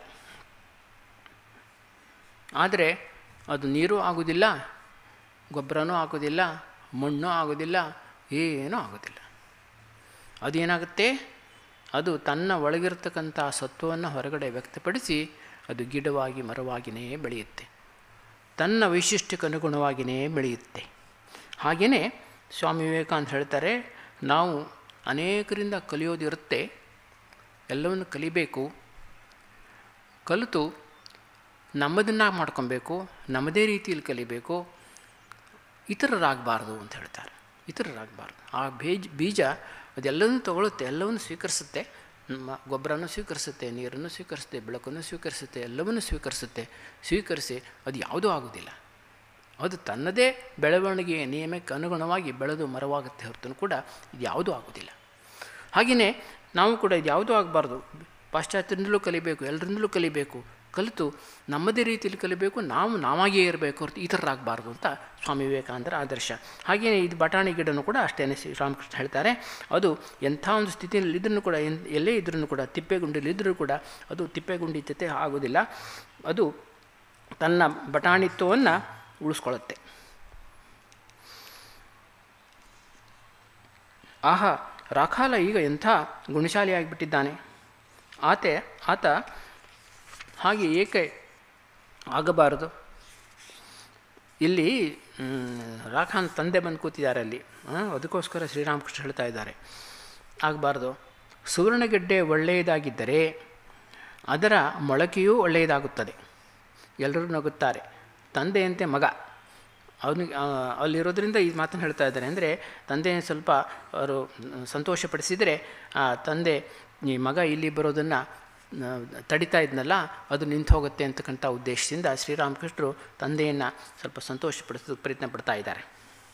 ಆದರೆ ಅದು ನೀರು ಆಗೋದಿಲ್ಲ ಗೊಬ್ಬರನೂ ಆಗೋದಿಲ್ಲ ಮಣ್ಣು ಆಗೋದಿಲ್ಲ ಏನೂ ಆಗೋದಿಲ್ಲ ಅದೇನಾಗುತ್ತೆ ಅದು ತನ್ನ ಒಳಗಿರ್ತಕ್ಕಂಥ ಸತ್ವವನ್ನು ಹೊರಗಡೆ ವ್ಯಕ್ತಪಡಿಸಿ ಅದು ಗಿಡವಾಗಿ ಮರವಾಗಿಯೇ ಬೆಳೆಯುತ್ತೆ ತನ್ನ ವೈಶಿಷ್ಟ್ಯಕ್ಕೆ ಅನುಗುಣವಾಗಿಯೇ ಬೆಳೆಯುತ್ತೆ ಹಾಗೆಯೇ ಸ್ವಾಮಿ ವಿವೇಕಾನಂದ ಹೇಳ್ತಾರೆ ನಾವು ಅನೇಕರಿಂದ ಕಲಿಯೋದಿರುತ್ತೆ ಎಲ್ಲವನ್ನು ಕಲಿಬೇಕು ಕಲಿತು ನಮ್ಮದನ್ನು ಮಾಡ್ಕೊಬೇಕು ನಮ್ಮದೇ ರೀತಿಯಲ್ಲಿ ಕಲಿಬೇಕು ಇತರರಾಗಬಾರ್ದು ಅಂತ ಹೇಳ್ತಾರೆ ಇತರರಾಗಬಾರ್ದು ಆ ಬೀಜ ಬೀಜ ಅದೆಲ್ಲವನ್ನೂ ತಗೊಳುತ್ತೆ ಎಲ್ಲವನ್ನು ಸ್ವೀಕರಿಸುತ್ತೆ ಮ ಗೊಬ್ಬರನ್ನು ಸ್ವೀಕರಿಸುತ್ತೆ ನೀರನ್ನು ಸ್ವೀಕರಿಸುತ್ತೆ ಬೆಳಕನ್ನು ಸ್ವೀಕರಿಸುತ್ತೆ ಎಲ್ಲವನ್ನು ಸ್ವೀಕರಿಸುತ್ತೆ ಸ್ವೀಕರಿಸಿ ಅದು ಯಾವುದೂ ಆಗೋದಿಲ್ಲ ಅದು ತನ್ನದೇ ಬೆಳವಣಿಗೆಯ ನಿಯಮಕ್ಕೆ ಅನುಗುಣವಾಗಿ ಬೆಳೆದು ಮರವಾಗುತ್ತೆ ಹೊರತು ಕೂಡ ಇದು ಯಾವುದೂ ಆಗೋದಿಲ್ಲ ಹಾಗೆಯೇ ನಾವು ಕೂಡ ಇದು ಯಾವುದೂ ಆಗಬಾರ್ದು ಪಾಶ್ಚಾತ್ಯರಿಂದಲೂ ಕಲಿಬೇಕು ಎಲ್ಲರಿಂದಲೂ ಕಲಿಬೇಕು ಕಲಿತು ನಮ್ಮದೇ ರೀತಿಯಲ್ಲಿ ಕಲಿಬೇಕು ನಾವು ನಾವಾಗಿಯೇ ಇರಬೇಕು ಹೊರತು ಇತರರಾಗಬಾರ್ದು ಅಂತ ಸ್ವಾಮಿ ವಿವೇಕಾನಂದರ ಆದರ್ಶ ಹಾಗೆಯೇ ಇದು ಬಟಾಣಿ ಗಿಡನೂ ಕೂಡ ಅಷ್ಟೇ ಶ್ರೀರಾಮಕೃಷ್ಣ ಹೇಳ್ತಾರೆ ಅದು ಎಂಥ ಒಂದು ಸ್ಥಿತಿಯಲ್ಲಿ ಇದ್ರೂ ಕೂಡ ಎನ್ ಎಲ್ಲೇ ಇದ್ರೂ ಕೂಡ ತಿಪ್ಪೆಗುಂಡಿಯಲ್ಲಿ ಇದ್ದರೂ ಕೂಡ ಅದು ತಿಪ್ಪೆಗುಂಡಿ ಜೊತೆ ಆಗೋದಿಲ್ಲ ಅದು ತನ್ನ ಬಟಾಣಿತ್ವವನ್ನು ಉಳಿಸ್ಕೊಳ್ಳುತ್ತೆ ಆಹಾ ರಾಖಾಲ ಈಗ ಎಂಥ ಗುಣಶಾಲಿಯಾಗಿಬಿಟ್ಟಿದ್ದಾನೆ ಆತೆ ಆತ ಹಾಗೆ ಏಕೆ ಆಗಬಾರದು ಇಲ್ಲಿ ರಾಖಾನ್ ತಂದೆ ಬಂದು ಕೂತಿದ್ದಾರೆ ಅಲ್ಲಿ ಅದಕ್ಕೋಸ್ಕರ ಶ್ರೀರಾಮಕೃಷ್ಣ ಹೇಳ್ತಾ ಇದ್ದಾರೆ ಆಗಬಾರ್ದು ಸುವರ್ಣಗೆಡ್ಡೆ ಒಳ್ಳೆಯದಾಗಿದ್ದರೆ ಅದರ ಮೊಳಕೆಯೂ ಒಳ್ಳೆಯದಾಗುತ್ತದೆ ಎಲ್ಲರೂ ನಗುತ್ತಾರೆ ತಂದೆಯಂತೆ ಮಗ ಅವನಿಗೆ ಅಲ್ಲಿರೋದ್ರಿಂದ ಈ ಮಾತನ್ನು ಹೇಳ್ತಾ ಇದ್ದಾರೆ ಅಂದರೆ ತಂದೆ ಸ್ವಲ್ಪ ಅವರು ಸಂತೋಷಪಡಿಸಿದರೆ ಆ ತಂದೆ ಈ ಮಗ ಇಲ್ಲಿ ಬರೋದನ್ನು ತಡಿತಾ ಇದ್ನಲ್ಲ ಅದು ನಿಂತು ಹೋಗುತ್ತೆ ಅಂತಕ್ಕಂಥ ಉದ್ದೇಶದಿಂದ ಶ್ರೀರಾಮಕೃಷ್ಣರು ತಂದೆಯನ್ನು ಸ್ವಲ್ಪ ಸಂತೋಷಪಡಿಸೋದು ಪ್ರಯತ್ನ ಪಡ್ತಾ ಇದ್ದಾರೆ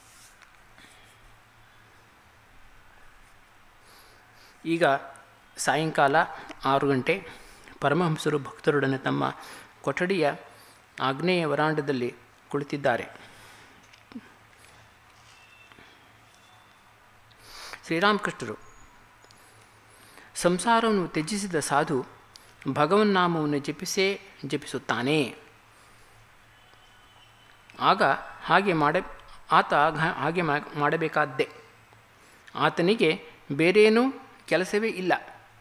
ಈಗ ಸಾಯಂಕಾಲ ಆರು ಗಂಟೆ ಪರಮಹಂಸರು ಭಕ್ತರೊಡನೆ ತಮ್ಮ ಕೊಠಡಿಯ ಆಗ್ನೇಯ ವರಾಂಡದಲ್ಲಿ ಕುಳಿತಿದ್ದಾರೆ ಶ್ರೀರಾಮಕೃಷ್ಣರು ಸಂಸಾರವನ್ನು ತ್ಯಜಿಸಿದ ಸಾಧು ಭಗವನ್ನಾಮವನ್ನು ಜಪಿಸೇ ಜಪಿಸುತ್ತಾನೆ ಆಗ ಹಾಗೆ ಮಾಡ ಆತ ಹಾಗೆ ಮಾಡಬೇಕಾದ್ದೇ ಆತನಿಗೆ ಬೇರೇನೂ ಕೆಲಸವೇ ಇಲ್ಲ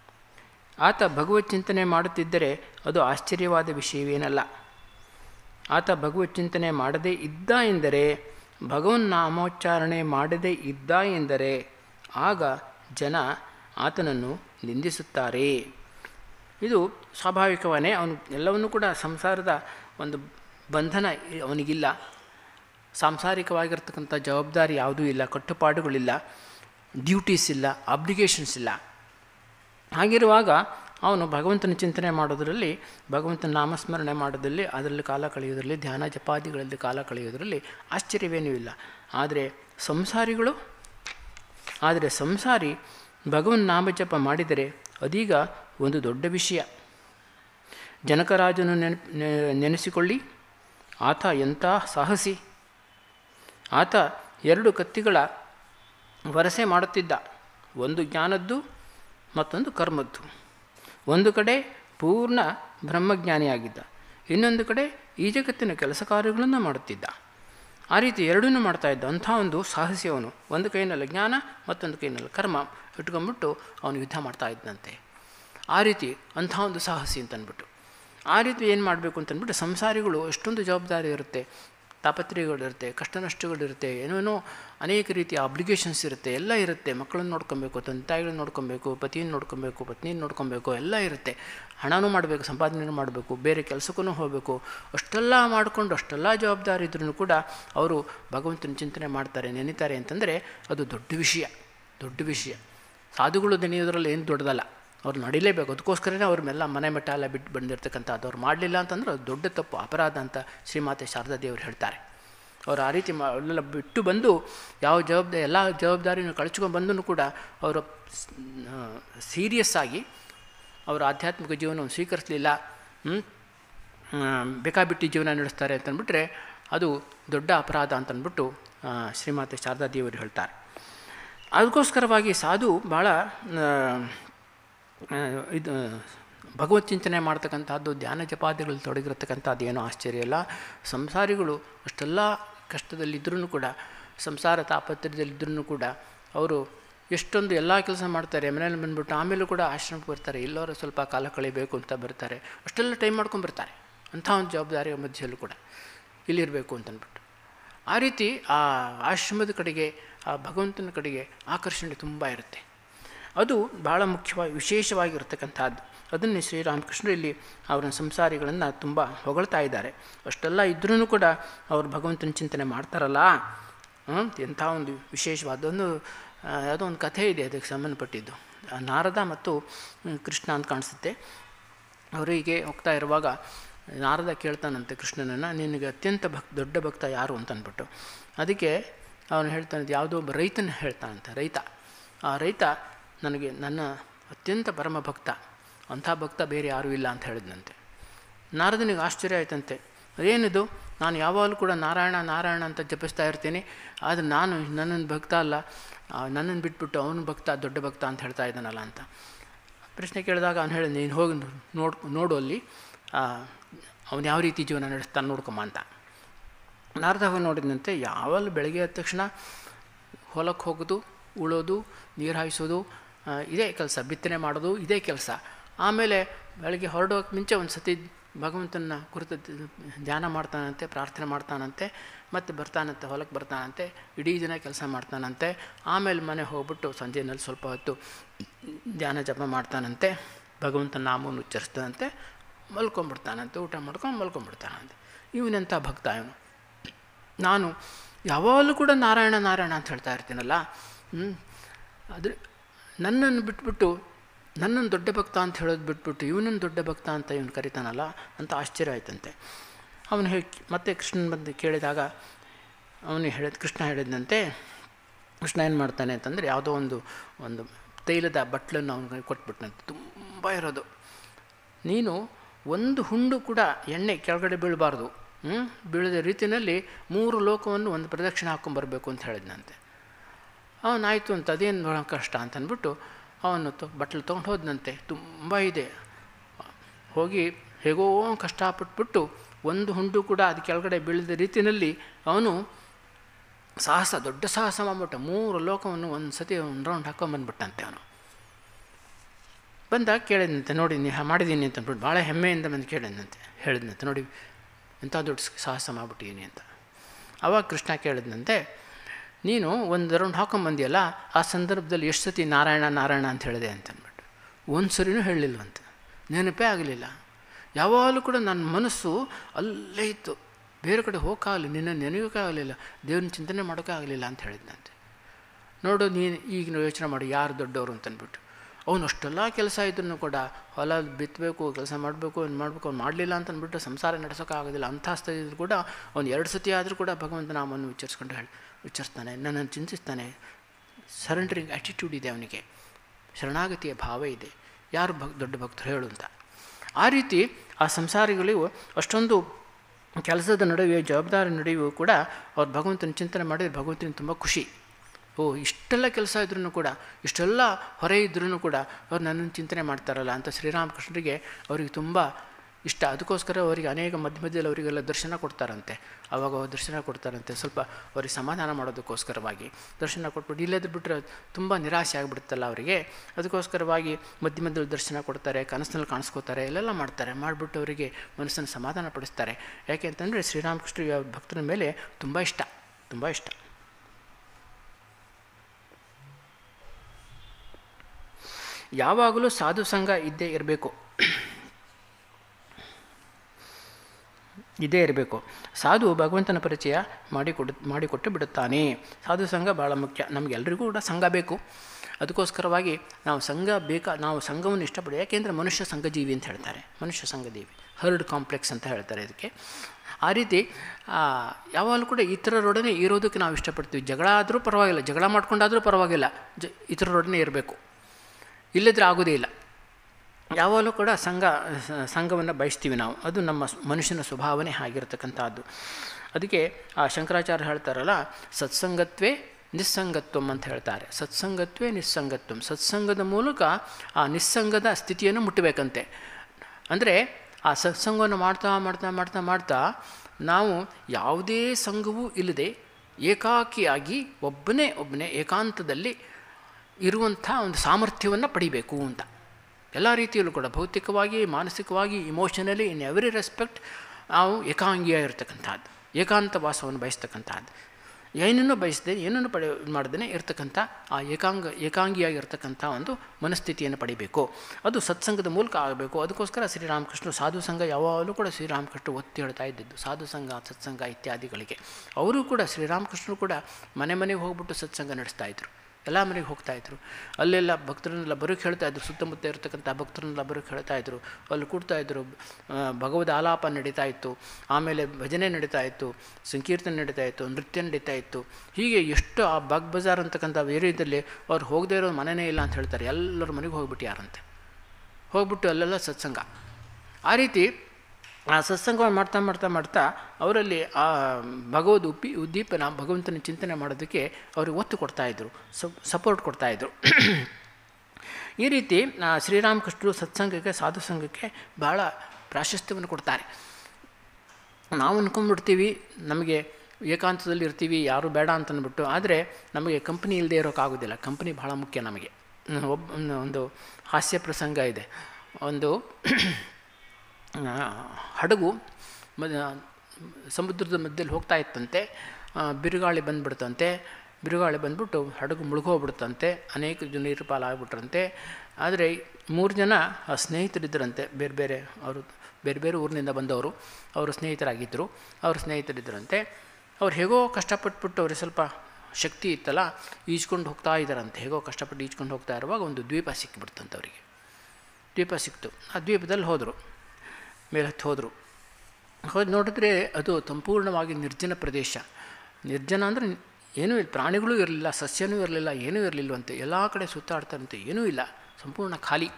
ಆತ ಭಗವತ್ ಚಿಂತನೆ ಮಾಡುತ್ತಿದ್ದರೆ ಅದು ಆಶ್ಚರ್ಯವಾದ ವಿಷಯವೇನಲ್ಲ ಆತ ಭಗವತ್ ಚಿಂತನೆ ಮಾಡದೇ ಇದ್ದ ಎಂದರೆ ಭಗವನ್ ನಾಮೋಚ್ಚಾರಣೆ ಮಾಡದೇ ಇದ್ದ ಎಂದರೆ ಆಗ ಜನ ಆತನನ್ನು ನಿಂದಿಸುತ್ತಾರೆ ಇದು ಸ್ವಾಭಾವಿಕವೇ ಅವನು ಎಲ್ಲವನ್ನೂ ಕೂಡ ಸಂಸಾರದ ಒಂದು ಬಂಧನ ಅವನಿಗಿಲ್ಲ ಸಾಂಸಾರಿಕವಾಗಿರ್ತಕ್ಕಂಥ ಜವಾಬ್ದಾರಿ ಯಾವುದೂ ಇಲ್ಲ ಕಟ್ಟುಪಾಡುಗಳಿಲ್ಲ ಡ್ಯೂಟೀಸ್ ಇಲ್ಲ ಅಬ್ಲಿಗೇಷನ್ಸ್ ಇಲ್ಲ ಹಾಗಿರುವಾಗ ಅವನು ಭಗವಂತನ ಚಿಂತನೆ ಮಾಡೋದರಲ್ಲಿ ಭಗವಂತನ ನಾಮಸ್ಮರಣೆ ಮಾಡೋದ್ರಲ್ಲಿ ಅದರಲ್ಲಿ ಕಾಲ ಕಳೆಯೋದ್ರಲ್ಲಿ ಧ್ಯಾನ ಜಪಾದಿಗಳಲ್ಲಿ ಕಾಲ ಕಳೆಯೋದರಲ್ಲಿ ಆಶ್ಚರ್ಯವೇನೂ ಇಲ್ಲ ಆದರೆ ಸಂಸಾರಿಗಳು ಆದರೆ ಸಂಸಾರಿ ಭಗವನ್ ನಾಮಜಪ ಮಾಡಿದರೆ ಅದೀಗ ಒಂದು ದೊಡ್ಡ ವಿಷಯ ಜನಕರಾಜನು ನೆನಪು ನೆನೆಸಿಕೊಳ್ಳಿ ಆತ ಎಂಥ ಸಾಹಸಿ ಆತ ಎರಡು ಕತ್ತಿಗಳ ವರಸೆ ಮಾಡುತ್ತಿದ್ದ ಒಂದು ಜ್ಞಾನದ್ದು ಮತ್ತೊಂದು ಕರ್ಮದ್ದು ಒಂದು ಕಡೆ ಪೂರ್ಣ ಬ್ರಹ್ಮಜ್ಞಾನಿಯಾಗಿದ್ದ ಇನ್ನೊಂದು ಕಡೆ ಈ ಜಗತ್ತಿನ ಕೆಲಸ ಕಾರ್ಯಗಳನ್ನು ಮಾಡುತ್ತಿದ್ದ ಆ ರೀತಿ ಎರಡನ್ನೂ ಮಾಡ್ತಾ ಇದ್ದ ಅಂಥ ಒಂದು ಸಾಹಸಿ ಅವನು ಒಂದು ಕೈನಲ್ಲಿ ಜ್ಞಾನ ಮತ್ತೊಂದು ಕೈನಲ್ಲಿ ಕರ್ಮ ಇಟ್ಕೊಂಡ್ಬಿಟ್ಟು ಅವನು ಯುದ್ಧ ಮಾಡ್ತಾ ಇದ್ದಂತೆ ಆ ರೀತಿ ಅಂಥ ಒಂದು ಸಾಹಸಿ ಅಂತ ಅಂದ್ಬಿಟ್ಟು ಆ ರೀತಿ ಏನು ಮಾಡಬೇಕು ಅಂತಂದ್ಬಿಟ್ಟು ಸಂಸಾರಿಗಳು ಎಷ್ಟೊಂದು ಜವಾಬ್ದಾರಿ ಇರುತ್ತೆ ತಾಪತ್ರೆಗಳಿರುತ್ತೆ ಕಷ್ಟ ನಷ್ಟಗಳಿರುತ್ತೆ ಏನೇನೋ ಅನೇಕ ರೀತಿಯ ಅಬ್ಲಿಗೇಷನ್ಸ್ ಇರುತ್ತೆ ಎಲ್ಲ ಇರುತ್ತೆ ಮಕ್ಕಳನ್ನ ನೋಡ್ಕೊಬೇಕು ತಂದೆ ತಾಯಿಗಳನ್ನ ನೋಡ್ಕೊಬೇಕು ಪತಿಯನ್ನು ನೋಡ್ಕೊಬೇಕು ಪತ್ನಿಯನ್ನು ನೋಡ್ಕೊಬೇಕು ಎಲ್ಲ ಇರುತ್ತೆ ಹಣನೂ ಮಾಡಬೇಕು ಸಂಪಾದನೆಯೂ ಮಾಡಬೇಕು ಬೇರೆ ಕೆಲಸಕ್ಕೂ ಹೋಗಬೇಕು ಅಷ್ಟೆಲ್ಲ ಮಾಡಿಕೊಂಡು ಅಷ್ಟೆಲ್ಲ ಜವಾಬ್ದಾರಿ ಇದ್ರೂ ಕೂಡ ಅವರು ಭಗವಂತನ ಚಿಂತನೆ ಮಾಡ್ತಾರೆ ನೆನೀತಾರೆ ಅಂತಂದರೆ ಅದು ದೊಡ್ಡ ವಿಷಯ ದೊಡ್ಡ ವಿಷಯ ಸಾಧುಗಳು ನೆನೆಯೋದ್ರಲ್ಲಿ ಏನು ದೊಡ್ಡದಲ್ಲ ಅವ್ರು ನಡಿಲೇಬೇಕು ಅದಕ್ಕೋಸ್ಕರನೇ ಅವ್ರ ಮೇಲೆಲ್ಲ ಮನೆ ಮಠ ಎಲ್ಲ ಬಿಟ್ಟು ಬಂದಿರತಕ್ಕಂಥದ್ದು ಅವ್ರು ಮಾಡಲಿಲ್ಲ ಅಂತಂದ್ರೆ ಅದು ದೊಡ್ಡ ತಪ್ಪು ಅಪರಾಧ ಅಂತ ಶ್ರೀಮಾತೆ ಶಾರದಾ ದೇವರು ಹೇಳ್ತಾರೆ ಅವ್ರು ಆ ರೀತಿ ಮಾ ಎಲ್ಲ ಬಿಟ್ಟು ಬಂದು ಯಾವ ಜವಾಬ್ದಾರಿ ಎಲ್ಲ ಜವಾಬ್ದಾರಿನೂ ಕಳ್ಚ್ಕೊಂಡು ಬಂದೂ ಕೂಡ ಅವರು ಸೀರಿಯಸ್ ಆಗಿ ಅವರ ಆಧ್ಯಾತ್ಮಿಕ ಜೀವನವನ್ನು ಸ್ವೀಕರಿಸಲಿಲ್ಲ ಬೇಕಾಬಿಟ್ಟು ಜೀವನ ನಡೆಸ್ತಾರೆ ಅಂತಂದ್ಬಿಟ್ರೆ ಅದು ದೊಡ್ಡ ಅಪರಾಧ ಅಂತಂದ್ಬಿಟ್ಟು ಶ್ರೀಮಾತೆ ಶಾರದಾ ದೇವರು ಹೇಳ್ತಾರೆ ಅದಕ್ಕೋಸ್ಕರವಾಗಿ ಸಾಧು ಭಾಳ ಇದು ಭಗವತ್ ಚಿಂತನೆ ಮಾಡ್ತಕ್ಕಂಥದ್ದು ಧ್ಯಾನ ಜಪಾದಿಗಳಲ್ಲಿ ತೊಡಗಿರತಕ್ಕಂಥದ್ದು ಏನೂ ಆಶ್ಚರ್ಯ ಇಲ್ಲ ಸಂಸಾರಿಗಳು ಅಷ್ಟೆಲ್ಲ ಕಷ್ಟದಲ್ಲಿದ್ದರೂ ಕೂಡ ಸಂಸಾರ ತಾಪತ್ರ್ಯದಲ್ಲಿದ್ದರೂ ಕೂಡ ಅವರು ಎಷ್ಟೊಂದು ಎಲ್ಲ ಕೆಲಸ ಮಾಡ್ತಾರೆ ಮನೇಲಿ ಬಂದ್ಬಿಟ್ಟು ಆಮೇಲೂ ಕೂಡ ಆಶ್ರಮಕ್ಕೆ ಬರ್ತಾರೆ ಎಲ್ಲರೂ ಸ್ವಲ್ಪ ಕಾಲ ಕಳಿಬೇಕು ಅಂತ ಬರ್ತಾರೆ ಅಷ್ಟೆಲ್ಲ ಟೈಮ್ ಮಾಡ್ಕೊಂಡ್ಬರ್ತಾರೆ ಅಂಥ ಒಂದು ಜವಾಬ್ದಾರಿಯ ಮಧ್ಯೆಯಲ್ಲೂ ಕೂಡ ಇಲ್ಲಿರಬೇಕು ಅಂತಂದ್ಬಿಟ್ಟು ಆ ರೀತಿ ಆ ಆಶ್ರಮದ ಕಡೆಗೆ ಆ ಭಗವಂತನ ಕಡೆಗೆ ಆಕರ್ಷಣೆ ತುಂಬ ಇರುತ್ತೆ ಅದು ಭಾಳ ಮುಖ್ಯವಾಗಿ ವಿಶೇಷವಾಗಿರ್ತಕ್ಕಂಥದ್ದು ಅದನ್ನೇ ಶ್ರೀರಾಮಕೃಷ್ಣರು ಇಲ್ಲಿ ಅವರ ಸಂಸಾರಿಗಳನ್ನು ತುಂಬ ಹೊಗಳ್ತಾ ಇದ್ದಾರೆ ಅಷ್ಟೆಲ್ಲ ಇದ್ರೂ ಕೂಡ ಅವರು ಭಗವಂತನ ಚಿಂತನೆ ಮಾಡ್ತಾರಲ್ಲ ಎಂಥ ಒಂದು ವಿಶೇಷವಾದೊಂದು ಯಾವುದೋ ಒಂದು ಕಥೆ ಇದೆ ಅದಕ್ಕೆ ಸಂಬಂಧಪಟ್ಟಿದ್ದು ನಾರದ ಮತ್ತು ಕೃಷ್ಣ ಅಂತ ಕಾಣಿಸುತ್ತೆ ಅವರಿಗೆ ಹೋಗ್ತಾ ಇರುವಾಗ ನಾರದ ಕೇಳ್ತಾನಂತೆ ಕೃಷ್ಣನನ್ನು ನಿನಗೆ ಅತ್ಯಂತ ಭಕ್ ದೊಡ್ಡ ಭಕ್ತ ಯಾರು ಅಂತ ಅಂದ್ಬಿಟ್ಟು ಅದಕ್ಕೆ ಅವನು ಹೇಳ್ತಾನೆ ಯಾವುದೋ ಒಬ್ಬ ರೈತನ ಹೇಳ್ತಾನಂತೆ ರೈತ ಆ ರೈತ ನನಗೆ ನನ್ನ ಅತ್ಯಂತ ಪರಮ ಭಕ್ತ ಅಂಥ ಭಕ್ತ ಬೇರೆ ಯಾರೂ ಇಲ್ಲ ಅಂತ ಹೇಳಿದ್ನಂತೆ ನಾರದನಿಗೆ ಆಶ್ಚರ್ಯ ಆಯ್ತಂತೆ ಅದೇನಿದು ನಾನು ಯಾವಾಗಲೂ ಕೂಡ ನಾರಾಯಣ ನಾರಾಯಣ ಅಂತ ಜಪಿಸ್ತಾ ಇರ್ತೀನಿ ಆದರೆ ನಾನು ನನ್ನನ್ನು ಭಕ್ತ ಅಲ್ಲ ನನ್ನನ್ನು ಬಿಟ್ಬಿಟ್ಟು ಅವನು ಭಕ್ತ ದೊಡ್ಡ ಭಕ್ತ ಅಂತ ಹೇಳ್ತಾ ಇದ್ದಾನಲ್ಲ ಅಂತ ಪ್ರಶ್ನೆ ಕೇಳಿದಾಗ ಅವನು ಹೇಳಿ ನೀನು ಹೋಗಿ ನೋಡ್ ನೋಡು ಅಲ್ಲಿ ಅವನು ಯಾವ ರೀತಿ ಜೀವನ ನಡೆಸ್ತಾನೆ ನೋಡ್ಕೊಂಬ ಅಂತ ನಾರದ ಹೋಗಿ ನೋಡಿದಂತೆ ಯಾವಲ್ಲಿ ಬೆಳಗ್ಗೆ ಎದ್ದ ತಕ್ಷಣ ಹೊಲಕ್ಕೆ ಹೋಗೋದು ಉಳೋದು ನೀರು ಹಾಯಿಸೋದು ಇದೇ ಕೆಲಸ ಬಿತ್ತನೆ ಮಾಡೋದು ಇದೇ ಕೆಲಸ ಆಮೇಲೆ ಬೆಳಗ್ಗೆ ಹೊರಡೋಕ್ಕೆ ಮುಂಚೆ ಒಂದು ಸತಿ ಭಗವಂತನ ಕುರಿತು ಧ್ಯಾನ ಮಾಡ್ತಾನಂತೆ ಪ್ರಾರ್ಥನೆ ಮಾಡ್ತಾನಂತೆ ಮತ್ತು ಬರ್ತಾನಂತೆ ಹೊಲಕ್ಕೆ ಬರ್ತಾನಂತೆ ಇಡೀ ದಿನ ಕೆಲಸ ಮಾಡ್ತಾನಂತೆ ಆಮೇಲೆ ಮನೆ ಹೋಗ್ಬಿಟ್ಟು ಸಂಜೆನಲ್ಲಿ ಸ್ವಲ್ಪ ಹೊತ್ತು ಧ್ಯಾನ ಜಪ ಮಾಡ್ತಾನಂತೆ ಭಗವಂತನ ನಾಮವನ್ನು ಉಚ್ಚರಿಸ್ತಾನಂತೆ ಮಲ್ಕೊಂಡ್ಬಿಡ್ತಾನಂತೆ ಊಟ ಮಾಡ್ಕೊಂಡು ಮಲ್ಕೊಂಡ್ಬಿಡ್ತಾನಂತೆ ಇವನೆಂಥ ಭಕ್ತ ಇವನು ನಾನು ಯಾವಾಗಲೂ ಕೂಡ ನಾರಾಯಣ ನಾರಾಯಣ ಅಂತ ಹೇಳ್ತಾ ಇರ್ತೀನಲ್ಲ ಹ್ಞೂ ಆದರೆ ನನ್ನನ್ನು ಬಿಟ್ಬಿಟ್ಟು ನನ್ನನ್ನು ದೊಡ್ಡ ಭಕ್ತ ಅಂತ ಹೇಳೋದು ಬಿಟ್ಬಿಟ್ಟು ಇವನನ್ನು ದೊಡ್ಡ ಭಕ್ತ ಅಂತ ಇವನು ಕರಿತಾನಲ್ಲ ಅಂತ ಆಶ್ಚರ್ಯ ಆಯ್ತಂತೆ ಅವನು ಹೇಳಿ ಮತ್ತೆ ಕೃಷ್ಣನ ಬಂದು ಕೇಳಿದಾಗ ಅವನು ಹೇಳಿದ ಕೃಷ್ಣ ಹೇಳಿದಂತೆ ಕೃಷ್ಣ ಏನು ಮಾಡ್ತಾನೆ ಅಂತಂದರೆ ಯಾವುದೋ ಒಂದು ಒಂದು ತೈಲದ ಬಟ್ಲನ್ನು ಅವನಿಗೆ ಕೊಟ್ಬಿಟ್ಟಂತೆ ತುಂಬ ಇರೋದು ನೀನು ಒಂದು ಹುಂಡು ಕೂಡ ಎಣ್ಣೆ ಕೆಳಗಡೆ ಬೀಳಬಾರ್ದು ಬೀಳದ ರೀತಿಯಲ್ಲಿ ಮೂರು ಲೋಕವನ್ನು ಒಂದು ಪ್ರದಕ್ಷಿಣೆ ಹಾಕ್ಕೊಂಬರ್ಬೇಕು ಅಂತ ಹೇಳಿದ್ನಂತೆ ಅವನಾಯಿತು ಅಂತ ಅದೇನು ನೋಡೋ ಕಷ್ಟ ಅಂತ ಅಂದ್ಬಿಟ್ಟು ಅವನು ತೊ ಬಟ್ಲು ತೊಗೊಂಡು ಹೋದನಂತೆ ತುಂಬ ಇದೆ ಹೋಗಿ ಹೇಗೋ ಕಷ್ಟಪಟ್ಬಿಟ್ಟು ಒಂದು ಹುಂಡು ಕೂಡ ಅದು ಕೆಳಗಡೆ ಬೀಳದ ರೀತಿಯಲ್ಲಿ ಅವನು ಸಾಹಸ ದೊಡ್ಡ ಸಾಹಸ ಮಾಡ್ಬಿಟ್ಟ ಮೂರು ಲೋಕವನ್ನು ಒಂದು ಸತಿ ಒಂದು ರೌಂಡ್ ಹಾಕ್ಕೊಂಬಂದ್ಬಿಟ್ಟಂತೆ ಅವನು ಬಂದಾಗ ಕೇಳಿದಂತೆ ನೋಡಿ ನೀ ಮಾಡಿದ್ದೀನಿ ಅಂತ ಅಂದ್ಬಿಟ್ಟು ಭಾಳ ಹೆಮ್ಮೆಯಿಂದ ಬಂದು ಕೇಳಿದಂತೆ ಹೇಳಿದಂತೆ ನೋಡಿ ಎಂಥ ದೊಡ್ಡ ಸಾಹಸ ಮಾಡಿಬಿಟ್ಟಿದ್ದೀನಿ ಅಂತ ಆವಾಗ ಕೃಷ್ಣ ಕೇಳಿದಂತೆ ನೀನು ಒಂದು ರೌಂಡ್ ಹಾಕೊಂಬಂದಿಯಲ್ಲ ಆ ಸಂದರ್ಭದಲ್ಲಿ ಎಷ್ಟು ಸತಿ ನಾರಾಯಣ ನಾರಾಯಣ ಅಂತ ಹೇಳಿದೆ ಅಂತ ಅಂದ್ಬಿಟ್ಟು ಒಂದು ಸರಿನೂ ಹೇಳಲಿಲ್ವಂತೆ ನೆನಪೇ ಆಗಲಿಲ್ಲ ಯಾವಾಗಲೂ ಕೂಡ ನನ್ನ ಮನಸ್ಸು ಅಲ್ಲೇ ಇತ್ತು ಬೇರೆ ಕಡೆ ಹೋಗೋಕ್ಕಾಗಲಿ ನಿನ್ನ ನೆನೆಯೋಕ್ಕಾಗಲಿಲ್ಲ ದೇವ್ರನ್ನ ಚಿಂತನೆ ಮಾಡೋಕ್ಕಾಗಲಿಲ್ಲ ಅಂತ ಹೇಳಿದ್ನಂತೆ ನೋಡು ನೀನು ಈಗ ಯೋಚನೆ ಮಾಡಿ ಯಾರು ದೊಡ್ಡವರು ಅಂತಂದ್ಬಿಟ್ಟು ಅವನು ಅಷ್ಟೆಲ್ಲ ಕೆಲಸ ಇದ್ರೂ ಕೂಡ ಹೊಲ ಬಿತ್ತಬೇಕು ಕೆಲಸ ಮಾಡಬೇಕು ಏನು ಮಾಡಬೇಕು ಅವ್ನು ಮಾಡಲಿಲ್ಲ ಅಂತ ಅಂದ್ಬಿಟ್ಟು ಸಂಸಾರ ನಡೆಸೋಕ್ಕಾಗೋದಿಲ್ಲ ಅಂಥ ಸ್ಥಿತಿದ್ರು ಕೂಡ ಅವ್ನು ಎರಡು ಸತಿ ಆದರೂ ಕೂಡ ಭಗವಂತ ನಾಮನ್ನು ವಿಚಾರಿಸ್ಕೊಂಡು ಹೇಳಿ ವಿಚಾರಿಸ್ತಾನೆ ನನ್ನನ್ನು ಚಿಂತಿಸ್ತಾನೆ ಸರೆಂಡ್ರಿಂಗ್ ಆ್ಯಟಿಟ್ಯೂಡ್ ಇದೆ ಅವನಿಗೆ ಶರಣಾಗತಿಯ ಭಾವ ಇದೆ ಯಾರು ಭಕ್ ದೊಡ್ಡ ಭಕ್ತರು ಹೇಳು ಅಂತ ಆ ರೀತಿ ಆ ಸಂಸಾರಿಗಳಿಗೂ ಅಷ್ಟೊಂದು ಕೆಲಸದ ನಡುವೆ ಜವಾಬ್ದಾರಿ ನಡುವೆಯೂ ಕೂಡ ಅವ್ರು ಭಗವಂತನ ಚಿಂತನೆ ಮಾಡಿದರೆ ಭಗವಂತನ ತುಂಬ ಖುಷಿ ಓ ಇಷ್ಟೆಲ್ಲ ಕೆಲಸ ಇದ್ರೂ ಕೂಡ ಇಷ್ಟೆಲ್ಲ ಹೊರೆ ಇದ್ರೂ ಕೂಡ ಅವ್ರು ನನ್ನನ್ನು ಚಿಂತನೆ ಮಾಡ್ತಾರಲ್ಲ ಅಂತ ಶ್ರೀರಾಮಕೃಷ್ಣರಿಗೆ ಅವರಿಗೆ ತುಂಬ ಇಷ್ಟ ಅದಕ್ಕೋಸ್ಕರ ಅವರಿಗೆ ಅನೇಕ ಮಧ್ಯ ಮಧ್ಯದಲ್ಲಿ ಅವರಿಗೆಲ್ಲ ದರ್ಶನ ಕೊಡ್ತಾರಂತೆ ಅವಾಗ ಅವ್ರು ದರ್ಶನ ಕೊಡ್ತಾರಂತೆ ಸ್ವಲ್ಪ ಅವ್ರಿಗೆ ಸಮಾಧಾನ ಮಾಡೋದಕ್ಕೋಸ್ಕರವಾಗಿ ದರ್ಶನ ಕೊಟ್ಬಿಟ್ಟು ಇಲ್ಲದ್ರೆ ಬಿಟ್ಟರೆ ತುಂಬ ನಿರಾಸೆ ಆಗಿಬಿಡುತ್ತಲ್ಲ ಅವರಿಗೆ ಅದಕ್ಕೋಸ್ಕರವಾಗಿ ಮಧ್ಯ ಮಧ್ಯದಲ್ಲಿ ದರ್ಶನ ಕೊಡ್ತಾರೆ ಕನಸಿನಲ್ಲಿ ಕಾಣಿಸ್ಕೋತಾರೆ ಇಲ್ಲೆಲ್ಲ ಮಾಡ್ತಾರೆ ಮಾಡಿಬಿಟ್ಟು ಅವರಿಗೆ ಮನಸ್ಸನ್ನು ಸಮಾಧಾನ ಪಡಿಸ್ತಾರೆ ಯಾಕೆ ಅಂತಂದರೆ ಶ್ರೀರಾಮಕೃಷ್ಣ ಭಕ್ತರ ಮೇಲೆ ತುಂಬ ಇಷ್ಟ ತುಂಬ ಇಷ್ಟ ಯಾವಾಗಲೂ ಸಾಧು ಸಂಘ ಇದ್ದೇ ಇರಬೇಕು ಇದೇ ಇರಬೇಕು ಸಾಧು ಭಗವಂತನ ಪರಿಚಯ ಮಾಡಿಕೊಡು ಮಾಡಿಕೊಟ್ಟು ಬಿಡುತ್ತಾನೆ ಸಾಧು ಸಂಘ ಭಾಳ ಮುಖ್ಯ ನಮಗೆಲ್ಲರಿಗೂ ಕೂಡ ಸಂಘ ಬೇಕು ಅದಕ್ಕೋಸ್ಕರವಾಗಿ ನಾವು ಸಂಘ ಬೇಕಾ ನಾವು ಸಂಘವನ್ನು ಇಷ್ಟಪಡಿ ಯಾಕೆಂದರೆ ಮನುಷ್ಯ ಸಂಘಜೀವಿ ಅಂತ ಹೇಳ್ತಾರೆ ಮನುಷ್ಯ ಸಂಘಜೀವಿ ಹರ್ಡ್ ಕಾಂಪ್ಲೆಕ್ಸ್ ಅಂತ ಹೇಳ್ತಾರೆ ಇದಕ್ಕೆ ಆ ರೀತಿ ಯಾವಾಗಲೂ ಕೂಡ ಇತರರೊಡನೆ ಇರೋದಕ್ಕೆ ನಾವು ಇಷ್ಟಪಡ್ತೀವಿ ಜಗಳ ಆದರೂ ಪರವಾಗಿಲ್ಲ ಜಗಳ ಮಾಡ್ಕೊಂಡಾದರೂ ಪರವಾಗಿಲ್ಲ ಜ ಇತರರೊಡನೆ ಇರಬೇಕು ಇಲ್ಲದ್ರೆ ಆಗೋದೇ ಇಲ್ಲ ಯಾವಾಗಲೂ ಕೂಡ ಸಂಘ ಸಂಘವನ್ನು ಬಯಸ್ತೀವಿ ನಾವು ಅದು ನಮ್ಮ ಮನುಷ್ಯನ ಸ್ವಭಾವನೆ ಆಗಿರತಕ್ಕಂಥದ್ದು ಅದಕ್ಕೆ ಆ ಶಂಕರಾಚಾರ್ಯ ಹೇಳ್ತಾರಲ್ಲ ಸತ್ಸಂಗತ್ವೇ ನಿಸ್ಸಂಗತ್ವಂ ಅಂತ ಹೇಳ್ತಾರೆ ಸತ್ಸಂಗತ್ವೇ ನಿಸ್ಸಂಗತ್ವಂ ಸತ್ಸಂಗದ ಮೂಲಕ ಆ ನಿಸ್ಸಂಗದ ಸ್ಥಿತಿಯನ್ನು ಮುಟ್ಟಬೇಕಂತೆ ಅಂದರೆ ಆ ಸತ್ಸಂಗವನ್ನು ಮಾಡ್ತಾ ಮಾಡ್ತಾ ಮಾಡ್ತಾ ಮಾಡ್ತಾ ನಾವು ಯಾವುದೇ ಸಂಘವೂ ಇಲ್ಲದೆ ಏಕಾಕಿಯಾಗಿ ಒಬ್ಬನೇ ಒಬ್ಬನೇ ಏಕಾಂತದಲ್ಲಿ ಇರುವಂಥ ಒಂದು ಸಾಮರ್ಥ್ಯವನ್ನು ಪಡಿಬೇಕು ಅಂತ ಎಲ್ಲ ರೀತಿಯಲ್ಲೂ ಕೂಡ ಭೌತಿಕವಾಗಿ ಮಾನಸಿಕವಾಗಿ ಇಮೋಷನಲಿ ಇನ್ ಎವ್ರಿ ರೆಸ್ಪೆಕ್ಟ್ ನಾವು ಏಕಾಂಗಿಯಾಗಿರ್ತಕ್ಕಂಥದ್ದು ಏಕಾಂತ ವಾಸವನ್ನು ಬಯಸ್ತಕ್ಕಂಥದ್ದು ಏನನ್ನು ಬಯಸದೆ ಏನನ್ನು ಪಡೆ ಮಾಡದೇ ಇರ್ತಕ್ಕಂಥ ಆ ಏಕಾಂಗ ಏಕಾಂಗಿಯಾಗಿರ್ತಕ್ಕಂಥ ಒಂದು ಮನಸ್ಥಿತಿಯನ್ನು ಪಡಿಬೇಕು ಅದು ಸತ್ಸಂಗದ ಮೂಲಕ ಆಗಬೇಕು ಅದಕ್ಕೋಸ್ಕರ ಶ್ರೀರಾಮಕೃಷ್ಣ ಸಾಧು ಸಂಘ ಯಾವಾಗಲೂ ಕೂಡ ಶ್ರೀರಾಮಕೃಷ್ಣ ಒತ್ತಿ ಹೇಳ್ತಾ ಇದ್ದಿದ್ದು ಸಾಧು ಸಂಘ ಸತ್ಸಂಗ ಇತ್ಯಾದಿಗಳಿಗೆ ಅವರು ಕೂಡ ಶ್ರೀರಾಮಕೃಷ್ಣರು ಕೂಡ ಮನೆ ಮನೆಗೆ ಹೋಗ್ಬಿಟ್ಟು ಸತ್ಸಂಗ ನಡೆಸ್ತಾಯಿದ್ರು ಎಲ್ಲ ಮನೆಗೆ ಹೋಗ್ತಾಯಿದ್ರು ಅಲ್ಲೆಲ್ಲ ಭಕ್ತರನ್ನೆಲ್ಲ ಬರೋಕ್ಕೆ ಹೇಳ್ತಾಯಿದ್ರು ಸುತ್ತಮುತ್ತ ಇರತಕ್ಕಂಥ ಭಕ್ತರನ್ನೆಲ್ಲ ಬರೋಕ್ಕೆ ಹೇಳ್ತಾಯಿದ್ರು ಅಲ್ಲಿ ಕೂಡ್ತಾಯಿದ್ರು ಭಗವದ್ ಆಲಾಪ ನಡೀತಾ ಇತ್ತು ಆಮೇಲೆ ಭಜನೆ ನಡೀತಾ ಇತ್ತು ಸಂಕೀರ್ತನೆ ನಡೀತಾ ಇತ್ತು ನೃತ್ಯ ನಡೀತಾ ಇತ್ತು ಹೀಗೆ ಎಷ್ಟು ಆ ಬಾಗ್ ಬಜಾರ್ ಅಂತಕ್ಕಂಥ ಏರಿಯಾದಲ್ಲಿ ಅವ್ರು ಹೋಗದೇ ಇರೋ ಮನೆಯೇ ಇಲ್ಲ ಅಂತ ಹೇಳ್ತಾರೆ ಎಲ್ಲರ ಮನೆಗೆ ಹೋಗ್ಬಿಟ್ಟು ಯಾರಂತೆ ಹೋಗ್ಬಿಟ್ಟು ಅಲ್ಲೆಲ್ಲ ಸತ್ಸಂಗ ಆ ರೀತಿ ಆ ಸತ್ಸಂಗವನ್ನು ಮಾಡ್ತಾ ಮಾಡ್ತಾ ಮಾಡ್ತಾ ಅವರಲ್ಲಿ ಆ ಭಗವದ್ ಉಪ್ಪಿ ಉದ್ದೀಪನ ಭಗವಂತನ ಚಿಂತನೆ ಮಾಡೋದಕ್ಕೆ ಅವ್ರಿಗೆ ಒತ್ತು ಕೊಡ್ತಾಯಿದ್ರು ಸಪೋರ್ಟ್ ಕೊಡ್ತಾಯಿದ್ರು ಈ ರೀತಿ ಶ್ರೀರಾಮಕೃಷ್ಣರು ಸತ್ಸಂಗಕ್ಕೆ ಸಾಧು ಸಂಘಕ್ಕೆ ಭಾಳ ಪ್ರಾಶಸ್ತ್ಯವನ್ನು ಕೊಡ್ತಾರೆ ನಾವು ಅಂದ್ಕೊಂಡ್ಬಿಡ್ತೀವಿ ನಮಗೆ ಏಕಾಂತದಲ್ಲಿ ಇರ್ತೀವಿ ಯಾರು ಬೇಡ ಅಂತ ಅಂದ್ಬಿಟ್ಟು ಆದರೆ ನಮಗೆ ಕಂಪ್ನಿ ಇಲ್ಲದೆ ಇರೋಕ್ಕಾಗೋದಿಲ್ಲ ಕಂಪ್ನಿ ಭಾಳ ಮುಖ್ಯ ನಮಗೆ ಒಬ್ಬ ಒಂದು ಹಾಸ್ಯ ಪ್ರಸಂಗ ಇದೆ ಒಂದು ಹಡಗು ಮ ಸಮುದ್ರದ ಮಧ್ಯದಲ್ಲಿ ಹೋಗ್ತಾ ಇತ್ತಂತೆ ಬಿರುಗಾಳಿ ಬಂದುಬಿಡ್ತಂತೆ ಬಿರುಗಾಳಿ ಬಂದ್ಬಿಟ್ಟು ಹಡಗು ಮುಳುಗೋಗ್ಬಿಡ್ತಂತೆ ಅನೇಕ ಜನ ನೀರು ಪಾಲಾಗ್ಬಿಟ್ರಂತೆ ಆದರೆ ಮೂರು ಜನ ಸ್ನೇಹಿತರಿದ್ದರಂತೆ ಬೇರೆ ಬೇರೆ ಅವರು ಬೇರೆ ಬೇರೆ ಊರಿನಿಂದ ಬಂದವರು ಅವರು ಸ್ನೇಹಿತರಾಗಿದ್ದರು ಅವರು ಸ್ನೇಹಿತರಿದ್ದರಂತೆ ಅವ್ರು ಹೇಗೋ ಕಷ್ಟಪಟ್ಬಿಟ್ಟು ಅವ್ರಿಗೆ ಸ್ವಲ್ಪ ಶಕ್ತಿ ಇತ್ತಲ್ಲ ಈಜ್ಕೊಂಡು ಹೋಗ್ತಾ ಇದ್ದಾರಂತೆ ಹೇಗೋ ಕಷ್ಟಪಟ್ಟು ಈಜ್ಕೊಂಡು ಹೋಗ್ತಾ ಇರುವಾಗ ಒಂದು ದ್ವೀಪ ಸಿಕ್ಕಿಬಿಡ್ತಂತೆ ಅವರಿಗೆ ದ್ವೀಪ ಸಿಕ್ತು ಆ ದ್ವೀಪದಲ್ಲಿ ಹೋದರು ಮೇಲೆ ಹತ್ತಿ ಹೋದರು ಹೋಗಿ ನೋಡಿದ್ರೆ ಅದು ಸಂಪೂರ್ಣವಾಗಿ ನಿರ್ಜನ ಪ್ರದೇಶ ನಿರ್ಜನ ಅಂದರೆ ಏನೂ ಇಲ್ಲ ಪ್ರಾಣಿಗಳೂ ಇರಲಿಲ್ಲ ಸಸ್ಯನೂ ಇರಲಿಲ್ಲ ಏನೂ ಇರಲಿಲ್ಲವಂತೆ ಎಲ್ಲ ಕಡೆ ಸುತ್ತಾಡ್ತಾರಂತೆ ಏನೂ ಇಲ್ಲ ಸಂಪೂರ್ಣ ಖಾಲಿ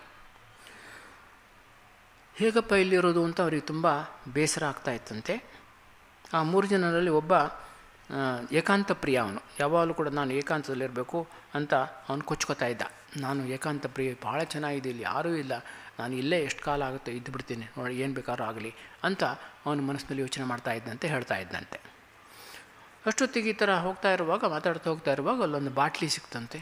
ಹೇಗಪ್ಪ ಇಲ್ಲಿರೋದು ಅಂತ ಅವ್ರಿಗೆ ತುಂಬ ಬೇಸರ ಆಗ್ತಾ ಇತ್ತಂತೆ ಆ ಮೂರು ಜನರಲ್ಲಿ ಒಬ್ಬ ಏಕಾಂತ ಪ್ರಿಯ ಅವನು ಯಾವಾಗಲೂ ಕೂಡ ನಾನು ಏಕಾಂತದಲ್ಲಿರಬೇಕು ಅಂತ ಅವನು ಕೊಚ್ಕೋತಾ ಇದ್ದ ನಾನು ಏಕಾಂತ ಪ್ರಿಯ ಭಾಳ ಚೆನ್ನಾಗಿದೆ ಇಲ್ಲಿ ಯಾರೂ ಇಲ್ಲ ನಾನು ಇಲ್ಲೇ ಎಷ್ಟು ಕಾಲ ಆಗುತ್ತೆ ಇದ್ದು ಬಿಡ್ತೀನಿ ನೋಡಿ ಏನು ಬೇಕಾದ್ರೂ ಆಗಲಿ ಅಂತ ಅವನ ಮನಸ್ಸಿನಲ್ಲಿ ಯೋಚನೆ ಮಾಡ್ತಾ ಇದ್ದಂತೆ ಹೇಳ್ತಾ ಇದ್ದಂತೆ ಅಷ್ಟೊತ್ತಿಗೆ ಈ ಥರ ಹೋಗ್ತಾ ಇರುವಾಗ ಮಾತಾಡ್ತಾ ಹೋಗ್ತಾ ಇರುವಾಗ ಅಲ್ಲೊಂದು ಬಾಟ್ಲಿ ಸಿಕ್ತಂತೆ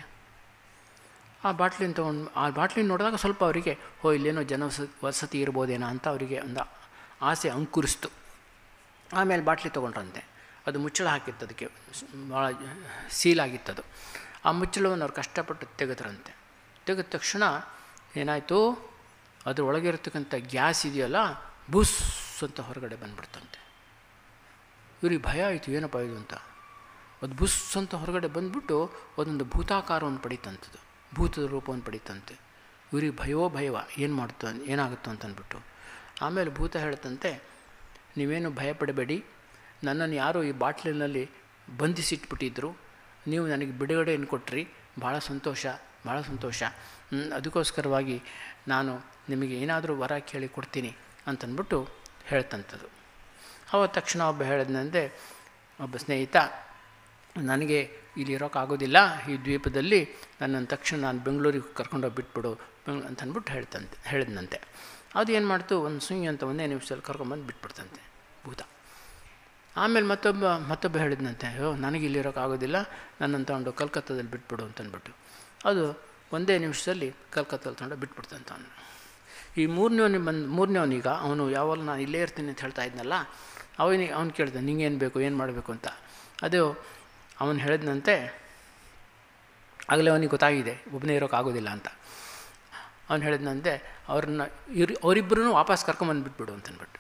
ಆ ಬಾಟ್ಲಿನ ತೊಗೊಂಡು ಆ ಬಾಟ್ಲಿನ ನೋಡಿದಾಗ ಸ್ವಲ್ಪ ಅವರಿಗೆ ಹೋ ಇಲ್ಲೇನೋ ಜನ ವಸತಿ ಇರ್ಬೋದೇನೋ ಅಂತ ಅವರಿಗೆ ಒಂದು ಆಸೆ ಅಂಕುರಿಸ್ತು ಆಮೇಲೆ ಬಾಟ್ಲಿ ತೊಗೊಂಡ್ರಂತೆ ಅದು ಮುಚ್ಚಳ ಹಾಕಿತ್ತು ಅದಕ್ಕೆ ಭಾಳ ಸೀಲಾಗಿತ್ತದು ಆ ಮುಚ್ಚಳವನ್ನು ಅವ್ರು ಕಷ್ಟಪಟ್ಟು ತೆಗೆದ್ರಂತೆ ತೆಗೆದ ತಕ್ಷಣ ಏನಾಯಿತು ಅದರೊಳಗೆ ಇರತಕ್ಕಂಥ ಗ್ಯಾಸ್ ಇದೆಯಲ್ಲ ಬುಸ್ ಅಂತ ಹೊರಗಡೆ ಬಂದ್ಬಿಡ್ತಂತೆ ಇವ್ರಿಗೆ ಭಯ ಆಯಿತು ಏನಪ್ಪ ಇದು ಅಂತ ಅದು ಬುಸ್ ಅಂತ ಹೊರಗಡೆ ಬಂದ್ಬಿಟ್ಟು ಅದೊಂದು ಭೂತಾಕಾರವನ್ನು ಪಡೀತಂಥದ್ದು ಭೂತದ ರೂಪವನ್ನು ಪಡೀತಂತೆ ಇವ್ರಿಗೆ ಭಯವೋ ಭಯವ ಏನು ಮಾಡ್ತು ಏನಾಗುತ್ತೋ ಅಂತಂದ್ಬಿಟ್ಟು ಆಮೇಲೆ ಭೂತ ಹೇಳ್ತಂತೆ ನೀವೇನು ಭಯಪಡಬೇಡಿ ನನ್ನನ್ನು ಯಾರೋ ಈ ಬಾಟ್ಲಿನಲ್ಲಿ ಬಂಧಿಸಿಟ್ಬಿಟ್ಟಿದ್ರು ನೀವು ನನಗೆ ಬಿಡುಗಡೆಯನ್ನು ಕೊಟ್ರಿ ಭಾಳ ಸಂತೋಷ ಭಾಳ ಸಂತೋಷ ಅದಕ್ಕೋಸ್ಕರವಾಗಿ ನಾನು ನಿಮಗೆ ಏನಾದರೂ ವರ ಕೇಳಿ ಕೊಡ್ತೀನಿ ಅಂತಂದ್ಬಿಟ್ಟು ಹೇಳ್ತಂಥದ್ದು ಅವ ತಕ್ಷಣ ಒಬ್ಬ ಹೇಳಿದಂತೆ ಒಬ್ಬ ಸ್ನೇಹಿತ ನನಗೆ ಇಲ್ಲಿ ಇರೋಕ್ಕಾಗೋದಿಲ್ಲ ಈ ದ್ವೀಪದಲ್ಲಿ ನನ್ನನ್ನು ತಕ್ಷಣ ನಾನು ಬೆಂಗಳೂರಿಗೆ ಕರ್ಕೊಂಡೋಗಿ ಬಿಟ್ಬಿಡು ಬೆಂಗ್ ಅಂತ ಅಂದ್ಬಿಟ್ಟು ಹೇಳ್ತಂತೆ ಹೇಳಿದ್ನಂತೆ ಅದು ಏನು ಮಾಡ್ತು ಒಂದು ಸುಂಗಿ ಅಂತ ಒಂದೇ ನಿಮಿಷದಲ್ಲಿ ಕರ್ಕೊಂಬಂದು ಬಿಟ್ಬಿಡ್ತಂತೆ ಭೂತ ಆಮೇಲೆ ಮತ್ತೊಬ್ಬ ಮತ್ತೊಬ್ಬ ಹೇಳಿದ್ನಂತೆ ಅಯ್ಯೋ ನನಗೆ ಇಲ್ಲಿರೋಕ್ಕಾಗೋದಿಲ್ಲ ನನ್ನನ್ನು ತಗೊಂಡು ಕಲ್ಕತ್ತಾದಲ್ಲಿ ಬಿಟ್ಬಿಡು ಅಂತಂದ್ಬಿಟ್ಟು ಅದು ಒಂದೇ ನಿಮಿಷದಲ್ಲಿ ಕಲ್ಕತ್ತಲ್ಲಿ ತಗೊಂಡು ಬಿಟ್ಬಿಡ್ತಂತ ಅವನು ಈ ಮೂರನೇವನಿಗೆ ಬಂದು ಮೂರನೇವನೀಗ ಅವನು ಯಾವಾಗ ನಾನು ಇಲ್ಲೇ ಇರ್ತೀನಿ ಅಂತ ಹೇಳ್ತಾ ಇದ್ನಲ್ಲ ಅವನಿಗೆ ಅವ್ನು ಕೇಳ್ದೆ ನಿಂಗೇನು ಬೇಕು ಏನು ಮಾಡಬೇಕು ಅಂತ ಅದು ಅವನು ಹೇಳಿದ್ನಂತೆ ಆಗಲೇ ಅವನಿಗೆ ಗೊತ್ತಾಗಿದೆ ಒಬ್ಬನೇ ಇರೋಕ್ಕಾಗೋದಿಲ್ಲ ಅಂತ ಅವನು ಹೇಳಿದ್ನಂತೆ ಅವ್ರನ್ನ ಇವ್ರು ಅವರಿಬ್ಬರೂ ವಾಪಸ್ ಕರ್ಕೊಂಬಂದುಬಿಟ್ಬಿಡು ಅಂತಂದ್ಬಿಟ್ಟು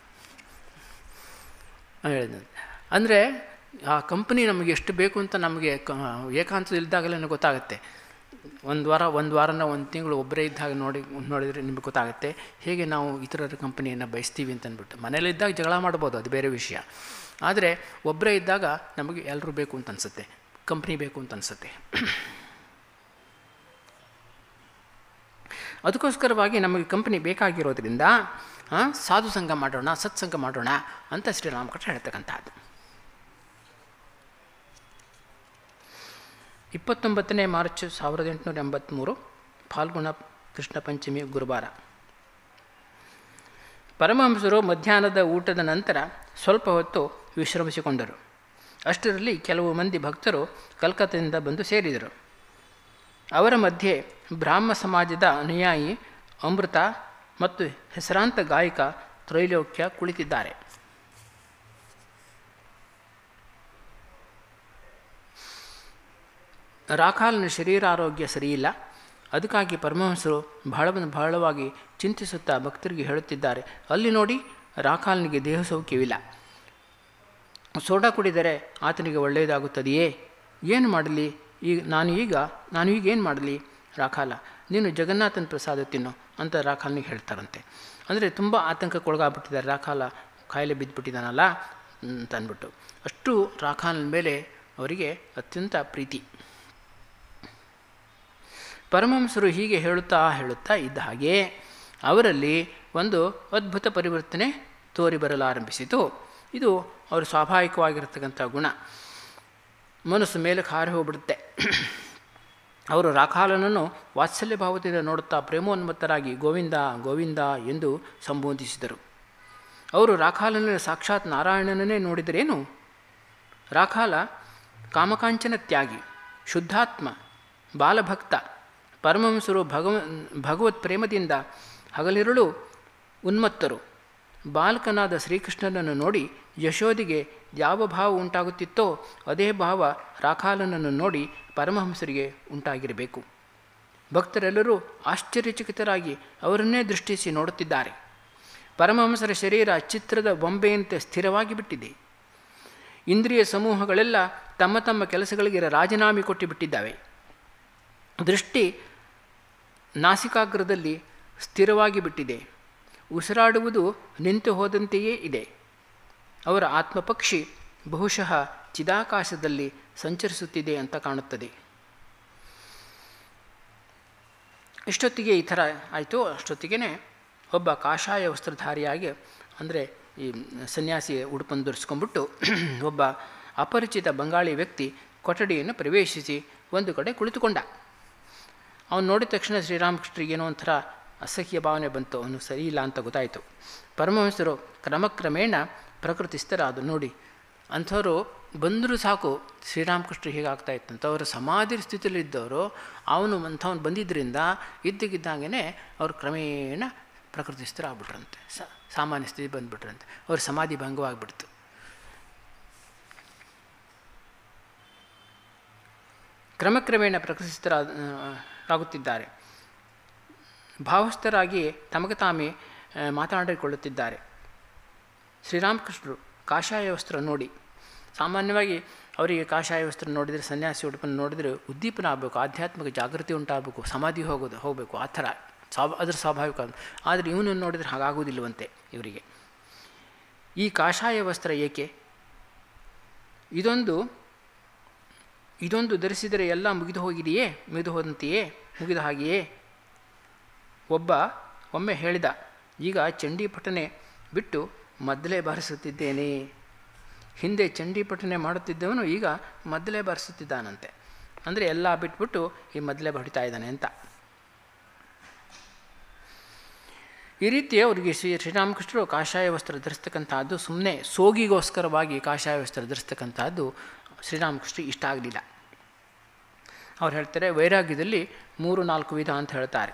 ಹೇಳಿದಂತೆ ಅಂದರೆ ಆ ಕಂಪ್ನಿ ನಮಗೆ ಎಷ್ಟು ಬೇಕು ಅಂತ ನಮಗೆ ಕ ಏಕಾಂತದಲ್ಲಿದ್ದಾಗಲೇ ಗೊತ್ತಾಗುತ್ತೆ ಒಂದು ವಾರ ಒಂದು ವಾರನ ಒಂದು ತಿಂಗಳು ಒಬ್ಬರೇ ಇದ್ದಾಗ ನೋಡಿ ನೋಡಿದರೆ ನಿಮಗೆ ಗೊತ್ತಾಗುತ್ತೆ ಹೇಗೆ ನಾವು ಇತರರ ಕಂಪ್ನಿಯನ್ನು ಬಯಸ್ತೀವಿ ಅಂತಂದ್ಬಿಟ್ಟು ಮನೇಲಿದ್ದಾಗ ಜಗಳ ಮಾಡ್ಬೋದು ಅದು ಬೇರೆ ವಿಷಯ ಆದರೆ ಒಬ್ಬರೇ ಇದ್ದಾಗ ನಮಗೆ ಎಲ್ಲರೂ ಬೇಕು ಅಂತ ಅನಿಸುತ್ತೆ ಕಂಪ್ನಿ ಬೇಕು ಅಂತ ಅನಿಸುತ್ತೆ ಅದಕ್ಕೋಸ್ಕರವಾಗಿ ನಮಗೆ ಕಂಪ್ನಿ ಬೇಕಾಗಿರೋದ್ರಿಂದ ಸಾಧು ಸಂಘ ಮಾಡೋಣ ಸತ್ಸಂಗ ಮಾಡೋಣ ಅಂತ ಶ್ರೀರಾಮಕೃಷ್ಣ ಹೇಳ್ತಕ್ಕಂಥದ್ದು ಇಪ್ಪತ್ತೊಂಬತ್ತನೇ ಮಾರ್ಚ್ ಸಾವಿರದ ಎಂಟುನೂರ ಎಂಬತ್ತ್ಮೂರು ಫಾಲ್ಗುಣ ಕೃಷ್ಣ ಪಂಚಮಿ ಗುರುವಾರ ಪರಮಹಂಸರು ಮಧ್ಯಾಹ್ನದ ಊಟದ ನಂತರ ಸ್ವಲ್ಪ ಹೊತ್ತು ವಿಶ್ರಮಿಸಿಕೊಂಡರು ಅಷ್ಟರಲ್ಲಿ ಕೆಲವು ಮಂದಿ ಭಕ್ತರು ಕಲ್ಕತ್ತದಿಂದ ಬಂದು ಸೇರಿದರು ಅವರ ಮಧ್ಯೆ ಬ್ರಾಹ್ಮ ಸಮಾಜದ ಅನುಯಾಯಿ ಅಮೃತ ಮತ್ತು ಹೆಸರಾಂತ ಗಾಯಕ ತ್ರೈಲೋಕ್ಯ ಕುಳಿತಿದ್ದಾರೆ ರಾಖಾಲ್ನ ಶರೀರಾರೋಗ್ಯ ಸರಿಯಿಲ್ಲ ಅದಕ್ಕಾಗಿ ಪರಮಹಂಸರು ಬಹಳ ಬಹಳವಾಗಿ ಚಿಂತಿಸುತ್ತಾ ಭಕ್ತರಿಗೆ ಹೇಳುತ್ತಿದ್ದಾರೆ ಅಲ್ಲಿ ನೋಡಿ ರಾಖಾಲ್ನಿಗೆ ದೇಹ ಸೌಖ್ಯವಿಲ್ಲ ಸೋಡಾ ಕುಡಿದರೆ ಆತನಿಗೆ ಒಳ್ಳೆಯದಾಗುತ್ತದೆಯೇ ಏನು ಮಾಡಲಿ ಈಗ ನಾನು ಈಗ ನಾನು ಈಗ ಏನು ಮಾಡಲಿ ರಾಖಾಲ ನೀನು ಜಗನ್ನಾಥನ ಪ್ರಸಾದ ತಿನ್ನು ಅಂತ ರಾಖಾಲ್ನಿಗೆ ಹೇಳ್ತಾರಂತೆ ಅಂದರೆ ತುಂಬ ಆತಂಕಕ್ಕೊಳಗಾಗ್ಬಿಟ್ಟಿದ್ದಾರೆ ರಾಖಾಲ ಕಾಯಿಲೆ ಬಿದ್ದುಬಿಟ್ಟಿದ್ದಾನಲ್ಲ ಅಂತ ಅಂದ್ಬಿಟ್ಟು ಅಷ್ಟು ರಾಖಾಲನ ಮೇಲೆ ಅವರಿಗೆ ಅತ್ಯಂತ ಪ್ರೀತಿ ಪರಮಹಂಸರು ಹೀಗೆ ಹೇಳುತ್ತಾ ಹೇಳುತ್ತಾ ಇದ್ದ ಹಾಗೆ ಅವರಲ್ಲಿ ಒಂದು ಅದ್ಭುತ ಪರಿವರ್ತನೆ ತೋರಿ ಬರಲಾರಂಭಿಸಿತು ಇದು ಅವರು ಸ್ವಾಭಾವಿಕವಾಗಿರ್ತಕ್ಕಂಥ ಗುಣ ಮನಸ್ಸು ಮೇಲೆ ಹಾರಿ ಹೋಗ್ಬಿಡುತ್ತೆ ಅವರು ರಾಖಾಲನನ್ನು ವಾತ್ಸಲ್ಯ ಭಾವದಿಂದ ನೋಡುತ್ತಾ ಪ್ರೇಮೋನ್ಮತ್ತರಾಗಿ ಗೋವಿಂದ ಗೋವಿಂದ ಎಂದು ಸಂಬೋಧಿಸಿದರು ಅವರು ರಾಖಾಲನ ಸಾಕ್ಷಾತ್ ನಾರಾಯಣನನ್ನೇ ನೋಡಿದರೇನು ರಾಖಾಲ ಕಾಮಕಾಂಚನ ತ್ಯಾಗಿ ಶುದ್ಧಾತ್ಮ ಬಾಲಭಕ್ತ ಪರಮಹಂಸರು ಭಗವ ಭಗವತ್ ಪ್ರೇಮದಿಂದ ಹಗಲಿರುಳು ಉನ್ಮತ್ತರು ಬಾಲಕನಾದ ಶ್ರೀಕೃಷ್ಣನನ್ನು ನೋಡಿ ಯಶೋದಿಗೆ ಯಾವ ಭಾವ ಉಂಟಾಗುತ್ತಿತ್ತೋ ಅದೇ ಭಾವ ರಾಖಾಲನನ್ನು ನೋಡಿ ಪರಮಹಂಸರಿಗೆ ಉಂಟಾಗಿರಬೇಕು ಭಕ್ತರೆಲ್ಲರೂ ಆಶ್ಚರ್ಯಚಕಿತರಾಗಿ ಅವರನ್ನೇ ದೃಷ್ಟಿಸಿ ನೋಡುತ್ತಿದ್ದಾರೆ ಪರಮಹಂಸರ ಶರೀರ ಚಿತ್ರದ ಬೊಂಬೆಯಂತೆ ಸ್ಥಿರವಾಗಿ ಬಿಟ್ಟಿದೆ ಇಂದ್ರಿಯ ಸಮೂಹಗಳೆಲ್ಲ ತಮ್ಮ ತಮ್ಮ ಕೆಲಸಗಳಿಗೆ ರಾಜೀನಾಮೆ ಕೊಟ್ಟು ಬಿಟ್ಟಿದ್ದಾವೆ ದೃಷ್ಟಿ ನಾಸಿಕಾಗ್ರದಲ್ಲಿ ಸ್ಥಿರವಾಗಿ ಬಿಟ್ಟಿದೆ ಉಸಿರಾಡುವುದು ನಿಂತು ಹೋದಂತೆಯೇ ಇದೆ ಅವರ ಆತ್ಮಪಕ್ಷಿ ಬಹುಶಃ ಚಿದಾಕಾಶದಲ್ಲಿ ಸಂಚರಿಸುತ್ತಿದೆ ಅಂತ ಕಾಣುತ್ತದೆ ಇಷ್ಟೊತ್ತಿಗೆ ಈ ಥರ ಆಯಿತು ಅಷ್ಟೊತ್ತಿಗೆ ಒಬ್ಬ ಕಾಷಾಯ ವಸ್ತ್ರಧಾರಿಯಾಗಿ ಅಂದರೆ ಈ ಸನ್ಯಾಸಿ ಉಡುಪನ್ನು ಧರಿಸ್ಕೊಂಡ್ಬಿಟ್ಟು ಒಬ್ಬ ಅಪರಿಚಿತ ಬಂಗಾಳಿ ವ್ಯಕ್ತಿ ಕೊಠಡಿಯನ್ನು ಪ್ರವೇಶಿಸಿ ಒಂದು ಕಡೆ ಕುಳಿತುಕೊಂಡ ಅವನು ನೋಡಿದ ತಕ್ಷಣ ಶ್ರೀರಾಮಕೃಷ್ಣರಿಗೆ ಏನೋ ಒಂಥರ ಅಸಹ್ಯ ಭಾವನೆ ಬಂತು ಅವನು ಸರಿ ಇಲ್ಲ ಅಂತ ಗೊತ್ತಾಯಿತು ಪರಮಹಂಸರು ಕ್ರಮಕ್ರಮೇಣ ಪ್ರಕೃತಿಸ್ಥರಾದು ನೋಡಿ ಅಂಥವರು ಬಂದರೂ ಸಾಕು ಶ್ರೀರಾಮಕೃಷ್ಣ ಹೀಗಾಗ್ತಾ ಇತ್ತಂತ ಅವರು ಸಮಾಧಿ ಸ್ಥಿತಿಯಲ್ಲಿದ್ದವರು ಅವನು ಅಂಥವ್ನು ಬಂದಿದ್ದರಿಂದ ಇದ್ದಕ್ಕಿದ್ದಾಗೇ ಅವರು ಕ್ರಮೇಣ ಪ್ರಕೃತಿಸ್ಥರಾಗ್ಬಿಟ್ರಂತೆ ಸ ಸಾಮಾನ್ಯ ಸ್ಥಿತಿ ಬಂದುಬಿಟ್ರಂತೆ ಅವ್ರ ಸಮಾಧಿ ಭಂಗವಾಗಿಬಿಡ್ತು ಕ್ರಮಕ್ರಮೇಣ ಪ್ರಕೃತಿಸ್ಥರ ಆಗುತ್ತಿದ್ದಾರೆ ಭಾವಸ್ಥರಾಗಿ ತಮಗೆ ತಾಮೇ ಮಾತನಾಡಿಕೊಳ್ಳುತ್ತಿದ್ದಾರೆ ಶ್ರೀರಾಮಕೃಷ್ಣರು ಕಾಷಾಯ ವಸ್ತ್ರ ನೋಡಿ ಸಾಮಾನ್ಯವಾಗಿ ಅವರಿಗೆ ಕಾಷಾಯ ವಸ್ತ್ರ ನೋಡಿದರೆ ಸನ್ಯಾಸಿ ಉಡುಪನ್ನು ನೋಡಿದರೆ ಉದ್ದೀಪನ ಆಗಬೇಕು ಆಧ್ಯಾತ್ಮಿಕ ಜಾಗೃತಿ ಉಂಟಾಗಬೇಕು ಸಮಾಧಿ ಹೋಗೋದು ಹೋಗಬೇಕು ಆ ಥರ ಸ್ವಾಭ ಅದರ ಸ್ವಾಭಾವಿಕ ಆದರೆ ಇವನನ್ನು ನೋಡಿದರೆ ಹಾಗಾಗುವುದಿಲ್ಲವಂತೆ ಇವರಿಗೆ ಈ ಕಾಷಾಯ ವಸ್ತ್ರ ಏಕೆ ಇದೊಂದು ಇದೊಂದು ಧರಿಸಿದರೆ ಎಲ್ಲ ಮುಗಿದು ಹೋಗಿದೆಯೇ ಮುಗಿದು ಹೋದಂತೆಯೇ ಮುಗಿದ ಹಾಗೆಯೇ ಒಬ್ಬ ಒಮ್ಮೆ ಹೇಳಿದ ಈಗ ಚಂಡಿ ಪಠನೆ ಬಿಟ್ಟು ಮೊದಲೇ ಬಾರಿಸುತ್ತಿದ್ದೇನೆ ಹಿಂದೆ ಚಂಡಿ ಪಠನೆ ಮಾಡುತ್ತಿದ್ದವನು ಈಗ ಮೊದಲೇ ಬಾರಿಸುತ್ತಿದ್ದಾನಂತೆ ಅಂದರೆ ಎಲ್ಲ ಬಿಟ್ಬಿಟ್ಟು ಈ ಮೊದಲೇ ಬಡಿತಾ ಇದ್ದಾನೆ ಅಂತ ಈ ರೀತಿ ಅವರಿಗೆ ಶ್ರೀ ಶ್ರೀರಾಮಕೃಷ್ಣರು ಕಾಷಾಯ ವಸ್ತ್ರ ಧರಿಸ್ತಕ್ಕಂಥದ್ದು ಸುಮ್ಮನೆ ಸೋಗಿಗೋಸ್ಕರವಾಗಿ ಕಾಷಾಯ ವಸ್ತ್ರ ಧರಿಸ್ತಕ್ಕಂಥದ್ದು ಶ್ರೀರಾಮಕೃಷ್ಣ ಇಷ್ಟ ಆಗಲಿಲ್ಲ ಅವ್ರು ಹೇಳ್ತಾರೆ ವೈರಾಗ್ಯದಲ್ಲಿ ಮೂರು ನಾಲ್ಕು ವಿಧ ಅಂತ ಹೇಳ್ತಾರೆ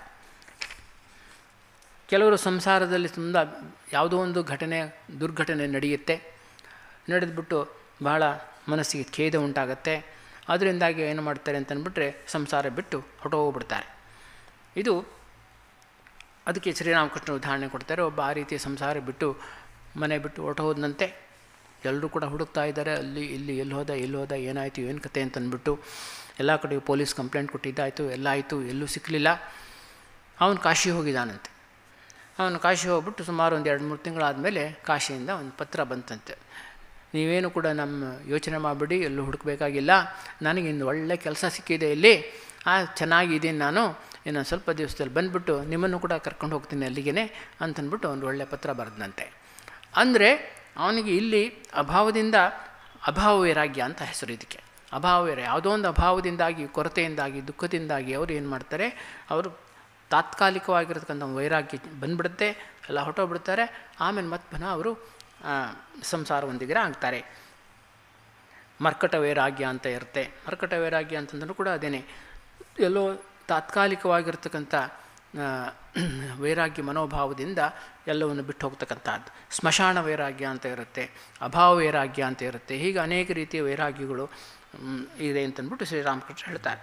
ಕೆಲವರು ಸಂಸಾರದಲ್ಲಿ ತುಂಬ ಯಾವುದೋ ಒಂದು ಘಟನೆ ದುರ್ಘಟನೆ ನಡೆಯುತ್ತೆ ನಡೆದ್ಬಿಟ್ಟು ಬಹಳ ಮನಸ್ಸಿಗೆ ಖೇದ ಉಂಟಾಗತ್ತೆ ಅದರಿಂದಾಗಿ ಏನು ಮಾಡ್ತಾರೆ ಅಂತಂದ್ಬಿಟ್ರೆ ಸಂಸಾರ ಬಿಟ್ಟು ಹೊಟ್ಟೋಗ್ಬಿಡ್ತಾರೆ ಇದು ಅದಕ್ಕೆ ಶ್ರೀರಾಮಕೃಷ್ಣ ಉದಾಹರಣೆ ಕೊಡ್ತಾರೆ ಒಬ್ಬ ಆ ರೀತಿಯ ಸಂಸಾರ ಬಿಟ್ಟು ಮನೆ ಬಿಟ್ಟು ಹೊರಟೋದಂತೆ ಎಲ್ಲರೂ ಕೂಡ ಹುಡುಕ್ತಾ ಇದ್ದಾರೆ ಅಲ್ಲಿ ಇಲ್ಲಿ ಎಲ್ಲಿ ಹೋದ ಎಲ್ಲಿ ಹೋದ ಏನಾಯಿತು ಏನು ಕತೆ ಅಂತಂದ್ಬಿಟ್ಟು ಎಲ್ಲ ಕಡೆ ಪೊಲೀಸ್ ಕಂಪ್ಲೇಂಟ್ ಕೊಟ್ಟಿದ್ದಾಯಿತು ಎಲ್ಲ ಆಯಿತು ಎಲ್ಲೂ ಸಿಕ್ಕಲಿಲ್ಲ ಅವನು ಕಾಶಿ ಹೋಗಿದ್ದಾನಂತೆ ಅವನು ಕಾಶಿ ಹೋಗ್ಬಿಟ್ಟು ಸುಮಾರು ಒಂದು ಎರಡು ಮೂರು ತಿಂಗಳಾದಮೇಲೆ ಕಾಶಿಯಿಂದ ಒಂದು ಪತ್ರ ಬಂತಂತೆ ನೀವೇನು ಕೂಡ ನಮ್ಮ ಯೋಚನೆ ಮಾಡಿಬಿಡಿ ಎಲ್ಲೂ ಹುಡುಕಬೇಕಾಗಿಲ್ಲ ನನಗೆ ಇನ್ನು ಒಳ್ಳೆ ಕೆಲಸ ಸಿಕ್ಕಿದೆ ಇಲ್ಲಿ ಆ ಚೆನ್ನಾಗಿದ್ದೀನಿ ನಾನು ಇನ್ನೊಂದು ಸ್ವಲ್ಪ ದಿವಸದಲ್ಲಿ ಬಂದುಬಿಟ್ಟು ನಿಮ್ಮನ್ನು ಕೂಡ ಕರ್ಕೊಂಡು ಹೋಗ್ತೀನಿ ಅಲ್ಲಿಗೆ ಅಂತಂದ್ಬಿಟ್ಟು ಒಂದು ಒಳ್ಳೆಯ ಪತ್ರ ಬರೆದಂತೆ ಅಂದರೆ ಅವನಿಗೆ ಇಲ್ಲಿ ಅಭಾವದಿಂದ ಅಭಾವ ವೈರಾಗ್ಯ ಅಂತ ಹೆಸರು ಇದಕ್ಕೆ ಅಭಾವ ವೈರಾಗ್ಯ ಯಾವುದೋ ಒಂದು ಅಭಾವದಿಂದಾಗಿ ಕೊರತೆಯಿಂದಾಗಿ ದುಃಖದಿಂದಾಗಿ ಅವರು ಏನು ಮಾಡ್ತಾರೆ ಅವರು ತಾತ್ಕಾಲಿಕವಾಗಿರ್ತಕ್ಕಂಥ ವೈರಾಗ್ಯ ಬಂದ್ಬಿಡುತ್ತೆ ಎಲ್ಲ ಹೊಟ್ಟೋಗ್ಬಿಡ್ತಾರೆ ಆಮೇಲೆ ಮತ್ತೆ ಪುನಃ ಅವರು ಸಂಸಾರವೊಂದಿಗೆ ಆಗ್ತಾರೆ ಮರ್ಕಟ ವೈರಾಗ್ಯ ಅಂತ ಇರುತ್ತೆ ಮರ್ಕಟ ವೈರಾಗ್ಯ ಅಂತಂದ್ರೂ ಕೂಡ ಅದೇನೆ ಎಲ್ಲೋ ತಾತ್ಕಾಲಿಕವಾಗಿರ್ತಕ್ಕಂಥ ವೈರಾಗ್ಯ ಮನೋಭಾವದಿಂದ ಎಲ್ಲವನ್ನು ಬಿಟ್ಟು ಹೋಗ್ತಕ್ಕಂಥದ್ದು ಸ್ಮಶಾನ ವೈರಾಗ್ಯ ಅಂತ ಇರುತ್ತೆ ಅಭಾವ ವೈರಾಗ್ಯ ಅಂತ ಇರುತ್ತೆ ಹೀಗೆ ಅನೇಕ ರೀತಿಯ ವೈರಾಗ್ಯಗಳು ಇದೆ ಅಂತಂದ್ಬಿಟ್ಟು ಶ್ರೀರಾಮಕೃಷ್ಣ ಹೇಳ್ತಾರೆ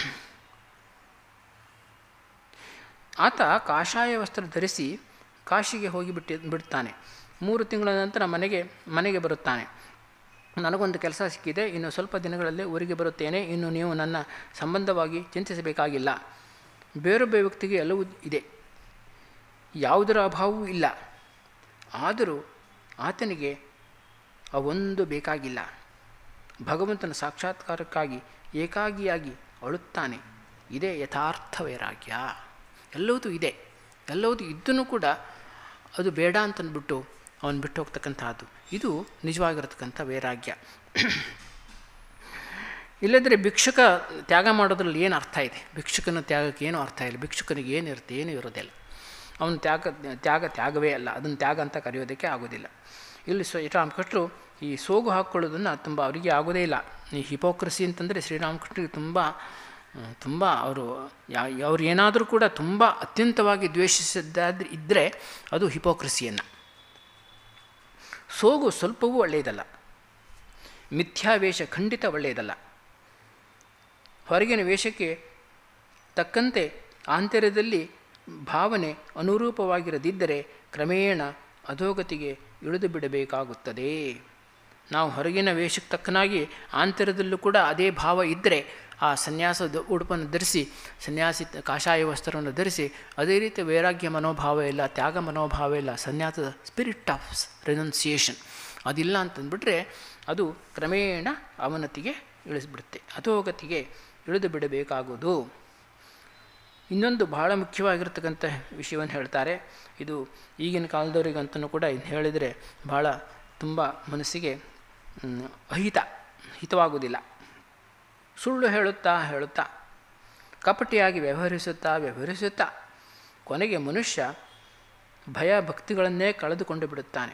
ಆತ ಕಾಷಾಯ ವಸ್ತ್ರ ಧರಿಸಿ ಕಾಶಿಗೆ ಹೋಗಿ ಬಿಟ್ಟಿ ಬಿಡ್ತಾನೆ ಮೂರು ತಿಂಗಳ ನಂತರ ಮನೆಗೆ ಮನೆಗೆ ಬರುತ್ತಾನೆ ನನಗೊಂದು ಕೆಲಸ ಸಿಕ್ಕಿದೆ ಇನ್ನು ಸ್ವಲ್ಪ ದಿನಗಳಲ್ಲಿ ಊರಿಗೆ ಬರುತ್ತೇನೆ ಇನ್ನು ನೀವು ನನ್ನ ಸಂಬಂಧವಾಗಿ ಚಿಂತಿಸಬೇಕಾಗಿಲ್ಲ ಬೇರೊಬ್ಬ ವ್ಯಕ್ತಿಗೆ ಎಲ್ಲವೂ ಇದೆ ಯಾವುದರ ಅಭಾವವೂ ಇಲ್ಲ ಆದರೂ ಆತನಿಗೆ ಅವೊಂದು ಬೇಕಾಗಿಲ್ಲ ಭಗವಂತನ ಸಾಕ್ಷಾತ್ಕಾರಕ್ಕಾಗಿ ಏಕಾಗಿಯಾಗಿ ಅಳುತ್ತಾನೆ ಇದೇ ಯಥಾರ್ಥ ವೈರಾಗ್ಯ ಎಲ್ಲವೂ ಇದೆ ಎಲ್ಲವೂ ಇದ್ದೂ ಕೂಡ ಅದು ಬೇಡ ಅಂತಂದ್ಬಿಟ್ಟು ಅವನು ಬಿಟ್ಟು ಹೋಗ್ತಕ್ಕಂಥದ್ದು ಇದು ನಿಜವಾಗಿರತಕ್ಕಂಥ ವೈರಾಗ್ಯ ಇಲ್ಲದ್ರೆ ಭಿಕ್ಷುಕ ತ್ಯಾಗ ಮಾಡೋದ್ರಲ್ಲಿ ಏನು ಅರ್ಥ ಇದೆ ಭಿಕ್ಷುಕನ ತ್ಯಾಗಕ್ಕೆ ಏನೂ ಅರ್ಥ ಇಲ್ಲ ಭಿಕ್ಷುಕನಿಗೆ ಏನಿರುತ್ತೆ ಏನೂ ಇರೋದಿಲ್ಲ ಅವನು ತ್ಯಾಗ ತ್ಯಾಗ ತ್ಯಾಗವೇ ಅಲ್ಲ ಅದನ್ನು ತ್ಯಾಗ ಅಂತ ಕರೆಯೋದಕ್ಕೆ ಆಗೋದಿಲ್ಲ ಇಲ್ಲಿ ಶ್ರೀರಾಮಕೃಷ್ಣರು ಈ ಸೋಗು ಹಾಕ್ಕೊಳ್ಳೋದನ್ನು ತುಂಬ ಅವರಿಗೆ ಆಗೋದೇ ಇಲ್ಲ ಈ ಹಿಪೋಕ್ರಸಿ ಅಂತಂದರೆ ಶ್ರೀರಾಮಕೃಷ್ಣರಿಗೆ ತುಂಬ ತುಂಬ ಅವರು ಯಾ ಅವ್ರು ಏನಾದರೂ ಕೂಡ ತುಂಬ ಅತ್ಯಂತವಾಗಿ ದ್ವೇಷಿಸಿದ್ದಾದ್ರೆ ಇದ್ದರೆ ಅದು ಹಿಪೋಕ್ರಸಿಯನ್ನು ಸೋಗು ಸ್ವಲ್ಪವೂ ಒಳ್ಳೆಯದಲ್ಲ ಮಿಥ್ಯಾವೇಷ ಖಂಡಿತ ಒಳ್ಳೆಯದಲ್ಲ ಹೊರಗಿನ ವೇಷಕ್ಕೆ ತಕ್ಕಂತೆ ಆಂತರ್ಯದಲ್ಲಿ ಭಾವನೆ ಅನುರೂಪವಾಗಿರದಿದ್ದರೆ ಕ್ರಮೇಣ ಅಧೋಗತಿಗೆ ಇಳಿದು ಬಿಡಬೇಕಾಗುತ್ತದೆ ನಾವು ಹೊರಗಿನ ವೇಷಕ್ಕೆ ತಕ್ಕನಾಗಿ ಆಂತರ್ಯದಲ್ಲೂ ಕೂಡ ಅದೇ ಭಾವ ಇದ್ದರೆ ಆ ಸನ್ಯಾಸದ ಉಡುಪನ್ನು ಧರಿಸಿ ಸನ್ಯಾಸಿ ಕಾಷಾಯ ವಸ್ತ್ರವನ್ನು ಧರಿಸಿ ಅದೇ ರೀತಿ ವೈರಾಗ್ಯ ಮನೋಭಾವ ಇಲ್ಲ ತ್ಯಾಗ ಮನೋಭಾವ ಇಲ್ಲ ಸನ್ಯಾಸದ ಸ್ಪಿರಿಟ್ ಆಫ್ ರೆನೌನ್ಸಿಯೇಷನ್ ಅದಿಲ್ಲ ಅಂತಂದ್ಬಿಟ್ರೆ ಅದು ಕ್ರಮೇಣ ಅವನತಿಗೆ ಇಳಿಸ್ಬಿಡುತ್ತೆ ಅಧೋಗತಿಗೆ ಇಳಿದು ಬಿಡಬೇಕಾಗುವುದು ಇನ್ನೊಂದು ಬಹಳ ಮುಖ್ಯವಾಗಿರ್ತಕ್ಕಂಥ ವಿಷಯವನ್ನು ಹೇಳ್ತಾರೆ ಇದು ಈಗಿನ ಕಾಲದವರಿಗಂತೂ ಕೂಡ ಇದು ಹೇಳಿದರೆ ಭಾಳ ತುಂಬ ಮನಸ್ಸಿಗೆ ಮ್, ಅಹಿತ ಹಿತವಾಗುವುದಿಲ್ಲ ಸುಳ್ಳು ಹೇಳುತ್ತಾ ಹೇಳುತ್ತಾ ಕಪಟಿಯಾಗಿ ವ್ಯವಹರಿಸುತ್ತಾ ವ್ಯವಹರಿಸುತ್ತಾ ಕೊನೆಗೆ ಮನುಷ್ಯ ಭಯ ಭಕ್ತಿಗಳನ್ನೇ ಕಳೆದುಕೊಂಡು ಬಿಡುತ್ತಾನೆ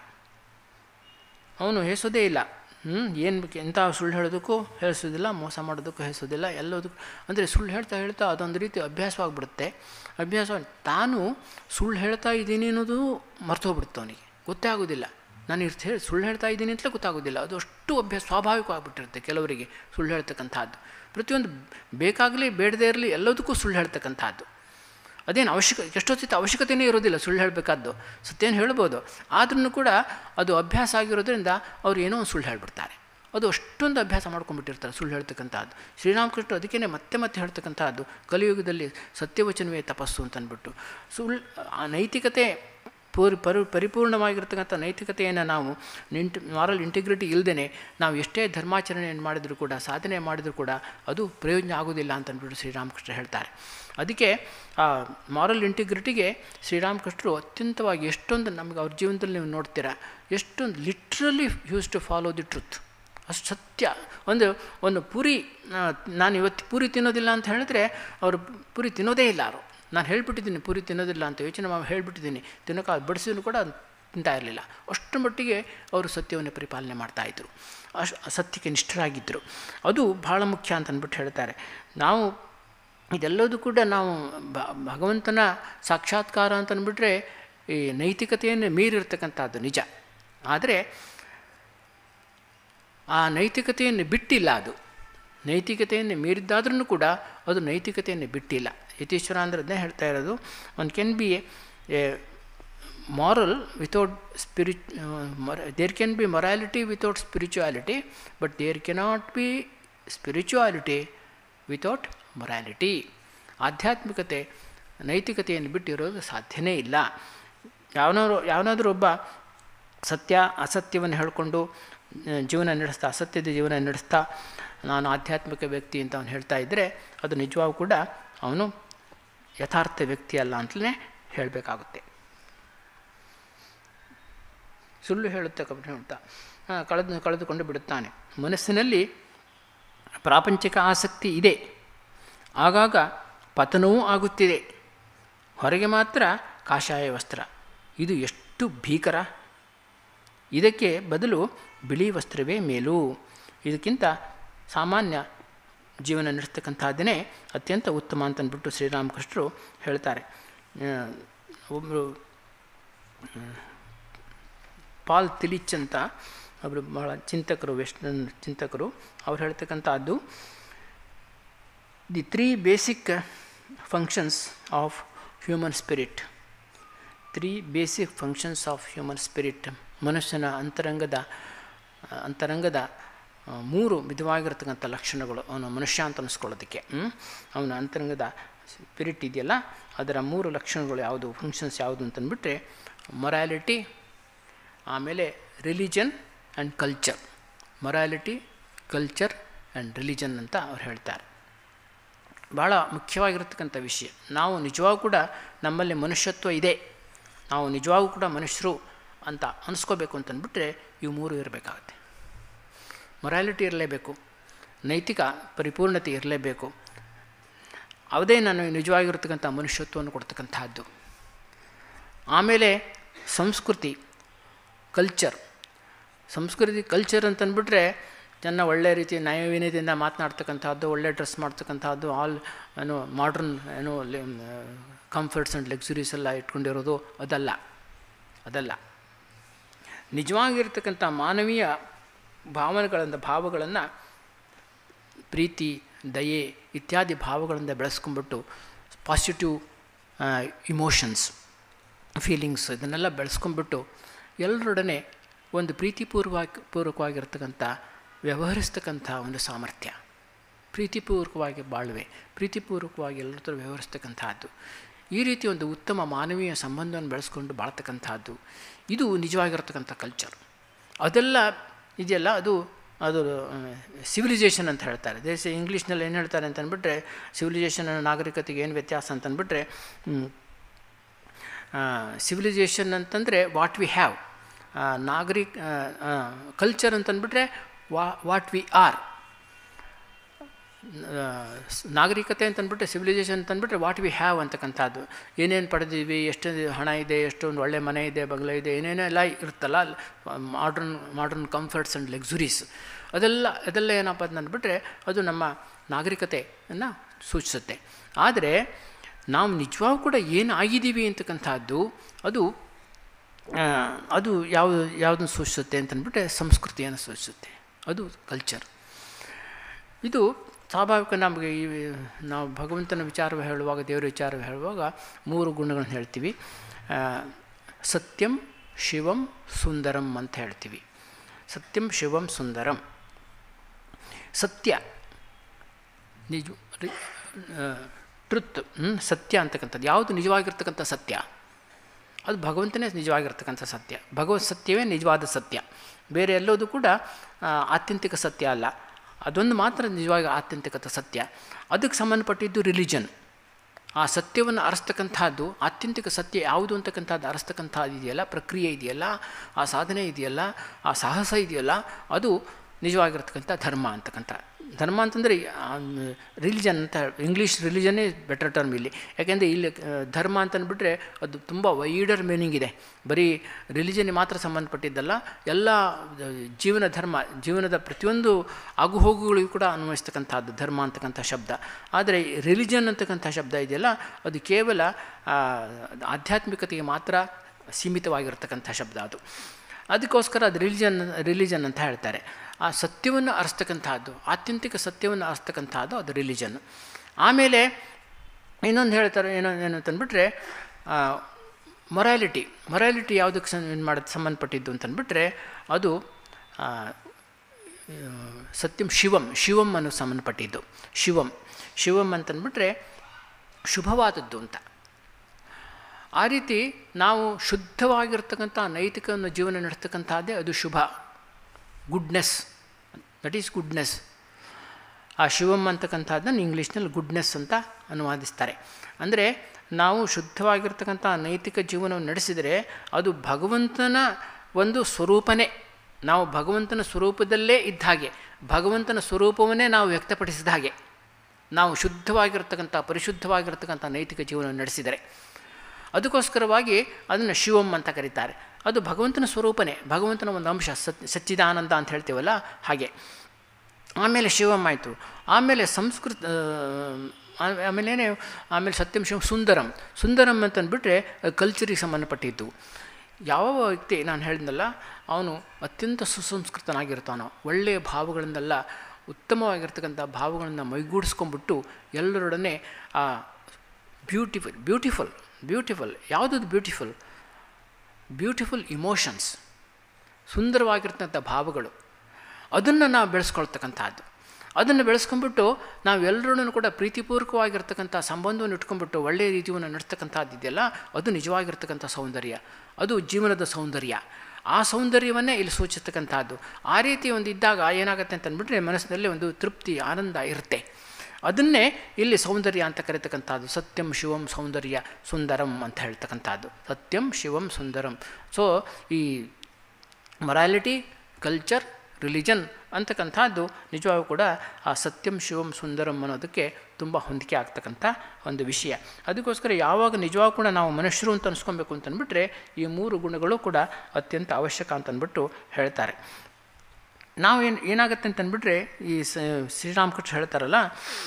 ಅವನು ಹೇಸೋದೇ ಇಲ್ಲ ಹ್ಞೂ ಏನು ಎಂಥ ಸುಳ್ಳು ಹೇಳೋದಕ್ಕೂ ಹೇಳಿಸೋದಿಲ್ಲ ಮೋಸ ಮಾಡೋದಕ್ಕೂ ಹೇಳಿಸೋದಿಲ್ಲ ಎಲ್ಲದಕ್ಕೂ ಅಂದರೆ ಸುಳ್ಳು ಹೇಳ್ತಾ ಹೇಳ್ತಾ ಅದೊಂದು ರೀತಿ ಅಭ್ಯಾಸವಾಗಿಬಿಡುತ್ತೆ ಅಭ್ಯಾಸ ತಾನು ಸುಳ್ಳು ಹೇಳ್ತಾ ಇದ್ದೀನಿ ಅನ್ನೋದು ಮರ್ತೋಗ್ಬಿಡುತ್ತೆ ಅವನಿಗೆ ಗೊತ್ತೇ ಆಗೋದಿಲ್ಲ ನಾನು ಇರ್ತ ಹೇಳಿ ಸುಳ್ಳು ಹೇಳ್ತಾ ಇದ್ದೀನಿ ಅಂತಲೇ ಗೊತ್ತಾಗೋದಿಲ್ಲ ಅದು ಅಷ್ಟು ಅಭ್ಯಾಸ ಸ್ವಾಭಾವಿಕವಾಗಿಬಿಟ್ಟಿರುತ್ತೆ ಕೆಲವರಿಗೆ ಸುಳ್ಳು ಹೇಳ್ತಕ್ಕಂಥದ್ದು ಪ್ರತಿಯೊಂದು ಬೇಕಾಗಲಿ ಬೇಡದೇ ಇರಲಿ ಎಲ್ಲದಕ್ಕೂ ಸುಳ್ಳು ಹೇಳ್ತಕ್ಕಂಥದ್ದು ಅದೇನು ಅವಶ್ಯಕ ಎಷ್ಟೊತ್ತಿತ್ತು ಅವಶ್ಯಕತೆಯೇ ಇರೋದಿಲ್ಲ ಸುಳ್ಳು ಹೇಳಬೇಕಾದ್ದು ಸತ್ಯನ ಹೇಳ್ಬೋದು ಆದ್ರೂ ಕೂಡ ಅದು ಅಭ್ಯಾಸ ಆಗಿರೋದ್ರಿಂದ ಅವ್ರು ಏನೋ ಒಂದು ಸುಳ್ಳು ಹೇಳ್ಬಿಡ್ತಾರೆ ಅದು ಅಷ್ಟೊಂದು ಅಭ್ಯಾಸ ಮಾಡ್ಕೊಂಡ್ಬಿಟ್ಟಿರ್ತಾರೆ ಸುಳ್ಳು ಹೇಳ್ತಕ್ಕಂಥದ್ದು ಶ್ರೀರಾಮಕೃಷ್ಣ ಅದಕ್ಕೇ ಮತ್ತೆ ಮತ್ತೆ ಹೇಳ್ತಕ್ಕಂಥದ್ದು ಕಲಿಯುಗದಲ್ಲಿ ಸತ್ಯವಚನವೇ ತಪಸ್ಸು ಅಂತ ಅಂದ್ಬಿಟ್ಟು ಸುಳ್ಳು ಆ ನೈತಿಕತೆ ಪೂರ್ ಪರಿ ಪರಿಪೂರ್ಣವಾಗಿರ್ತಕ್ಕಂಥ ನೈತಿಕತೆಯನ್ನು ನಾವು ನಿಂಟ್ ಮಾರಲ್ ಇಂಟಿಗ್ರಿಟಿ ಇಲ್ಲದೇ ನಾವು ಎಷ್ಟೇ ಧರ್ಮಾಚರಣೆಯನ್ನು ಮಾಡಿದರೂ ಕೂಡ ಸಾಧನೆ ಮಾಡಿದರೂ ಕೂಡ ಅದು ಪ್ರಯೋಜನ ಆಗೋದಿಲ್ಲ ಅಂತ ಅಂದ್ಬಿಟ್ಟು ಶ್ರೀರಾಮಕೃಷ್ಣ ಹೇಳ್ತಾರೆ ಅದಕ್ಕೆ ಆ ಮಾರಲ್ ಇಂಟಿಗ್ರಿಟಿಗೆ ಶ್ರೀರಾಮಕೃಷ್ಣರು ಅತ್ಯಂತವಾಗಿ ಎಷ್ಟೊಂದು ನಮಗೆ ಅವ್ರ ಜೀವನದಲ್ಲಿ ನೀವು ನೋಡ್ತೀರಾ ಎಷ್ಟೊಂದು literally use to follow the truth ಅಷ್ಟು ಸತ್ಯ ಒಂದು ಒಂದು ಪೂರಿ ಆ, ನಾನು ಇವತ್ತು ಪೂರಿ ತಿನ್ನೋದಿಲ್ಲ ಅಂತ ಹೇಳಿದ್ರೆ ಅವರು ಪೂರಿ ತಿನ್ನೋದೇ ಇಲ್ಲ ಅವರು ನಾನು ಹೇಳ್ಬಿಟ್ಟಿದ್ದೀನಿ ಪೂರಿ ತಿನ್ನೋದಿಲ್ಲ ಅಂತ ಯೋಚನೆ ಮಾಡಿ ಹೇಳ್ಬಿಟ್ಟಿದ್ದೀನಿ ತಿನ್ನೋಕೆ ಬಡಿಸಿದ್ರು ಕೂಡ ಅದ್ ತಿಂತಾ ಇರಲಿಲ್ಲ ಅಷ್ಟು ಮಟ್ಟಿಗೆ ಅವರು ಸತ್ಯವನ್ನು ಪರಿಪಾಲನೆ ಮಾಡ್ತಾಯಿದ್ರು ಅಶ್ ಸತ್ಯಕ್ಕೆ ನಿಷ್ಠರಾಗಿದ್ದರು ಅದು ಭಾಳ ಮುಖ್ಯ ಅಂತ ಅಂದ್ಬಿಟ್ಟು ಹೇಳ್ತಾರೆ ನಾವು ಇದೆಲ್ಲದೂ ಕೂಡ ನಾವು ಭ- ಭಗವಂತನ ಸಾಕ್ಷಾತ್ಕಾರ ಅಂತ ಅಂದ್ಬಿಟ್ರೆ ಈ ನೈತಿಕತೆಯನ್ನು ಮೀರಿರ್ತಕ್ಕಂಥದ್ದು ನಿಜ ಆದರೆ ಆ ನೈತಿಕತೆಯನ್ನು ಬಿಟ್ಟಿಲ್ಲ ಅದು ನೈತಿಕತೆಯನ್ನು ಮೀರಿದ್ದಾದ್ರೂ ಕೂಡ ಅದು ನೈತಿಕತೆಯನ್ನು ಬಿಟ್ಟಿಲ್ಲ ಯತೀಶ್ವರ ಅಂದ್ರೆ ಅದನ್ನೇ ಹೇಳ್ತಾ ಇರೋದು one can be a moral without spirit there can be morality without spirituality but there cannot be spirituality without morality ಆಧ್ಯಾತ್ಮಿಕತೆ ನೈತಿಕತೆಯನ್ನು ಬಿಟ್ಟಿರೋದು ಸಾಧ್ಯನೇ ಇಲ್ಲ ಯಾವನಾದ್ರು ಯಾವನಾದರೂ ಒಬ್ಬ ಸತ್ಯ ಅಸತ್ಯವನ್ನು ಹೇಳಿಕೊಂಡು ಆ, ಜೀವನ ನಡೆಸ್ತಾ ಅಸತ್ಯದ ಜೀವನ ನಡೆಸ್ತಾ ನಾನು ಆಧ್ಯಾತ್ಮಿಕ ವ್ಯಕ್ತಿ ಅಂತ ಅವನು ಹೇಳ್ತಾ ಇದ್ದರೆ ಅದು ನಿಜವಾಗೂ ಕೂಡ ಅವನು ಯಥಾರ್ಥ ವ್ಯಕ್ತಿ ಅಲ್ಲ ಅಂತಲೇ ಹೇಳಬೇಕಾಗುತ್ತೆ ಸುಳ್ಳು ಹೇಳುತ್ತೆ ಕಬಡ್ಡಿ ಹೇಳ್ತಾ ಆ, ಕಳೆದು ಕಳೆದುಕೊಂಡು ಬಿಡುತ್ತಾನೆ ಮನಸ್ಸಿನಲ್ಲಿ ಪ್ರಾಪಂಚಿಕ ಆಸಕ್ತಿ ಇದೆ ಆಗಾಗ ಪತನವೂ ಆಗುತ್ತಿದೆ ಹೊರಗೆ ಮಾತ್ರ ಕಾಷಾಯ ವಸ್ತ್ರ ಇದು ಎಷ್ಟು ಭೀಕರ ಇದಕ್ಕೆ ಬದಲು ಬಿಳಿ ವಸ್ತ್ರವೇ ಮೇಲು ಇದಕ್ಕಿಂತ ಸಾಮಾನ್ಯ ಜೀವನ ನಡೆಸ್ತಕ್ಕಂಥದ್ದನ್ನೇ ಅತ್ಯಂತ ಉತ್ತಮ ಅಂತ ಅಂದ್ಬಿಟ್ಟು ಶ್ರೀರಾಮಕೃಷ್ಣರು ಹೇಳ್ತಾರೆ ಒಬ್ಬರು ಪಾಲ್ ತಿಲಿಚ್ ಅಂತ ಒಬ್ಬರು ಭಾಳ ಚಿಂತಕರು ವೆಸ್ಟರ್ನ್ ಚಿಂತಕರು ಅವ್ರು ಹೇಳ್ತಕ್ಕಂಥದ್ದು the three basic functions of human spirit three basic functions of human spirit ಮನುಷ್ಯನ ಅಂತರಂಗದ ಆ, ಅಂತರಂಗದ ಆ, ಮೂರು ವಿಧವಾಗಿರ್ತಕ್ಕಂಥ ಲಕ್ಷಣಗಳು ಅವನ ಮನುಷ್ಯ ಅಂತ ಅನಿಸ್ಕೊಳ್ಳೋದಕ್ಕೆ ಹ್ಮ್? ಅವನ ಅಂತರಂಗದ ಸ್ಪಿರಿಟ್ ಇದೆಯಲ್ಲ ಅದರ ಮೂರು ಲಕ್ಷಣಗಳು ಯಾವುದು ಫಂಕ್ಷನ್ಸ್ ಯಾವುದು ಅಂತಂದ್ಬಿಟ್ರೆ ಮೊರಾಲಿಟಿ ಆಮೇಲೆ religion and culture morality culture and religion ಅಂತ ಅವ್ರು ಹೇಳ್ತಾರೆ ಭಾಳ ಮುಖ್ಯವಾಗಿರ್ತಕ್ಕಂಥ ವಿಷಯ ನಾವು ನಿಜವಾಗೂ ಕೂಡ ನಮ್ಮಲ್ಲಿ ಮನುಷ್ಯತ್ವ ಇದೆ ನಾವು ನಿಜವಾಗೂ ಕೂಡ ಮನುಷ್ಯರು ಅಂತ ಅನಿಸ್ಕೋಬೇಕು ಅಂತಂದ್ಬಿಟ್ರೆ ಇವು ಮೂರು ಇರಬೇಕಾಗತ್ತೆ ಮೊರಾಲಿಟಿ ಇರಲೇಬೇಕು ನೈತಿಕ ಪರಿಪೂರ್ಣತೆ ಇರಲೇಬೇಕು ಅದೇ ನಾನು ನಿಜವಾಗಿರ್ತಕ್ಕಂಥ ಮನುಷ್ಯತ್ವವನ್ನು ಕೊಡ್ತಕ್ಕಂತಹದ್ದು ಆಮೇಲೆ ಸಂಸ್ಕೃತಿ ಕಲ್ಚರ್ ಸಂಸ್ಕೃತಿ ಕಲ್ಚರ್ ಅಂತಂದ್ಬಿಟ್ರೆ ಜನ ಒಳ್ಳೆ ರೀತಿ ನ್ಯಾಯವಿನಯದಿಂದ ಮಾತನಾಡ್ತಕ್ಕಂಥದ್ದು ಒಳ್ಳೆ ಡ್ರೆಸ್ ಮಾಡ್ತಕ್ಕಂಥದ್ದು ಆಲ್ ಏನು ಮಾಡ್ರನ್ ಏನು ಕಂಫರ್ಟ್ಸ್ ಆ್ಯಂಡ್ ಲಕ್ಸುರೀಸ್ ಎಲ್ಲ ಇಟ್ಕೊಂಡಿರೋದು ಅದಲ್ಲ ಅದಲ್ಲ ನಿಜವಾಗಿರ್ತಕ್ಕಂಥ ಮಾನವೀಯ ಭಾವನೆಗಳಿಂದ ಭಾವಗಳನ್ನು ಪ್ರೀತಿ ದಯೆ ಇತ್ಯಾದಿ ಭಾವಗಳಿಂದ ಬೆಳೆಸ್ಕೊಂಡ್ಬಿಟ್ಟು ಪಾಸಿಟಿವ್ ಇಮೋಷನ್ಸ್ ಫೀಲಿಂಗ್ಸ್ ಇದನ್ನೆಲ್ಲ ಬೆಳೆಸ್ಕೊಂಡ್ಬಿಟ್ಟು ಎಲ್ಲರೊಡನೆ ಒಂದು ಪ್ರೀತಿಪೂರ್ವ ಪೂರ್ವಕವಾಗಿರ್ತಕ್ಕಂಥ ವ್ಯವಹರಿಸ್ತಕ್ಕಂಥ ಒಂದು ಸಾಮರ್ಥ್ಯ ಪ್ರೀತಿಪೂರ್ವಕವಾಗಿ ಬಾಳ್ವೆ ಪ್ರೀತಿಪೂರ್ವಕವಾಗಿ ಎಲ್ಲರ ಹತ್ರ ವ್ಯವಹರಿಸ್ತಕ್ಕಂಥದ್ದು ಈ ರೀತಿ ಒಂದು ಉತ್ತಮ ಮಾನವೀಯ ಸಂಬಂಧವನ್ನು ಬೆಳೆಸ್ಕೊಂಡು ಬಾಳ್ತಕ್ಕಂಥದ್ದು ಇದು ನಿಜವಾಗಿರ್ತಕ್ಕಂಥ ಕಲ್ಚರ್ ಅದೆಲ್ಲ ಇದೆಯಲ್ಲ ಅದು ಅದು ಸಿವಿಲೈಸೇಷನ್ ಅಂತ ಹೇಳ್ತಾರೆ ದೇಶ ಇಂಗ್ಲೀಷ್ನಲ್ಲಿ ಏನು ಹೇಳ್ತಾರೆ ಅಂತ ಅಂದ್ಬಿಟ್ರೆ ಸಿವಿಲೈಸೇಷನ್ ನಾಗರಿಕತೆಗೆ ಏನು ವ್ಯತ್ಯಾಸ ಅಂತ ಅಂದ್ಬಿಟ್ರೆ ಸಿವಿಲೈಸೇಷನ್ ಅಂತಂದರೆ ವಾಟ್ ವಿ ಹ್ಯಾವ್ ನಾಗರಿಕ ಕಲ್ಚರ್ ಅಂತಂದ್ಬಿಟ್ರೆ ವಾ ವಾಟ್ ವಿ ಆರ್ ನಾಗರಿಕತೆ ಅಂತಂದ್ಬಿಟ್ರೆ ಸಿವಿಲೈಸೇಷನ್ ಅಂತಂದ್ಬಿಟ್ರೆ ವಾಟ್ ವಿ ಹ್ಯಾವ್ ಅಂತಕ್ಕಂಥದ್ದು ಏನೇನು ಪಡೆದಿವಿ ಎಷ್ಟು ಹಣ ಇದೆ ಎಷ್ಟೊಂದು ಒಳ್ಳೆ ಮನೆ ಇದೆ ಬಗಲ ಇದೆ ಏನೇನೆಲ್ಲ ಇರುತ್ತಲ್ಲ modern modern comforts and luxuries ಅದೆಲ್ಲ ಅದೆಲ್ಲ ಏನಪ್ಪ ಅಂತಂದ್ಬಿಟ್ರೆ ಅದು ನಮ್ಮ ನಾಗರಿಕತೆಯನ್ನು ಸೂಚಿಸುತ್ತೆ ಆದರೆ ನಾವು ನಿಜವಾಗೂ ಕೂಡ ಏನು ಆಗಿದ್ದೀವಿ ಅಂತಕ್ಕಂಥದ್ದು ಅದು ಅದು ಯಾವುದು ಯಾವುದನ್ನು ಸೂಚಿಸುತ್ತೆ ಅಂತಂದ್ಬಿಟ್ರೆ ಸಂಸ್ಕೃತಿಯನ್ನು ಸೂಚಿಸುತ್ತೆ ಅದು ಕಲ್ಚರ್ ಇದು ಸ್ವಾಭಾವಿಕ ನಮಗೆ ಈ ನಾವು ಭಗವಂತನ ವಿಚಾರ ಹೇಳುವಾಗ ದೇವರ ವಿಚಾರ ಹೇಳುವಾಗ ಮೂರು ಗುಣಗಳನ್ನು ಹೇಳ್ತೀವಿ ಸತ್ಯಂ ಶಿವಂ ಸುಂದರಂ ಅಂತ ಹೇಳ್ತೀವಿ ಸತ್ಯಂ ಶಿವಂ ಸುಂದರಂ ಸತ್ಯ ನಿಜ ಟ್ರುತ್ ಸತ್ಯ ಅಂತಕ್ಕಂಥದ್ದು ಯಾವುದು ನಿಜವಾಗಿರ್ತಕ್ಕಂಥ ಸತ್ಯ ಅದು ಭಗವಂತನೇ ನಿಜವಾಗಿರ್ತಕ್ಕಂಥ ಸತ್ಯ ಭಗವತ್ ಸತ್ಯವೇ ನಿಜವಾದ ಸತ್ಯ ಬೇರೆ ಎಲ್ಲೋದು ಕೂಡ ಆತ್ಯಂತಿಕ ಸತ್ಯ ಅಲ್ಲ ಅದೊಂದು ಮಾತ್ರ ನಿಜವಾಗಿ ಆತ್ಯಂತಿಕತ ಸತ್ಯ ಅದಕ್ಕೆ ಸಂಬಂಧಪಟ್ಟಿದ್ದು ರಿಲಿಜನ್ ಆ ಸತ್ಯವನ್ನು ಅರಸ್ತಕ್ಕಂಥದ್ದು ಆತ್ಯಂತಿಕ ಸತ್ಯ ಯಾವುದು ಅಂತಕ್ಕಂಥದ್ದು ಅರಸ್ತಕ್ಕಂಥದ್ದು ಇದೆಯಲ್ಲ ಪ್ರಕ್ರಿಯೆ ಇದೆಯಲ್ಲ ಆ ಸಾಧನೆ ಇದೆಯಲ್ಲ ಆ ಸಾಹಸ ಇದೆಯಲ್ಲ ಅದು ನಿಜವಾಗಿರ್ತಕ್ಕಂಥ ಧರ್ಮ ಅಂತಕ್ಕಂಥ ಧರ್ಮ ಅಂತಂದರೆ ರಿಲಿಜನ್ ಅಂತ ಇಂಗ್ಲೀಷ್ ರಿಲಿಜನ್ನೇ ಬೆಟರ್ ಟರ್ಮ್ ಇಲ್ಲಿ ಯಾಕೆಂದರೆ ಇಲ್ಲಿ ಧರ್ಮ ಅಂತಂದ್ಬಿಟ್ರೆ ಅದು ತುಂಬ ವೈಡರ್ ಮೀನಿಂಗ್ ಇದೆ ಬರೀ ರಿಲಿಜನ್ಗೆ ಮಾತ್ರ ಸಂಬಂಧಪಟ್ಟಿದ್ದಲ್ಲ ಎಲ್ಲ ಜೀವನ ಧರ್ಮ ಜೀವನದ ಪ್ರತಿಯೊಂದು ಆಗುಹೋಗುಗಳಿಗೂ ಕೂಡ ಅನ್ವಯಿಸ್ತಕ್ಕಂಥದ್ದು ಧರ್ಮ ಅಂತಕ್ಕಂಥ ಶಬ್ದ ಆದರೆ ರಿಲಿಜನ್ ಅಂತಕ್ಕಂಥ ಶಬ್ದ ಇದೆಯಲ್ಲ ಅದು ಕೇವಲ ಆಧ್ಯಾತ್ಮಿಕತೆಗೆ ಮಾತ್ರ ಸೀಮಿತವಾಗಿರ್ತಕ್ಕಂಥ ಶಬ್ದ ಅದು ಅದಕ್ಕೋಸ್ಕರ ಅದು ರಿಲಿಜನ್ ರಿಲಿಜನ್ ಅಂತ ಹೇಳ್ತಾರೆ ಆ ಸತ್ಯವನ್ನು ಅರಿಸ್ತಕ್ಕಂಥದ್ದು ಆತ್ಯಂತಿಕ ಸತ್ಯವನ್ನು ಅರಿಸ್ತಕ್ಕಂಥದ್ದು ಅದು ರಿಲಿಜನ್ ಆಮೇಲೆ ಇನ್ನೊಂದು ಹೇಳ್ತಾರೆ ಏನೋ ಏನು ಅಂತಂದ್ಬಿಟ್ರೆ ಮೊರಾಲಿಟಿ ಮೊರಾಲಿಟಿ ಯಾವುದಕ್ಕೆ ಸಂ ಏನು ಮಾಡೋದು ಸಂಬಂಧಪಟ್ಟಿದ್ದು ಅಂತಂದ್ಬಿಟ್ರೆ ಅದು ಸತ್ಯಂ ಶಿವಂ ಶಿವಂ ಅನ್ನೋ ಸಂಬಂಧಪಟ್ಟಿದ್ದು ಶಿವಂ ಶಿವಂ ಅಂತಂದ್ಬಿಟ್ರೆ ಶುಭವಾದದ್ದು ಅಂತ ಆ ರೀತಿ ನಾವು ಶುದ್ಧವಾಗಿರ್ತಕ್ಕಂಥ ನೈತಿಕವನ್ನು ಜೀವನ ನಡೆಸ್ತಕ್ಕಂಥದ್ದೇ ಅದು ಶುಭ ಗುಡ್ನೆಸ್ ದಟ್ ಈಸ್ ಗುಡ್ನೆಸ್ ಆ ಶಿವಮ್ ಅಂತಕ್ಕಂಥದ್ದನ್ನು ಇಂಗ್ಲೀಷ್ನಲ್ಲಿ ಗುಡ್ನೆಸ್ ಅಂತ ಅನುವಾದಿಸ್ತಾರೆ ಅಂದರೆ ನಾವು ಶುದ್ಧವಾಗಿರ್ತಕ್ಕಂಥ ನೈತಿಕ ಜೀವನವನ್ನು ನಡೆಸಿದರೆ ಅದು ಭಗವಂತನ ಒಂದು ಸ್ವರೂಪನೇ ನಾವು ಭಗವಂತನ ಸ್ವರೂಪದಲ್ಲೇ ಇದ್ದ ಹಾಗೆ ಭಗವಂತನ ಸ್ವರೂಪವನ್ನೇ ನಾವು ವ್ಯಕ್ತಪಡಿಸಿದ ಹಾಗೆ ನಾವು ಶುದ್ಧವಾಗಿರ್ತಕ್ಕಂಥ ಪರಿಶುದ್ಧವಾಗಿರ್ತಕ್ಕಂಥ ನೈತಿಕ ಜೀವನ ನಡೆಸಿದರೆ ಅದಕ್ಕೋಸ್ಕರವಾಗಿ ಅದನ್ನು ಶಿವಮ್ ಅಂತ ಕರೀತಾರೆ ಅದು ಭಗವಂತನ ಸ್ವರೂಪನೇ ಭಗವಂತನ ಒಂದು ಅಂಶ ಸತ್ ಸಚ್ಚಿದಾನಂದ ಅಂತ ಹೇಳ್ತೀವಲ್ಲ ಹಾಗೆ ಆಮೇಲೆ ಶಿವಮ್ ಆಯಿತು ಆಮೇಲೆ ಸಂಸ್ಕೃತ ಆಮೇಲೇನೆ ಆಮೇಲೆ ಸತ್ಯಂ ಶಿವಂ ಸುಂದರಂ ಸುಂದರಂ ಅಂತಂದ್ಬಿಟ್ರೆ ಕಲ್ಚರಿಗೆ ಸಂಬಂಧಪಟ್ಟಿದ್ದು ಯಾವ ವ್ಯಕ್ತಿ ನಾನು ಹೇಳಿದ್ನಲ್ಲ ಅವನು ಅತ್ಯಂತ ಸುಸಂಸ್ಕೃತನಾಗಿರ್ತಾನೋ ಒಳ್ಳೆಯ ಭಾವಗಳಿಂದೆಲ್ಲ ಉತ್ತಮವಾಗಿರ್ತಕ್ಕಂಥ ಭಾವಗಳನ್ನು ಮೈಗೂಡಿಸ್ಕೊಂಡ್ಬಿಟ್ಟು ಎಲ್ಲರೊಡನೆ ಆ ಬ್ಯೂಟಿಫುಲ್ ಬ್ಯೂಟಿಫುಲ್ ಬ್ಯೂಟಿಫುಲ್ ಯಾವುದದು ಬ್ಯೂಟಿಫುಲ್ ಬ್ಯೂಟಿಫುಲ್ ಇಮೋಷನ್ಸ್ ಸುಂದರವಾಗಿರ್ತಕ್ಕಂಥ ಭಾವಗಳು ಅದನ್ನು ನಾವು ಬೆಳೆಸ್ಕೊಳ್ತಕ್ಕಂಥದ್ದು ಅದನ್ನು ಬೆಳೆಸ್ಕೊಂಡ್ಬಿಟ್ಟು ನಾವೆಲ್ಲರೂ ಕೂಡ ಪ್ರೀತಿಪೂರ್ವಕವಾಗಿರ್ತಕ್ಕಂಥ ಸಂಬಂಧವನ್ನು ಇಟ್ಕೊಂಡ್ಬಿಟ್ಟು ಒಳ್ಳೆಯ ರೀತಿಯನ್ನು ನಡೆಸ್ತಕ್ಕಂಥದ್ದು ಇದೆಯಲ್ಲ ಅದು ನಿಜವಾಗಿರ್ತಕ್ಕಂಥ ಸೌಂದರ್ಯ ಅದು ಜೀವನದ ಸೌಂದರ್ಯ ಆ ಸೌಂದರ್ಯವನ್ನೇ ಇಲ್ಲಿ ಸೂಚಿಸ್ತಕ್ಕಂಥದ್ದು ಆ ರೀತಿ ಒಂದು ಇದ್ದಾಗ ಏನಾಗುತ್ತೆ ಅಂತಂದ್ಬಿಟ್ರೆ ಮನಸ್ಸಿನಲ್ಲಿ ಒಂದು ತೃಪ್ತಿ ಆನಂದ ಇರುತ್ತೆ ಅದನ್ನೇ ಇಲ್ಲಿ ಸೌಂದರ್ಯ ಅಂತ ಕರೀತಕ್ಕಂಥದ್ದು ಸತ್ಯಂ ಶಿವಂ ಸೌಂದರ್ಯ ಸುಂದರಂ ಅಂತ ಹೇಳ್ತಕ್ಕಂಥದ್ದು ಸತ್ಯಂ ಶಿವಂ ಸುಂದರಂ ಸೊ ಈ ಮೊರಾಲಿಟಿ ಕಲ್ಚರ್ ರಿಲಿಜನ್ ಅಂತಕ್ಕಂಥದ್ದು ನಿಜವಾಗೂ ಕೂಡ ಆ ಸತ್ಯಂ ಶಿವಂ ಸುಂದರಂ ಅನ್ನೋದಕ್ಕೆ ತುಂಬ ಹೊಂದಿಕೆ ಆಗ್ತಕ್ಕಂಥ ಒಂದು ವಿಷಯ ಅದಕ್ಕೋಸ್ಕರ ಯಾವಾಗ ನಿಜವಾಗೂ ಕೂಡ ನಾವು ಮನುಷ್ಯರು ಅಂತ ಅನಿಸ್ಕೊಬೇಕು ಅಂತಂದ್ಬಿಟ್ರೆ ಈ ಮೂರು ಗುಣಗಳು ಕೂಡ ಅತ್ಯಂತ ಅವಶ್ಯಕ ಅಂತಂದ್ಬಿಟ್ಟು ಹೇಳ್ತಾರೆ ನಾವು ಏನು ಏನಾಗುತ್ತೆ ಅಂತಂದ್ಬಿಟ್ರೆ ಈ ಸ ಶ್ರೀರಾಮಕೃಷ್ಣ ಹೇಳ್ತಾರಲ್ಲ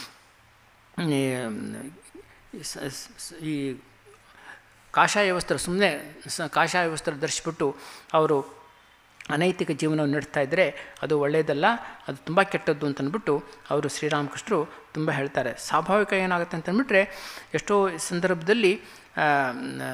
ಈ ಕಾಷಾಯ ವಸ್ತ್ರ ಸುಮ್ಮನೆ ಸ ಕಾಷಾಯ ವಸ್ತ್ರ ಧರಿಸ್ಬಿಟ್ಟು ಅವರು ಅನೈತಿಕ ಜೀವನವನ್ನು ನಡೆಸ್ತಾ ಇದ್ದರೆ ಅದು ಒಳ್ಳೆಯದಲ್ಲ ಅದು ತುಂಬ ಕೆಟ್ಟದ್ದು ಅಂತಂದ್ಬಿಟ್ಟು ಅವರು ಶ್ರೀರಾಮಕೃಷ್ಣರು ತುಂಬ ಹೇಳ್ತಾರೆ ಸ್ವಾಭಾವಿಕ ಏನಾಗುತ್ತೆ ಅಂತಂದ್ಬಿಟ್ರೆ ಎಷ್ಟೋ ಸಂದರ್ಭದಲ್ಲಿ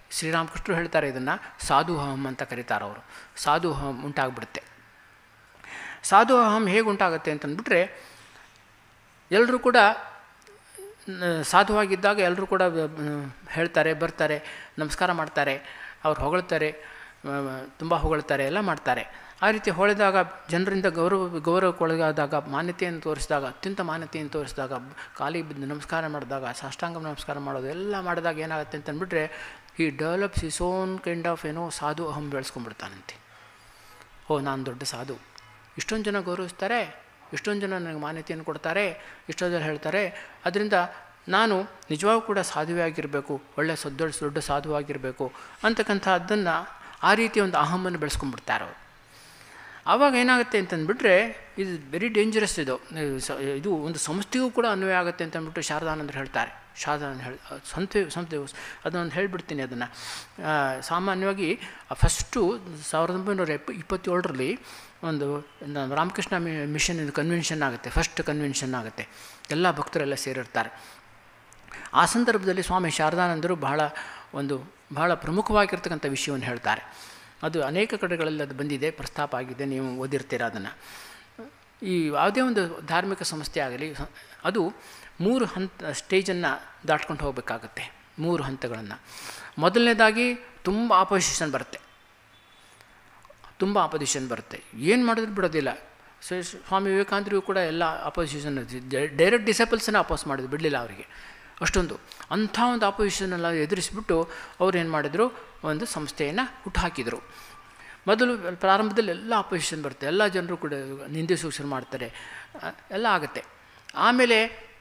ಶ್ರೀರಾಮಕೃಷ್ಣರು ಹೇಳ್ತಾರೆ ಇದನ್ನು ಸಾಧು ಅಹಂ ಅಂತ ಕರೀತಾರೆ ಅವರು ಸಾಧು ಅಹಂ ಉಂಟಾಗ್ಬಿಡುತ್ತೆ ಸಾಧು ಅಹಂ ಹೇಗೆ ಉಂಟಾಗುತ್ತೆ ಅಂತಂದ್ಬಿಟ್ರೆ ಎಲ್ಲರೂ ಕೂಡ ನ- ಸಾಧುವಾಗಿದ್ದಾಗ ಎಲ್ಲರೂ ಕೂಡ ಬ- ಬ- ಹೇಳ್ತಾರೆ ಬರ್ತಾರೆ ನಮಸ್ಕಾರ ಮಾಡ್ತಾರೆ ಅವ್ರು ಹೊಗಳ್ತಾರೆ ತುಂಬ ಹೊಗಳ್ತಾರೆ ಎಲ್ಲ ಮಾಡ್ತಾರೆ ಆ ರೀತಿ ಹೊಳೆದಾಗ ಜನರಿಂದ ಗೌರವ ಗೌರವಕ್ಕೊಳಗಾದಾಗ ಮಾನ್ಯತೆಯನ್ನು ತೋರಿಸಿದಾಗ ಅತ್ಯಂತ ಮಾನ್ಯತೆಯನ್ನು ತೋರಿಸಿದಾಗ ಕಾಲಿಗೆ ಬಿದ್ದು ನಮಸ್ಕಾರ ಮಾಡಿದಾಗ ಸಾಷ್ಟಾಂಗ ನಮಸ್ಕಾರ ಮಾಡೋದು ಎಲ್ಲ ಮಾಡಿದಾಗ ಏನಾಗುತ್ತೆ ಅಂತಂದ್ಬಿಟ್ರೆ ಈ develops is own kind of ಏನೋ ಸಾಧು ಅಹಂ ಬೆಳೆಸ್ಕೊಂಡ್ಬಿಡ್ತಾನಂತೆ ಓ ನಾನು ದೊಡ್ಡ ಸಾಧು ಇಷ್ಟೊಂದು ಜನ ಗೌರವಿಸ್ತಾರೆ ಇಷ್ಟೊಂದು ಜನ ನನಗೆ ಮಾನ್ಯತೆಯನ್ನು ಕೊಡ್ತಾರೆ ಇಷ್ಟೊಂದು ಜನ ಹೇಳ್ತಾರೆ ಅದರಿಂದ ನಾನು ನಿಜವಾಗೂ ಕೂಡ ಸಾಧುವೇ ಆಗಿರಬೇಕು ಒಳ್ಳೆ ಸ ದೊಡ್ಡ ದೊಡ್ಡ ಸಾಧುವಾಗಿರಬೇಕು ಅಂತಕ್ಕಂಥದ್ದನ್ನು ಆ ರೀತಿ ಒಂದು ಅಹಮನ್ನು ಬೆಳೆಸ್ಕೊಂಡ್ಬಿಡ್ತಾರೆ ಅವರು ಆವಾಗ ಏನಾಗುತ್ತೆ ಅಂತಂದ್ಬಿಟ್ರೆ ಇದು ವೆರಿ ಡೇಂಜರಸ್ ಇದು ಇದು ಸ- ಇದು ಒಂದು ಸಂಸ್ಥೆಗೂ ಕೂಡ ಅನ್ವಯ ಆಗುತ್ತೆ ಅಂತ ಅಂದ್ಬಿಟ್ಟು ಶಾರದಾನಂದರು ಹೇಳ್ತಾರೆ ಶಾರದಾನಂದ ಹೇಳಿ ಸಂಸ್ಥೆ ಸಂಸ್ಥೆ ಅದನ್ನು ಹೇಳಿಬಿಡ್ತೀನಿ ಅದನ್ನು ಸಾಮಾನ್ಯವಾಗಿ ಫಸ್ಟು ಸಾವಿರದ ಒಂಬೈನೂರ ಎಪ್ಪ ಇಪ್ಪತ್ತೇಳರಲ್ಲಿ ಒಂದು ನ- ರಾಮಕೃಷ್ಣ ಮಿ ಮಿಷನ್ ಇದು ಕನ್ವೆನ್ಷನ್ ಆಗುತ್ತೆ ಫಸ್ಟ್ ಕನ್ವೆನ್ಷನ್ ಆಗುತ್ತೆ ಎಲ್ಲ ಭಕ್ತರೆಲ್ಲ ಸೇರಿರ್ತಾರೆ ಆ ಸಂದರ್ಭದಲ್ಲಿ ಸ್ವಾಮಿ ಶಾರದಾನಂದರು ಬಹಳ ಒಂದು ಬಹಳ ಪ್ರಮುಖವಾಗಿರ್ತಕ್ಕಂಥ ವಿಷಯವನ್ನು ಹೇಳ್ತಾರೆ ಅದು ಅನೇಕ ಕಡೆಗಳಲ್ಲಿ ಅದು ಬಂದಿದೆ ಪ್ರಸ್ತಾಪ ಆಗಿದೆ ನೀವು ಓದಿರ್ತೀರ ಅದನ್ನು ಈ ಯಾವುದೇ ಒಂದು ಧಾರ್ಮಿಕ ಸಂಸ್ಥೆ ಆಗಲಿ ಸ- ಅದು ಮೂರು ಹಂತ ಸ್ಟೇಜನ್ನು ದಾಟ್ಕೊಂಡು ಹೋಗಬೇಕಾಗತ್ತೆ ಮೂರು ಹಂತಗಳನ್ನು ಮೊದಲನೇದಾಗಿ ತುಂಬ ಆಪೋಸಿಷನ್ ಬರುತ್ತೆ ತುಂಬ ಆಪೋಸಿಷನ್ ಬರುತ್ತೆ ಏನು ಮಾಡಿದ್ರು ಬಿಡೋದಿಲ್ಲ ಸೊ ಸ್ವಾಮಿ ವಿವೇಕಾನಂದರಿಗೂ ಕೂಡ ಎಲ್ಲ ಅಪೋಸಿಷನ್ ಡೈರೆಕ್ಟ್ ಡಿಸೈಪಲ್ಸನ್ನ ಅಪೋಸ್ ಮಾಡಿದ್ರು ಬಿಡಲಿಲ್ಲ ಅವರಿಗೆ ಅಷ್ಟೊಂದು ಅಂಥ ಒಂದು ಅಪೋಸಿಷನ್ನೆಲ್ಲ ಎದುರಿಸಿಬಿಟ್ಟು ಅವ್ರು ಏನು ಮಾಡಿದರು ಒಂದು ಸಂಸ್ಥೆಯನ್ನು ಹುಟ್ಟುಹಾಕಿದರು ಮೊದಲು ಪ್ರಾರಂಭದಲ್ಲಿ ಎಲ್ಲ ಅಪೋಸಿಷನ್ ಬರುತ್ತೆ ಎಲ್ಲ ಜನರು ಕೂಡ ನಿಂದಿಸೋಕೆ ಶುರು ಮಾಡ್ತಾರೆ ಆ, ಎಲ್ಲ ಆಗುತ್ತೆ ಆಮೇಲೆ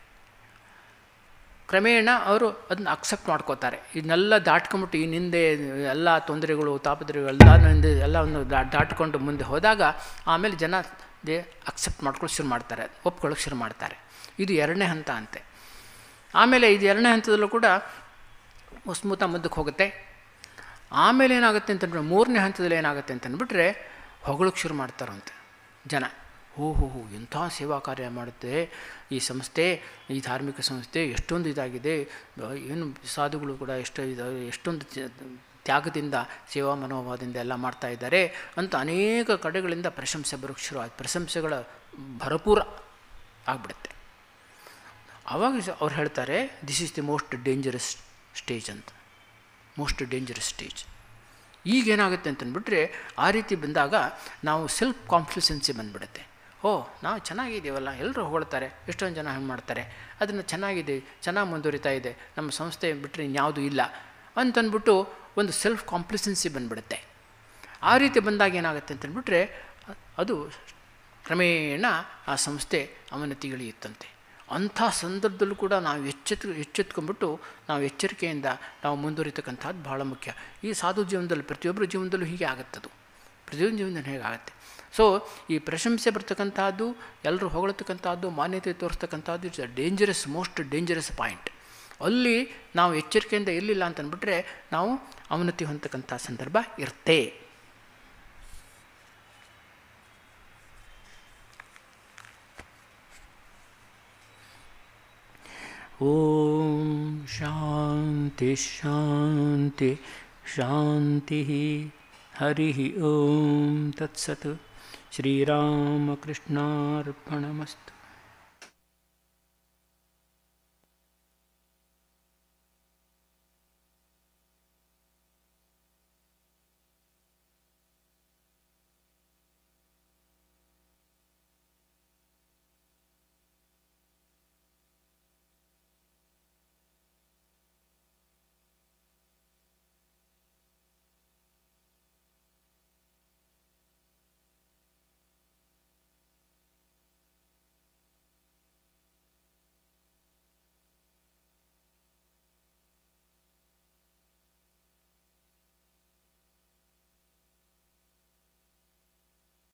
ಕ್ರಮೇಣ ಅವರು ಅದನ್ನ ಅಕ್ಸೆಪ್ಟ್ ಮಾಡ್ಕೋತಾರೆ ಇದನ್ನೆಲ್ಲ ದಾಟ್ಕೊಂಬಿಟ್ಟು ಈ ನಿಂದೆ ಎಲ್ಲ ತೊಂದರೆಗಳು ತಾಪತ್ರೆಗಳು ಎಲ್ಲ ನಿಂದೆ ಎಲ್ಲವನ್ನು ದಾ ದಾಟ್ಕೊಂಡು ಮುಂದೆ ಹೋದಾಗ ಆಮೇಲೆ ಜನ ದೇ ಅಕ್ಸೆಪ್ಟ್ ಮಾಡ್ಕೊಳ್ಳೋಕೆ ಶುರು ಮಾಡ್ತಾರೆ ಒಪ್ಕೊಳ್ಳೋಕೆ ಶುರು ಮಾಡ್ತಾರೆ ಇದು ಎರಡನೇ ಹಂತ ಅಂತೆ ಆಮೇಲೆ ಇದು ಎರಡನೇ ಹಂತದಲ್ಲೂ ಕೂಡ ಸ್ಮೂತ ಮುಂದಕ್ಕೆ ಹೋಗುತ್ತೆ ಆಮೇಲೆ ಏನಾಗುತ್ತೆ ಅಂತಂದ್ರೆ ಮೂರನೇ ಹಂತದಲ್ಲಿ ಏನಾಗುತ್ತೆ ಅಂತಂದ್ಬಿಟ್ರೆ ಹೊಗಳಕ್ಕೆ ಶುರು ಮಾಡ್ತಾರಂತೆ ಜನ ಓ ಹೋ ಹೋ ಎಂಥ ಸೇವಾ ಕಾರ್ಯ ಮಾಡುತ್ತೆ ಈ ಸಂಸ್ಥೆ ಈ ಧಾರ್ಮಿಕ ಸಂಸ್ಥೆ ಎಷ್ಟೊಂದು ಇದಾಗಿದೆ ಏನು ಸಾಧುಗಳು ಕೂಡ ಎಷ್ಟು ಇದಾವೆ ಎಷ್ಟೊಂದು ತ್ಯ- ತ್ಯಾಗದಿಂದ ಸೇವಾ ಮನೋಭಾವದಿಂದ ಎಲ್ಲ ಮಾಡ್ತಾ ಇದ್ದಾರೆ ಅಂತ ಅನೇಕ ಕಡೆಗಳಿಂದ ಪ್ರಶಂಸೆ ಬರೋಕ್ಕೆ ಶುರು ಆಯ್ತು ಪ್ರಶಂಸೆಗಳ ಭರಪೂರ ಆಗಿಬಿಡುತ್ತೆ ಆವಾಗ ಸ- ಅವ್ರು ಹೇಳ್ತಾರೆ this is the most dangerous stage ಅಂತ ಮೋಸ್ಟ್ ಡೇಂಜರಸ್ ಸ್ಟೇಜ್ ಈಗೇನಾಗುತ್ತೆ ಅಂತಂದ್ಬಿಟ್ರೆ ಆ ರೀತಿ ಬಂದಾಗ ನಾವು ಸೆಲ್ಫ್ ಕಾನ್ಫಿಡೆನ್ಸಿ ಬಂದುಬಿಡುತ್ತೆ ಓ ನಾವು ಚೆನ್ನಾಗಿದ್ದೀವಲ್ಲ ಎಲ್ಲರೂ ಹೊಗಳ್ತಾರೆ ಎಷ್ಟೊಂದು ಜನ ಹಂಗೆ ಮಾಡ್ತಾರೆ ಅದನ್ನು ಚೆನ್ನಾಗಿದೆ ಚೆನ್ನಾಗಿ ಮುಂದುವರಿತಾ ಇದೆ ನಮ್ಮ ಸಂಸ್ಥೆ ಬಿಟ್ಟರೆ ಇನ್ಯಾವುದೂ ಇಲ್ಲ ಅಂತಂದ್ಬಿಟ್ಟು ಒಂದು ಸೆಲ್ಫ್ ಕಾಂಪ್ಲಿಸೆನ್ಸಿ ಬಂದುಬಿಡುತ್ತೆ ಆ ರೀತಿ ಬಂದಾಗ ಏನಾಗುತ್ತೆ ಅಂತಂದ್ಬಿಟ್ರೆ ಅದು ಕ್ರಮೇಣ ಆ ಸಂಸ್ಥೆ ಅವನತಿಗಿಳಿಯುತ್ತಂತೆ ಅಂಥ ಸಂದರ್ಭದಲ್ಲೂ ಕೂಡ ನಾವು ಎಚ್ಚೆತ್ ಎಚ್ಚೆತ್ಕೊಂಡ್ಬಿಟ್ಟು ನಾವು ಎಚ್ಚರಿಕೆಯಿಂದ ನಾವು ಮುಂದುವರಿತಕ್ಕಂಥದ್ದು ಭಾಳ ಮುಖ್ಯ ಈ ಸಾಧು ಜೀವನದಲ್ಲಿ ಪ್ರತಿಯೊಬ್ಬರ ಜೀವನದಲ್ಲೂ ಹೀಗೆ ಆಗುತ್ತದು ಪ್ರತಿಯೊಂದು ಜೀವನದಲ್ಲಿ ಹೇಗಾಗುತ್ತೆ ಸೊ ಈ ಪ್ರಶಂಸೆ ಬರ್ತಕ್ಕಂಥದ್ದು ಎಲ್ಲರೂ ಹೊಗಳತಕ್ಕಂಥದ್ದು ಮಾನ್ಯತೆ ತೋರಿಸ್ತಕ್ಕಂಥದ್ದು it's a dangerous most dangerous point ಅಲ್ಲಿ ನಾವು ಎಚ್ಚರಿಕೆಯಿಂದ ಇರಲಿಲ್ಲ ಅಂತಂದ್ಬಿಟ್ರೆ ನಾವು ಅವನತಿ ಹೊಂದತಕ್ಕಂಥ ಸಂದರ್ಭ ಇರುತ್ತೆ ॐ शान्ति शान्ति शान्तिः हरिः ॐ तत्सत् श्रीरामकृष्णार्पणमस्तु